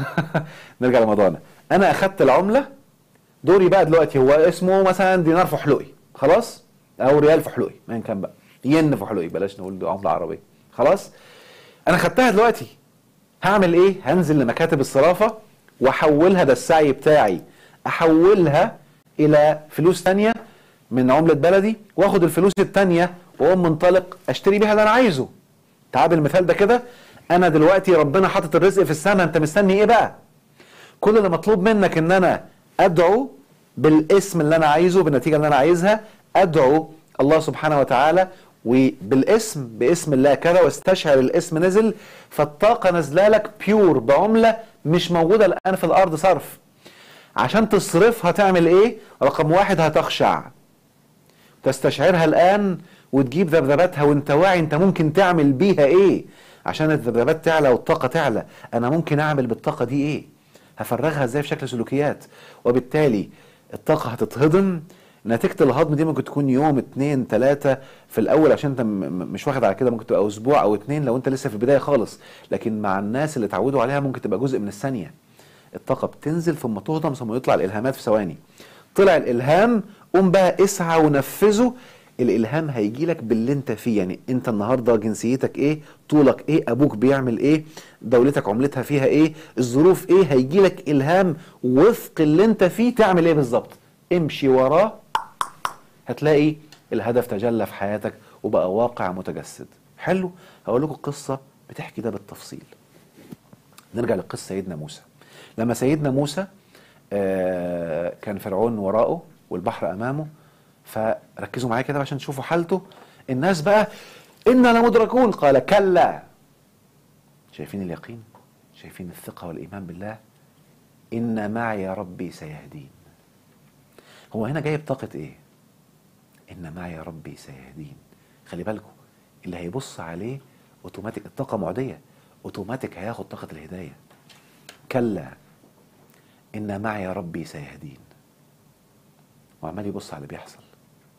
[SPEAKER 1] نرجع لموضوعنا انا اخدت العمله دوري بقى دلوقتي هو اسمه مثلا دينار فحلوقي خلاص او ريال فحلوقي ما كان بقى ين فحلوقي بلاش نقول عمله عربيه خلاص انا خدتها دلوقتي هعمل ايه هنزل لمكاتب الصرافه واحولها ده السعي بتاعي احولها الى فلوس تانية من عملة بلدي واخد الفلوس التانية واقوم منطلق اشتري بيها اللي انا عايزه تعال بالمثال ده كده انا دلوقتي ربنا حاطط الرزق في السماء انت مستني ايه بقى كل اللي مطلوب منك ان انا ادعو بالاسم اللي انا عايزه بالنتيجه اللي انا عايزها ادعو الله سبحانه وتعالى وبالاسم باسم الله كذا واستشعر الاسم نزل فالطاقه نازله لك بيور بعمله مش موجوده الان في الارض صرف عشان تصرفها تعمل ايه رقم واحد هتخشع تستشعرها الان وتجيب ذبذباتها وانت واعي انت ممكن تعمل بيها ايه عشان الذبذبات تعلى والطاقه تعلى انا ممكن اعمل بالطاقه دي ايه هفرغها ازاي في شكل سلوكيات وبالتالي الطاقه هتتهضم نتيجة الهضم دي ممكن تكون يوم اتنين تلاتة في الأول عشان أنت م- م- مش واخد على كده ممكن تبقى أسبوع أو اتنين لو أنت لسه في البداية خالص لكن مع الناس اللي اتعودوا عليها ممكن تبقى جزء من الثانية الطاقة بتنزل ثم تهضم ثم يطلع الإلهامات في ثواني طلع الإلهام قوم بقى اسعى ونفذه الإلهام هيجي لك باللي أنت فيه يعني أنت النهاردة جنسيتك إيه طولك إيه أبوك بيعمل إيه دولتك عملتها فيها إيه الظروف إيه هيجي لك إلهام وفق اللي أنت فيه تعمل إيه بالظبط امشي وراه هتلاقي الهدف تجلى في حياتك وبقى واقع متجسد حلو هقول لكم قصة بتحكي ده بالتفصيل نرجع لقصة سيدنا موسى لما سيدنا موسى آه، كان فرعون وراءه والبحر أمامه فركزوا معايا كده عشان تشوفوا حالته الناس بقى إنا لمدركون قال كلا شايفين اليقين شايفين الثقة والإيمان بالله إن معي ربي سيهدين هو هنا جايب طاقة إيه إن معي ربي سيهدين خلي بالكم اللي هيبص عليه اوتوماتيك الطاقة معدية اوتوماتيك هياخد طاقة الهداية كلا إن معي ربي سيهدين وعمال يبص على اللي بيحصل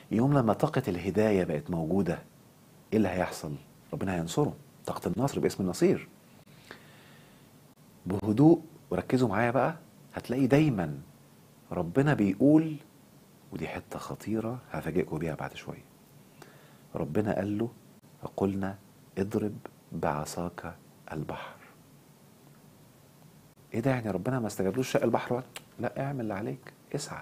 [SPEAKER 1] يوم لما طاقة الهداية بقت موجودة ايه اللي هيحصل ربنا هينصره طاقة النصر باسم النصير بهدوء وركزوا معايا بقى هتلاقي دايما ربنا بيقول ودي حتة خطيرة هفاجئكم بيها بعد شوية ربنا قال له فقلنا اضرب بعصاك البحر ايه ده يعني ربنا ما استجابلوش شق البحر وقت لا اعمل اللي عليك اسعى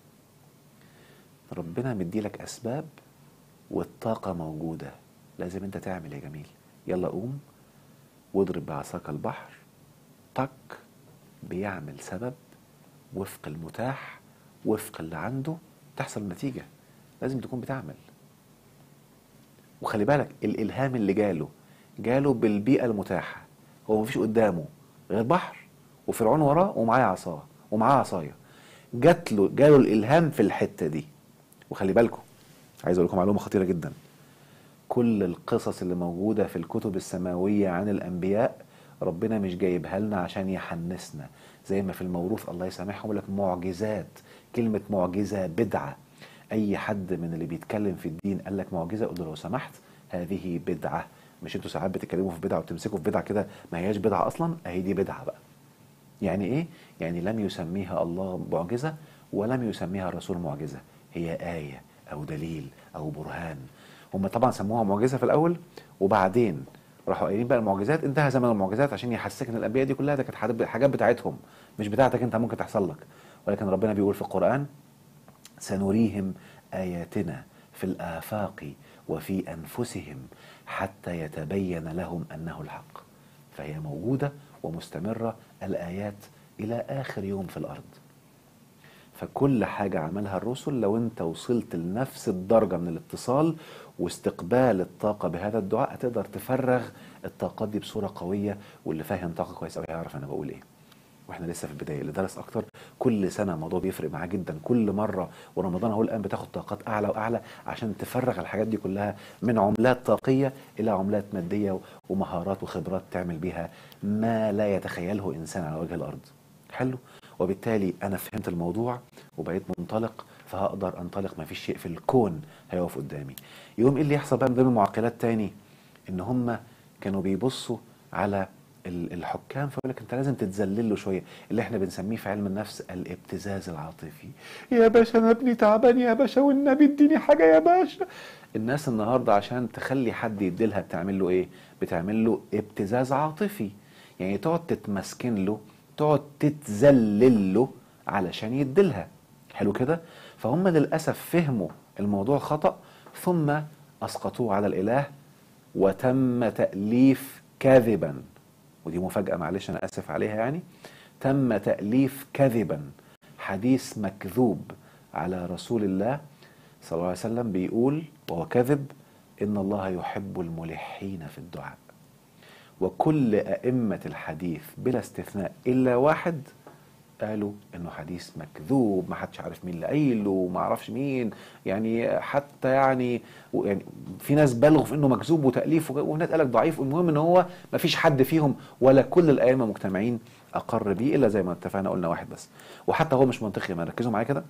[SPEAKER 1] ربنا مديلك اسباب والطاقة موجودة لازم انت تعمل يا جميل يلا قوم واضرب بعصاك البحر طق بيعمل سبب وفق المتاح وفق اللي عنده تحصل النتيجة لازم تكون بتعمل وخلي بالك الإلهام اللي جاله جاله بالبيئة المتاحة هو مفيش قدامه غير بحر وفرعون وراه ومعاه عصاه ومعاه عصاية جات له جاله الإلهام في الحتة دي وخلي بالكم عايز أقول لكم معلومة خطيرة جدا كل القصص اللي موجودة في الكتب السماوية عن الأنبياء ربنا مش جايبها لنا عشان يحنسنا زي ما في الموروث الله يسامحهم يقول لك معجزات كلمة معجزة بدعة أي حد من اللي بيتكلم في الدين قال لك معجزة قول له لو سمحت هذه بدعة مش انتوا ساعات بتتكلموا في بدعة وتمسكوا في بدعة كده ما هياش بدعة أصلا أهي دي بدعة بقى يعني إيه؟ يعني لم يسميها الله معجزة ولم يسميها الرسول معجزة هي آية أو دليل أو برهان هم طبعا سموها معجزة في الأول وبعدين راحوا قايلين بقى المعجزات انتهى زمن المعجزات عشان يحسسك ان الانبياء دي كلها ده كانت حاجات بتاعتهم مش بتاعتك انت ممكن تحصل لك ولكن ربنا بيقول في القران سنريهم اياتنا في الافاق وفي انفسهم حتى يتبين لهم انه الحق فهي موجوده ومستمره الايات الى اخر يوم في الارض فكل حاجة عملها الرسل لو انت وصلت لنفس الدرجة من الاتصال واستقبال الطاقة بهذا الدعاء هتقدر تفرغ الطاقات دي بصورة قوية واللي فاهم طاقة كويس قوي هيعرف انا بقول ايه واحنا لسه في البدايه اللي درس اكتر كل سنه الموضوع بيفرق معاه جدا كل مره ورمضان اهو الان بتاخد طاقات اعلى واعلى عشان تفرغ الحاجات دي كلها من عملات طاقيه الى عملات ماديه ومهارات وخبرات تعمل بيها ما لا يتخيله انسان على وجه الارض حلو وبالتالي انا فهمت الموضوع وبقيت منطلق فهقدر انطلق ما فيش شيء في الكون هيقف قدامي يوم ايه اللي يحصل بقى من ضمن المعقلات تاني ان هم كانوا بيبصوا على الحكام فيقول لك انت لازم تتذلل له شويه اللي احنا بنسميه في علم النفس الابتزاز العاطفي يا باشا انا ابني تعبان يا باشا والنبي اديني حاجه يا باشا الناس النهارده عشان تخلي حد يديلها بتعمل له ايه بتعمل له ابتزاز عاطفي يعني تقعد تتمسكن له تقعد تتذلل له علشان يديلها حلو كده فهم للاسف فهموا الموضوع خطا ثم اسقطوه على الاله وتم تاليف كاذبا ودي مفاجاه معلش انا اسف عليها يعني تم تاليف كذبا حديث مكذوب على رسول الله صلى الله عليه وسلم بيقول وهو كذب ان الله يحب الملحين في الدعاء وكل أئمة الحديث بلا استثناء إلا واحد قالوا انه حديث مكذوب ما حدش عارف مين اللي قايله ما اعرفش مين يعني حتى يعني يعني في ناس بلغوا في انه مكذوب وتاليف وناس قالك ضعيف المهم ان هو ما فيش حد فيهم ولا كل الائمه مجتمعين اقر بيه الا زي ما اتفقنا قلنا واحد بس وحتى هو مش منطقي ما ركزوا معايا كده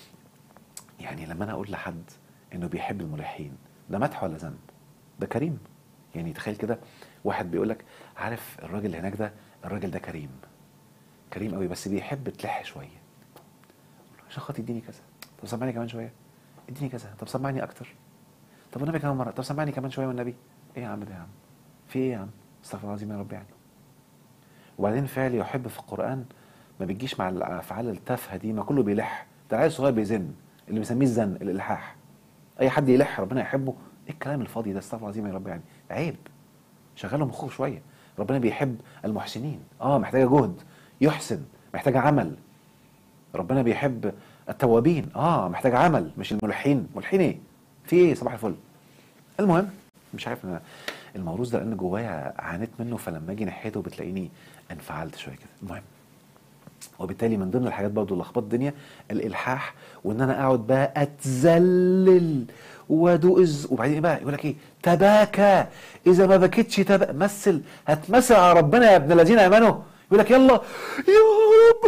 [SPEAKER 1] يعني لما انا اقول لحد انه بيحب الملحين ده مدح ولا ذنب ده كريم يعني تخيل كده واحد بيقول لك عارف الراجل اللي هناك ده الراجل ده كريم كريم قوي بس بيحب تلح شويه عشان خاطر اديني كذا طب سمعني كمان شويه اديني كذا طب سمعني اكتر طب والنبي كمان مره طب سمعني كمان شويه والنبي ايه يا عم ده يا عم في ايه يا عم استغفر الله العظيم يا رب يعني وبعدين فعل يحب في القران ما بتجيش مع الافعال التافهه دي ما كله بيلح ده العيل الصغير بيزن اللي بنسميه الزن الالحاح اي حد يلح ربنا يحبه ايه الكلام الفاضي ده استغفر الله العظيم يا رب يعني عيب شغلوا مخه شويه ربنا بيحب المحسنين اه محتاجه جهد يحسن محتاجه عمل ربنا بيحب التوابين اه محتاج عمل مش الملحين ملحين ايه في ايه صباح الفل المهم مش عارف انا الموروث ده لان جوايا عانيت منه فلما اجي ناحيته بتلاقيني انفعلت شويه كده المهم وبالتالي من ضمن الحاجات برضو اللي لخبط الدنيا الالحاح وان انا اقعد بقى اتذلل وادوق وبعدين بقى يقول لك ايه تباكى اذا ما بكيتش تبا مثل هتمثل على ربنا يا ابن الذين امنوا يقول لك يلا يا رب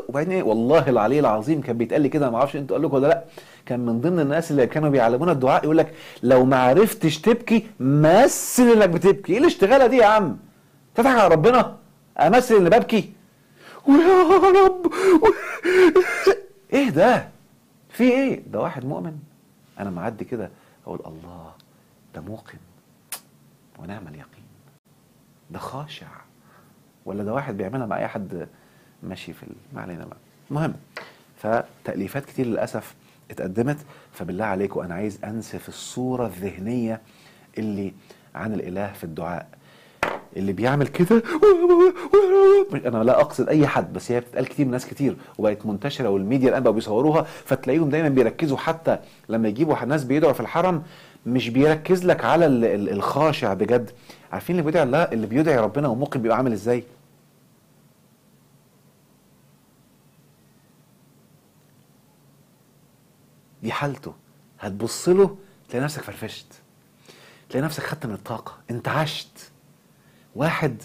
[SPEAKER 1] وبعدين ايه والله العلي العظيم كان بيتقال لي كده ما اعرفش انتوا قال لكم ولا لا كان من ضمن الناس اللي كانوا بيعلمونا الدعاء يقول لك لو ما عرفتش تبكي مثل انك بتبكي ايه الاشتغاله دي يا عم تضحك على ربنا امثل اني ببكي ويا رب ايه ده في ايه ده واحد مؤمن انا معدي كده اقول الله ده موقن ونعم اليقين ده خاشع ولا ده واحد بيعملها مع اي حد ماشي في ال- ما علينا بقى المهم فتأليفات كتير للأسف اتقدمت فبالله عليكم أنا عايز أنسف الصورة الذهنية اللي عن الإله في الدعاء اللي بيعمل كده انا لا اقصد اي حد بس هي بتتقال كتير من ناس كتير وبقت منتشره والميديا الان بقوا بيصوروها فتلاقيهم دايما بيركزوا حتى لما يجيبوا ناس بيدعوا في الحرم مش بيركز لك على ال- ال- الخاشع بجد عارفين اللي بيدعي الله اللي بيدعي ربنا وممكن بيبقى عامل ازاي دي حالته هتبص له تلاقي نفسك فرفشت تلاقي نفسك خدت من الطاقة انت عشت واحد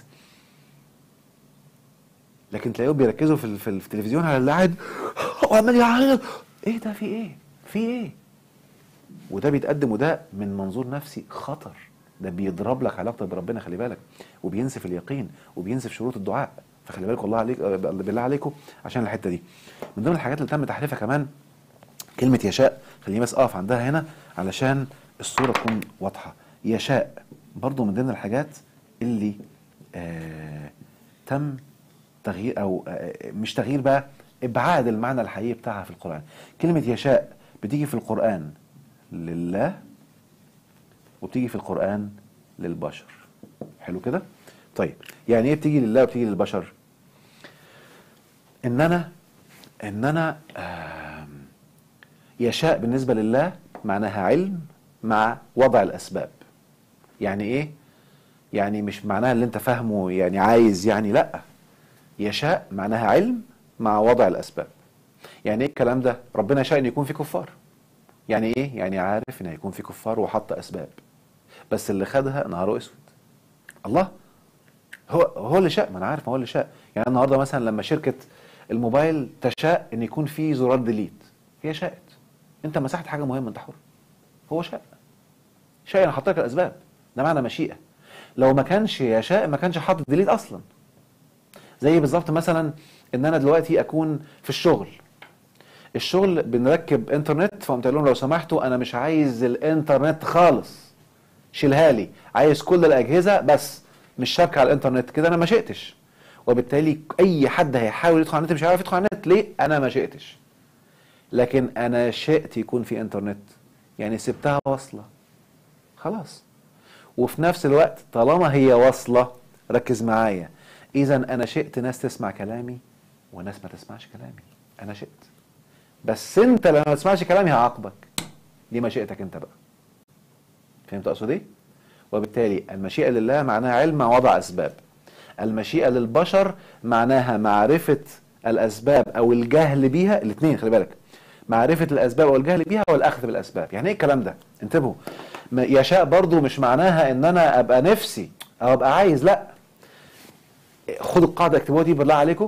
[SPEAKER 1] لكن تلاقيهم بيركزوا في, ال- في, ال- في التلفزيون على اللي قاعد وعمال يعيط ايه ده في ايه في ايه وده بيتقدم وده من منظور نفسي خطر ده بيضرب لك علاقتك بربنا خلي بالك وبينسف اليقين وبينسف شروط الدعاء فخلي بالك والله عليك آه، بالله عليكم عشان الحته دي من ضمن الحاجات اللي تم تحريفها كمان كلمة يشاء خليني بس اقف عندها هنا علشان الصورة تكون واضحة يشاء برضو من ضمن الحاجات اللي آه تم تغيير او آه مش تغيير بقى ابعاد المعنى الحقيقي بتاعها في القرآن كلمة يشاء بتيجي في القرآن لله وبتيجي في القرآن للبشر حلو كده طيب يعني ايه بتيجي لله وبتيجي للبشر ان انا ان انا آم، يشاء بالنسبة لله معناها علم مع وضع الأسباب يعني إيه؟ يعني مش معناها اللي أنت فاهمه يعني عايز يعني لأ يشاء معناها علم مع وضع الأسباب يعني إيه الكلام ده؟ ربنا يشاء أن يكون في كفار يعني إيه؟ يعني عارف أن هيكون في كفار وحط أسباب بس اللي خدها نهاره أسود الله هو هو اللي شاء ما انا عارف ما هو اللي شاء يعني النهارده مثلا لما شركه الموبايل تشاء ان يكون في زرار ديليت هي شاءت انت مسحت حاجه مهمه انت حر هو شاء شاء انا حط لك الاسباب ده معنى مشيئه لو ما كانش يشاء ما كانش حاطط ديليت اصلا زي بالظبط مثلا ان انا دلوقتي اكون في الشغل الشغل بنركب انترنت فقمت قايل لهم لو سمحتوا انا مش عايز الانترنت خالص شيلها لي عايز كل الاجهزه بس مش شابكه على الانترنت كده انا ما شئتش وبالتالي اي حد هيحاول يدخل على النت مش عارف يدخل على النت ليه انا ما شئتش لكن انا شئت يكون في انترنت يعني سبتها واصله خلاص وفي نفس الوقت طالما هي واصله ركز معايا اذا انا شئت ناس تسمع كلامي وناس ما تسمعش كلامي انا شئت بس انت لما ما تسمعش كلامي هعاقبك دي مشيئتك انت بقى فهمت اقصد ايه وبالتالي المشيئه لله معناها علم مع وضع اسباب المشيئه للبشر معناها معرفه الاسباب او الجهل بيها الاثنين خلي بالك معرفه الاسباب او الجهل بيها والاخذ بالاسباب يعني ايه الكلام ده انتبهوا ما- يشاء برضو مش معناها ان انا ابقى نفسي او ابقى عايز لا خدوا القاعده اكتبوها دي بالله عليكم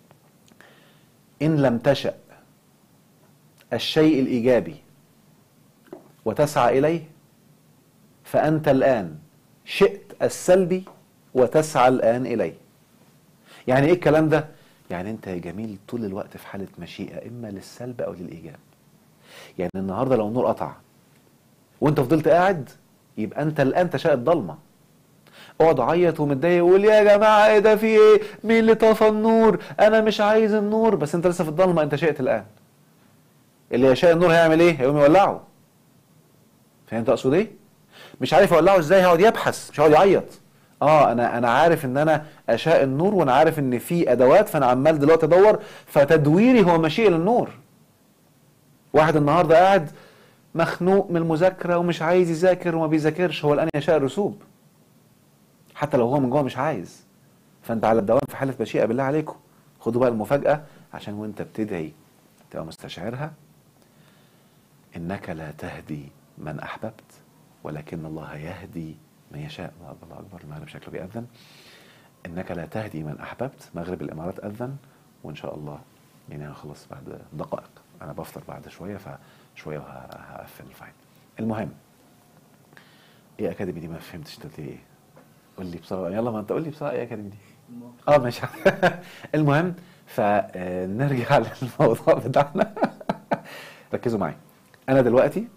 [SPEAKER 1] ان لم تشأ الشيء الايجابي وتسعى اليه فأنت الآن شئت السلبي وتسعى الآن إليه يعني إيه الكلام ده؟ يعني أنت يا جميل طول الوقت في حالة مشيئة إما للسلب أو للإيجاب يعني النهاردة لو النور قطع وأنت فضلت قاعد يبقى أنت الآن تشاء الضلمة اقعد عيط ومتضايق وقول يا جماعة إيه ده في إيه؟ مين اللي طفى النور؟ أنا مش عايز النور بس أنت لسه في الضلمة أنت شئت الآن اللي يشاء النور هيعمل إيه؟ هيقوم يولعه فهمت أقصد إيه؟ مش عارف اولعه ازاي هيقعد يبحث مش هيقعد يعيط اه انا انا عارف ان انا اشاء النور وانا عارف ان في ادوات فانا عمال دلوقتي ادور فتدويري هو مشيئه للنور واحد النهارده قاعد مخنوق من المذاكره ومش عايز يذاكر وما بيذاكرش هو الان يشاء الرسوب حتى لو هو من جوه مش عايز فانت على الدوام في حاله مشيئه بالله عليكم خدوا بقى المفاجاه عشان وانت بتدعي تبقى مستشعرها انك لا تهدي من احببت ولكن الله يهدي من يشاء الله أكبر، الله اكبر المغرب شكله بيأذن انك لا تهدي من احببت مغرب الامارات اذن وان شاء الله يعني انا خلاص بعد دقائق انا بفطر بعد شويه فشويه وهقفل الفايل المهم ايه اكاديمي دي ما فهمتش انت قلت لي ايه قول لي بصراحه يلا ما انت قول لي بصراحه ايه اكاديمي دي اه ماشي المهم فنرجع للموضوع بتاعنا ركزوا معايا انا دلوقتي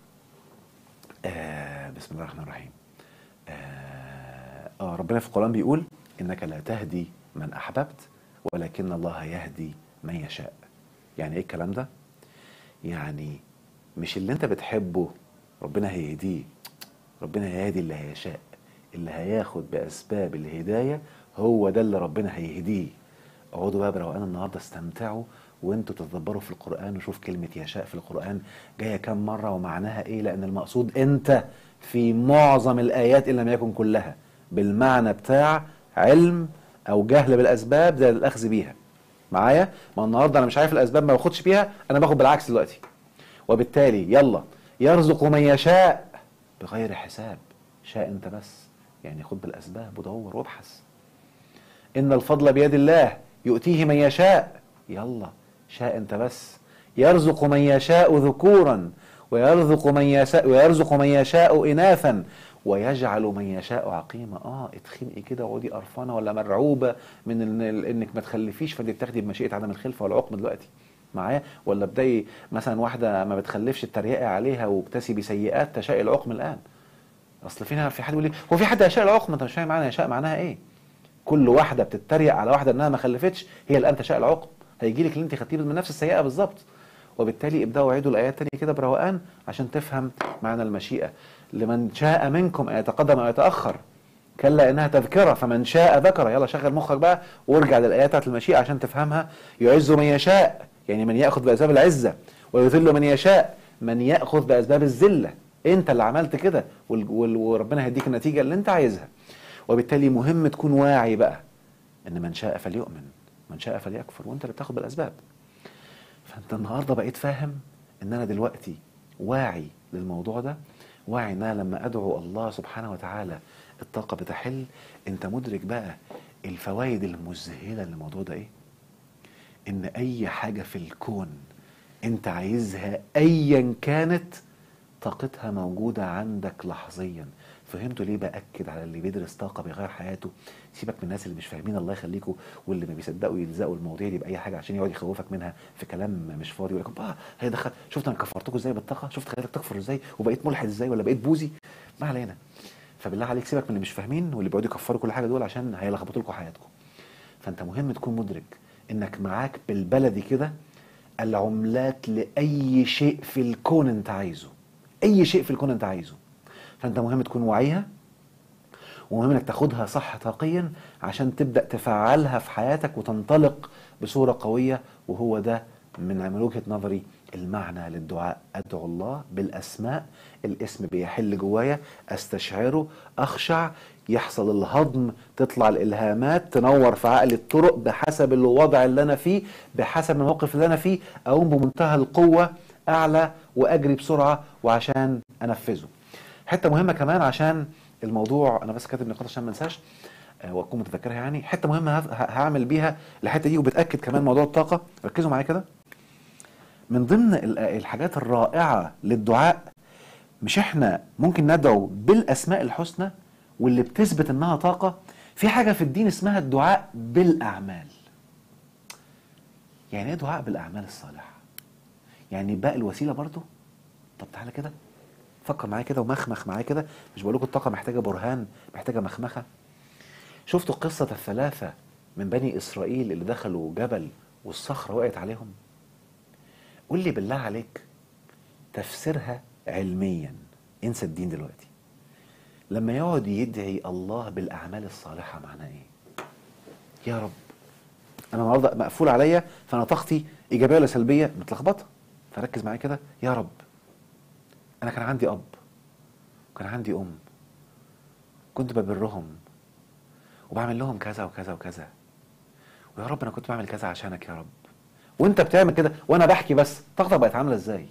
[SPEAKER 1] آه بسم الله الرحمن الرحيم آه, اه ربنا في القران بيقول انك لا تهدي من احببت ولكن الله يهدي من يشاء يعني ايه الكلام ده يعني مش اللي انت بتحبه ربنا هيهديه ربنا هيهدي اللي هيشاء اللي هياخد باسباب الهدايه هو ده اللي ربنا هيهديه اقعدوا بقى بروقان النهارده استمتعوا وانتوا تتدبروا في القران وشوف كلمه يشاء في القران جايه كم مره ومعناها ايه لان المقصود انت في معظم الايات ان لم يكن كلها بالمعنى بتاع علم او جهل بالاسباب ده الاخذ بيها معايا ما النهارده انا مش عارف الاسباب ما باخدش بيها انا باخد بالعكس دلوقتي وبالتالي يلا يرزق من يشاء بغير حساب شاء انت بس يعني خد بالاسباب ودور وابحث ان الفضل بيد الله يؤتيه من يشاء يلا شاء انت بس يرزق من يشاء ذكورا ويرزق من يشاء ويرزق من يشاء اناثا ويجعل من يشاء عقيما اه اتخنقي كده وقعدي قرفانه ولا مرعوبه من إن انك ما تخلفيش فانت بتاخدي بمشيئه عدم الخلفه والعقم دلوقتي معايا ولا بداي مثلا واحده ما بتخلفش تتريقي عليها وبتسي سيئات تشاء العقم الان اصل فينا في حد يقول لي هو في حد يشاء العقم انت مش فاهم معنى يشاء معناها ايه كل واحده بتتريق على واحده انها ما خلفتش هي الان تشاء العقم هيجي لك اللي انت خدتيه من نفس السيئه بالظبط وبالتالي ابداوا عيدوا الايات تاني كده بروقان عشان تفهم معنى المشيئه لمن شاء منكم ان يتقدم او يتاخر كلا انها تذكره فمن شاء ذكر يلا شغل مخك بقى وارجع للايات بتاعت المشيئه عشان تفهمها يعز من يشاء يعني من ياخذ باسباب العزه ويذل من يشاء من ياخذ باسباب الذله انت اللي عملت كده وربنا هيديك النتيجه اللي انت عايزها وبالتالي مهم تكون واعي بقى ان من شاء فليؤمن من شاء فليكفر وانت اللي بتاخد بالاسباب فانت النهارده بقيت فاهم ان انا دلوقتي واعي للموضوع ده واعي ان انا لما ادعو الله سبحانه وتعالى الطاقه بتحل انت مدرك بقى الفوائد المذهله للموضوع ده ايه ان اي حاجه في الكون انت عايزها ايا كانت طاقتها موجوده عندك لحظيا فهمتوا ليه باكد على اللي بيدرس طاقه بيغير حياته سيبك من الناس اللي مش فاهمين الله يخليكم واللي ما بيصدقوا يلزقوا المواضيع دي باي حاجه عشان يقعد يخوفك منها في كلام مش فاضي يقول لك اه هي دخل شفت انا كفرتكم ازاي بالطاقه شفت خليتك تكفر ازاي وبقيت ملحد ازاي ولا بقيت بوزي ما علينا فبالله عليك سيبك من اللي مش فاهمين واللي بيقعدوا يكفروا كل حاجه دول عشان هيلخبطوا لكم حياتكم فانت مهم تكون مدرك انك معاك بالبلدي كده العملات لاي شيء في الكون انت عايزه اي شيء في الكون انت عايزه فانت مهم تكون واعيها ومهم انك تاخدها صح طاقيا عشان تبدا تفعلها في حياتك وتنطلق بصوره قويه وهو ده من وجهه نظري المعنى للدعاء ادعو الله بالاسماء الاسم بيحل جوايا استشعره اخشع يحصل الهضم تطلع الالهامات تنور في عقلي الطرق بحسب الوضع اللي انا فيه بحسب الموقف اللي انا فيه اقوم بمنتهى القوه اعلى واجري بسرعه وعشان انفذه حته مهمه كمان عشان الموضوع انا بس كاتب نقاط عشان ما انساش آه، واكون متذكرها يعني حته مهمه هعمل بيها الحته دي وبتاكد كمان موضوع الطاقه ركزوا معايا كده من ضمن الحاجات الرائعه للدعاء مش احنا ممكن ندعو بالاسماء الحسنى واللي بتثبت انها طاقه في حاجه في الدين اسمها الدعاء بالاعمال يعني ايه دعاء بالاعمال الصالحه يعني باقي الوسيله برضو طب تعالى كده فكر معايا كده ومخمخ معايا كده مش بقول لكم الطاقه محتاجه برهان محتاجه مخمخه شفتوا قصه الثلاثه من بني اسرائيل اللي دخلوا جبل والصخره وقعت عليهم قول لي بالله عليك تفسيرها علميا انسى الدين دلوقتي لما يقعد يدعي الله بالاعمال الصالحه معناه ايه يا رب انا النهارده مقفول عليا فانا طاقتي ايجابيه ولا سلبيه متلخبطه فركز معايا كده يا رب انا كان عندي اب وكان عندي ام كنت ببرهم وبعمل لهم كذا وكذا وكذا ويا رب انا كنت بعمل كذا عشانك يا رب وانت بتعمل كده وانا بحكي بس طاقتك بقت عامله ازاي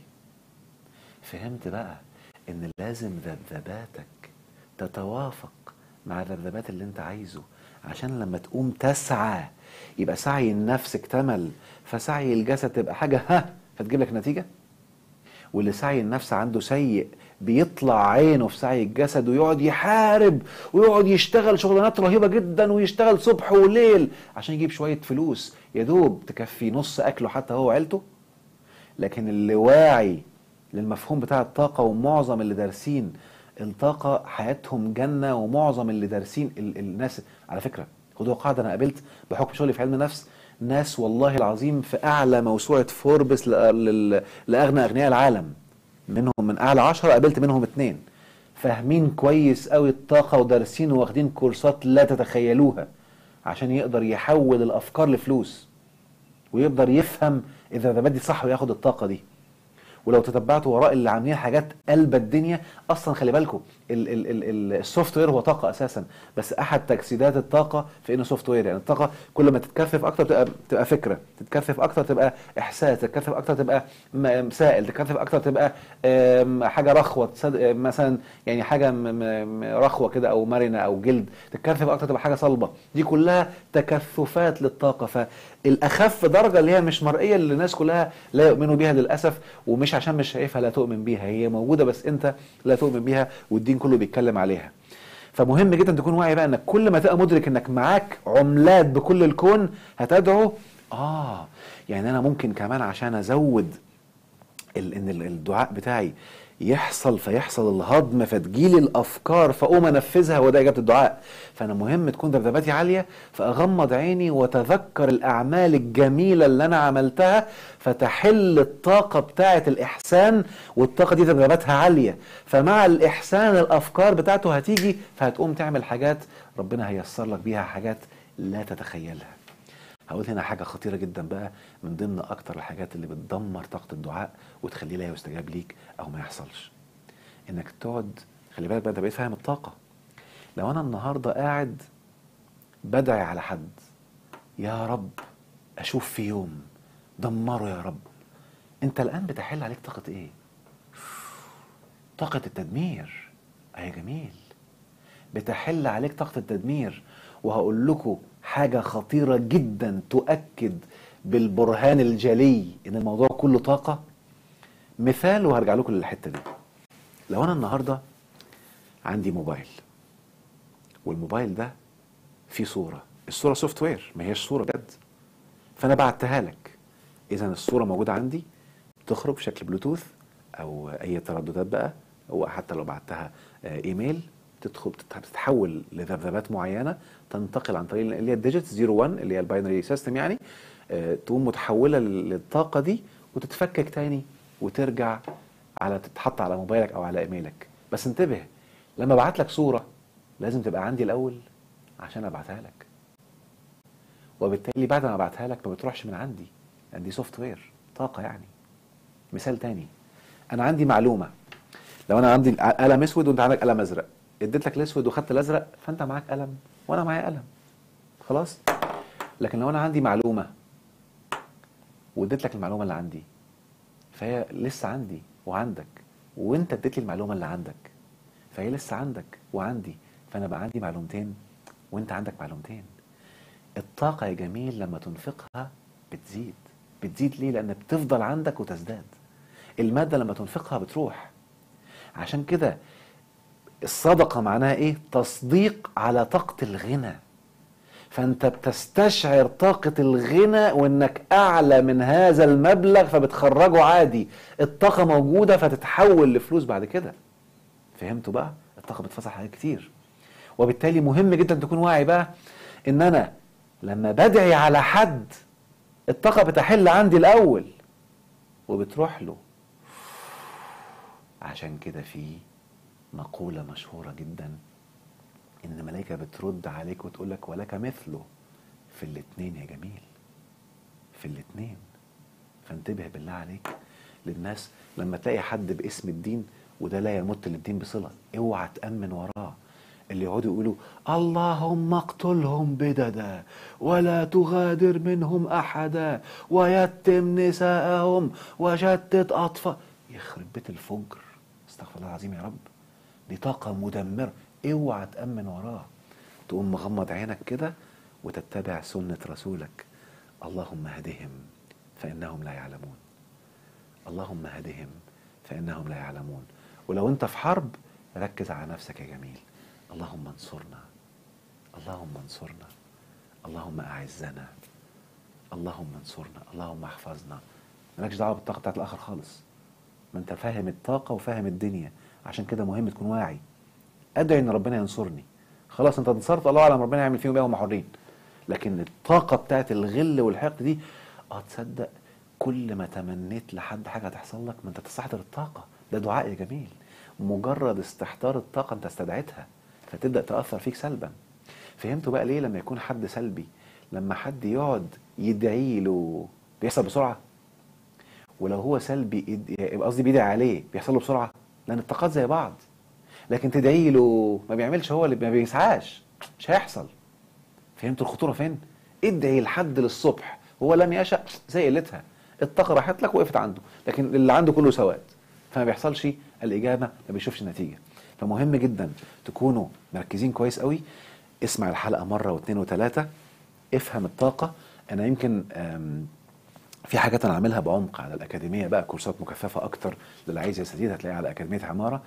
[SPEAKER 1] فهمت بقى ان لازم ذبذباتك تتوافق مع الذبذبات اللي انت عايزه عشان لما تقوم تسعى يبقى سعي النفس اكتمل فسعي الجسد تبقى حاجة ها فتجيب لك نتيجة واللي سعي النفس عنده سيء بيطلع عينه في سعي الجسد ويقعد يحارب ويقعد يشتغل شغلانات رهيبة جدا ويشتغل صبح وليل عشان يجيب شوية فلوس يا دوب تكفي نص أكله حتى هو وعيلته لكن اللي واعي للمفهوم بتاع الطاقة ومعظم اللي دارسين الطاقة حياتهم جنة ومعظم اللي دارسين ال- الناس على فكرة خدوها قاعدة أنا قابلت بحكم شغلي في علم النفس ناس والله العظيم في أعلى موسوعة فوربس لأ- لل- لأغنى أغنياء العالم منهم من أعلى عشرة قابلت منهم اتنين فاهمين كويس قوي الطاقة ودارسين واخدين كورسات لا تتخيلوها عشان يقدر يحول الأفكار لفلوس ويقدر يفهم اذا ده بدي صح وياخد الطاقه دي ولو تتبعتوا وراء اللي عاملين حاجات قلب الدنيا اصلا خلي بالكم السوفت وير هو طاقه اساسا بس احد تجسيدات الطاقه في انه سوفت وير يعني الطاقه كل ما تتكثف اكتر تبقى تبقى فكره تتكثف اكتر تبقى احساس تتكثف اكتر تبقى م- سائل تتكثف اكتر تبقى آم، حاجه رخوه تصد- آم، مثلا يعني حاجه م- م- م- رخوه كده او مرنه او جلد تتكثف اكتر تبقى حاجه صلبه دي كلها تكثفات للطاقه فالاخف درجه اللي هي مش مرئيه اللي الناس كلها لا يؤمنوا بيها للاسف ومش عشان مش شايفها لا تؤمن بيها هي موجوده بس انت لا تؤمن بيها والدين كله بيتكلم عليها فمهم جدا تكون واعي بقى انك كل ما تبقى مدرك انك معاك عملات بكل الكون هتدعو اه يعني انا ممكن كمان عشان ازود ال- ان ال- الدعاء بتاعي يحصل فيحصل الهضم فتجيلي الافكار فاقوم انفذها وده اجابه الدعاء فانا مهم تكون ذبذباتي عاليه فاغمض عيني واتذكر الاعمال الجميله اللي انا عملتها فتحل الطاقه بتاعه الاحسان والطاقه دي ذبذباتها عاليه فمع الاحسان الافكار بتاعته هتيجي فهتقوم تعمل حاجات ربنا هيسر لك بيها حاجات لا تتخيلها هقول هنا حاجة خطيرة جدا بقى من ضمن أكتر الحاجات اللي بتدمر طاقة الدعاء وتخليه لا يستجاب ليك أو ما يحصلش إنك تقعد خلي بالك بقى ده بقيت فاهم الطاقة لو أنا النهاردة قاعد بدعي على حد يا رب أشوف في يوم دمره يا رب أنت الآن بتحل عليك طاقة إيه؟ طاقة التدمير أي جميل بتحل عليك طاقة التدمير وهقول لكم حاجة خطيرة جدا تؤكد بالبرهان الجلي ان الموضوع كله طاقة مثال وهرجع لكم للحتة دي لو انا النهاردة عندي موبايل والموبايل ده فيه صورة الصورة سوفت وير ما هيش صورة بجد فانا بعتها لك اذا الصورة موجودة عندي تخرج بشكل بلوتوث او اي ترددات بقى او حتى لو بعتها آه، ايميل تدخل تتحول لذبذبات معينه تنتقل عن طريق اللي هي الديجيتس 01 اللي هي الباينري سيستم يعني آه، تقوم متحوله لل- للطاقه دي وتتفكك تاني وترجع على تتحط على موبايلك او على ايميلك بس انتبه لما ابعت لك صوره لازم تبقى عندي الاول عشان ابعتها لك وبالتالي بعد ما ابعتها لك ما بتروحش من عندي لان دي سوفت وير طاقه يعني مثال تاني انا عندي معلومه لو انا عندي قلم اسود وانت عندك قلم ازرق اديت لك الاسود وخدت الازرق فانت معاك قلم وانا معايا قلم خلاص لكن لو انا عندي معلومه واديت لك المعلومه اللي عندي فهي لسه عندي وعندك وانت اديت لي المعلومه اللي عندك فهي لسه عندك وعندي فانا بقى عندي معلومتين وانت عندك معلومتين الطاقه يا جميل لما تنفقها بتزيد بتزيد ليه لان بتفضل عندك وتزداد الماده لما تنفقها بتروح عشان كده الصدقه معناها ايه تصديق على طاقه الغنى فانت بتستشعر طاقة الغنى وانك اعلى من هذا المبلغ فبتخرجه عادي الطاقة موجودة فتتحول لفلوس بعد كده فهمتوا بقى الطاقة بتفصل حاجات كتير وبالتالي مهم جدا تكون واعي بقى ان انا لما بدعي على حد الطاقة بتحل عندي الاول وبتروح له عشان كده في مقولة مشهورة جدا ان الملائكه بترد عليك وتقول لك ولك مثله في الاتنين يا جميل في الاتنين فانتبه بالله عليك للناس لما تلاقي حد باسم الدين وده لا يمت للدين بصله اوعى تامن وراه اللي يقعدوا يقولوا اللهم اقتلهم بددا ولا تغادر منهم احدا ويتم نساءهم وشتت اطفال يخرب بيت الفجر استغفر الله العظيم يا رب دي طاقة مدمرة اوعى تأمن وراه تقوم مغمض عينك كده وتتبع سنة رسولك اللهم هدهم فإنهم لا يعلمون اللهم هدهم فإنهم لا يعلمون ولو أنت في حرب ركز على نفسك يا جميل اللهم انصرنا اللهم انصرنا اللهم أعزنا اللهم انصرنا اللهم احفظنا مالكش دعوه بالطاقه بتاعت الاخر خالص ما انت فاهم الطاقه وفاهم الدنيا عشان كده مهم تكون واعي ادعي ان ربنا ينصرني خلاص انت انتصرت الله اعلم ربنا يعمل فيهم ايه وهم حرين لكن الطاقه بتاعت الغل والحقد دي اه تصدق كل ما تمنيت لحد حاجه تحصل لك ما انت تستحضر الطاقه ده دعاء يا جميل مجرد استحضار الطاقه انت استدعيتها فتبدا تاثر فيك سلبا فهمتوا بقى ليه لما يكون حد سلبي لما حد يقعد يدعي له بيحصل بسرعه ولو هو سلبي يبقى قصدي بيدعي عليه بيحصل له بسرعه لان الطاقات زي بعض لكن تدعي له ما بيعملش هو اللي ما بيسعاش مش هيحصل فهمتوا الخطوره فين ادعي لحد للصبح هو لم يشأ زي قلتها الطاقه راحت لك وقفت عنده لكن اللي عنده كله سواد فما بيحصلش الاجابه ما بيشوفش نتيجه فمهم جدا تكونوا مركزين كويس قوي اسمع الحلقه مره واثنين وثلاثه افهم الطاقه انا يمكن في حاجات انا عاملها بعمق على الاكاديميه بقى كورسات مكثفه اكتر للي عايز يستزيد هتلاقيها على اكاديميه عماره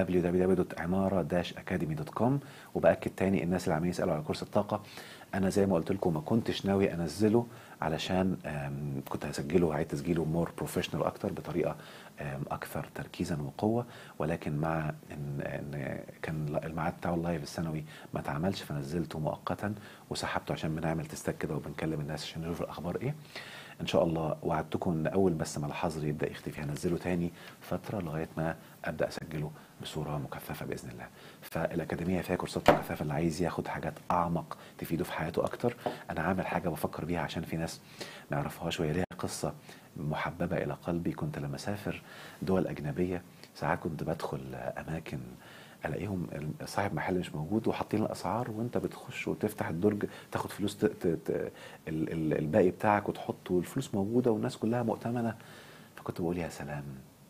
[SPEAKER 1] www.عماره-academy.com وباكد تاني الناس اللي عمالين يسالوا على كورس الطاقه انا زي ما قلت لكم ما كنتش ناوي انزله علشان كنت هسجله عايز تسجيله مور بروفيشنال اكتر بطريقه اكثر تركيزا وقوه ولكن مع ان, إن كان الميعاد بتاعه اللايف السنوي ما اتعملش فنزلته مؤقتا وسحبته عشان بنعمل تستك كده وبنكلم الناس عشان نشوف الاخبار ايه ان شاء الله وعدتكم ان اول بس ما الحظر يبدا يختفي هنزله تاني فتره لغايه ما ابدا اسجله بصوره مكثفه باذن الله فالاكاديميه فيها كورسات مكثفه اللي عايز ياخد حاجات اعمق تفيده في حياته اكتر انا عامل حاجه بفكر بيها عشان في ناس ما يعرفوهاش وهي ليها قصه محببه الى قلبي كنت لما اسافر دول اجنبيه ساعات كنت بدخل اماكن الاقيهم صاحب محل مش موجود وحاطين الاسعار وانت بتخش وتفتح الدرج تاخد فلوس ت... ت... ت... الباقي بتاعك وتحطه والفلوس موجوده والناس كلها مؤتمنه فكنت بقول يا سلام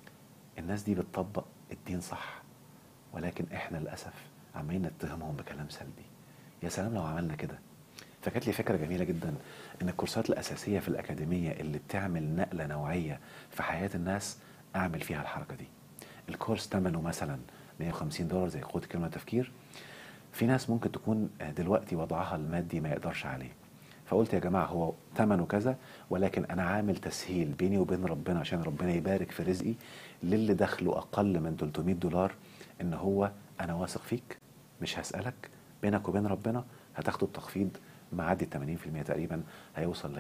[SPEAKER 1] الناس دي بتطبق الدين صح ولكن احنا للاسف عمالين نتهمهم بكلام سلبي يا سلام لو عملنا كده فكانت لي فكره جميله جدا ان الكورسات الاساسيه في الاكاديميه اللي بتعمل نقله نوعيه في حياه الناس اعمل فيها الحركه دي الكورس ثمنه مثلا 150 دولار زي قوه كلمه تفكير في ناس ممكن تكون دلوقتي وضعها المادي ما يقدرش عليه فقلت يا جماعه هو ثمنه كذا ولكن انا عامل تسهيل بيني وبين ربنا عشان ربنا يبارك في رزقي للي دخله اقل من 300 دولار ان هو انا واثق فيك مش هسالك بينك وبين ربنا هتاخدوا التخفيض معدي 80% تقريبا هيوصل ل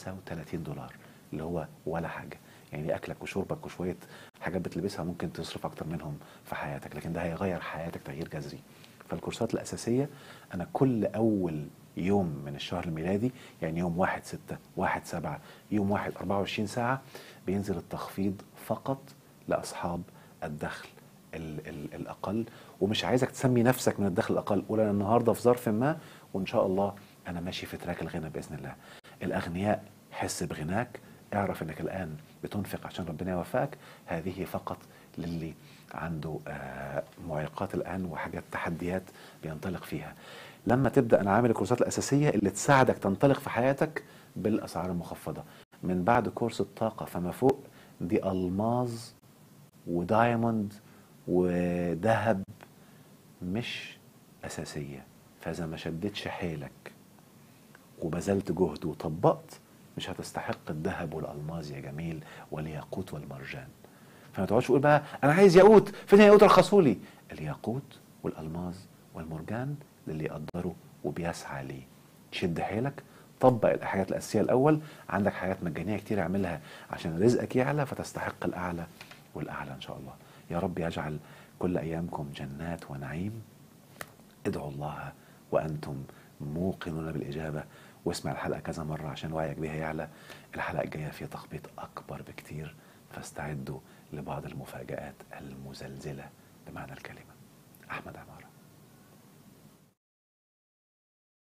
[SPEAKER 1] 35 دولار اللي هو ولا حاجه يعني اكلك وشربك وشويه حاجات بتلبسها ممكن تصرف اكتر منهم في حياتك لكن ده هيغير حياتك تغيير جذري فالكورسات الاساسيه انا كل اول يوم من الشهر الميلادي يعني يوم واحد ستة واحد سبعة يوم واحد 24 ساعة بينزل التخفيض فقط لأصحاب الدخل ال ال الأقل ومش عايزك تسمي نفسك من الدخل الأقل قول أنا النهاردة في ظرف ما وإن شاء الله أنا ماشي في تراك الغنى بإذن الله الأغنياء حس بغناك اعرف انك الان بتنفق عشان ربنا يوفقك هذه فقط للي عنده معيقات الان وحاجات تحديات بينطلق فيها لما تبدا انا عامل الكورسات الاساسيه اللي تساعدك تنطلق في حياتك بالاسعار المخفضه من بعد كورس الطاقه فما فوق دي الماظ ودايموند وذهب مش اساسيه فاذا ما شدتش حيلك وبذلت جهد وطبقت مش هتستحق الذهب والالماظ يا جميل والياقوت والمرجان فما تقعدش تقول بقى انا عايز ياقوت فين الياقوت رخصولي الياقوت والالماظ والمرجان للي يقدره وبيسعى ليه شد حيلك طبق الحاجات الاساسيه الاول عندك حاجات مجانيه كتير اعملها عشان رزقك يعلى فتستحق الاعلى والاعلى ان شاء الله يا رب يجعل كل ايامكم جنات ونعيم ادعوا الله وانتم موقنون بالاجابه واسمع الحلقه كذا مره عشان وعيك بيها يعلى الحلقه الجايه فيها تخبيط اكبر بكتير فاستعدوا لبعض المفاجات المزلزله بمعنى الكلمه احمد عماره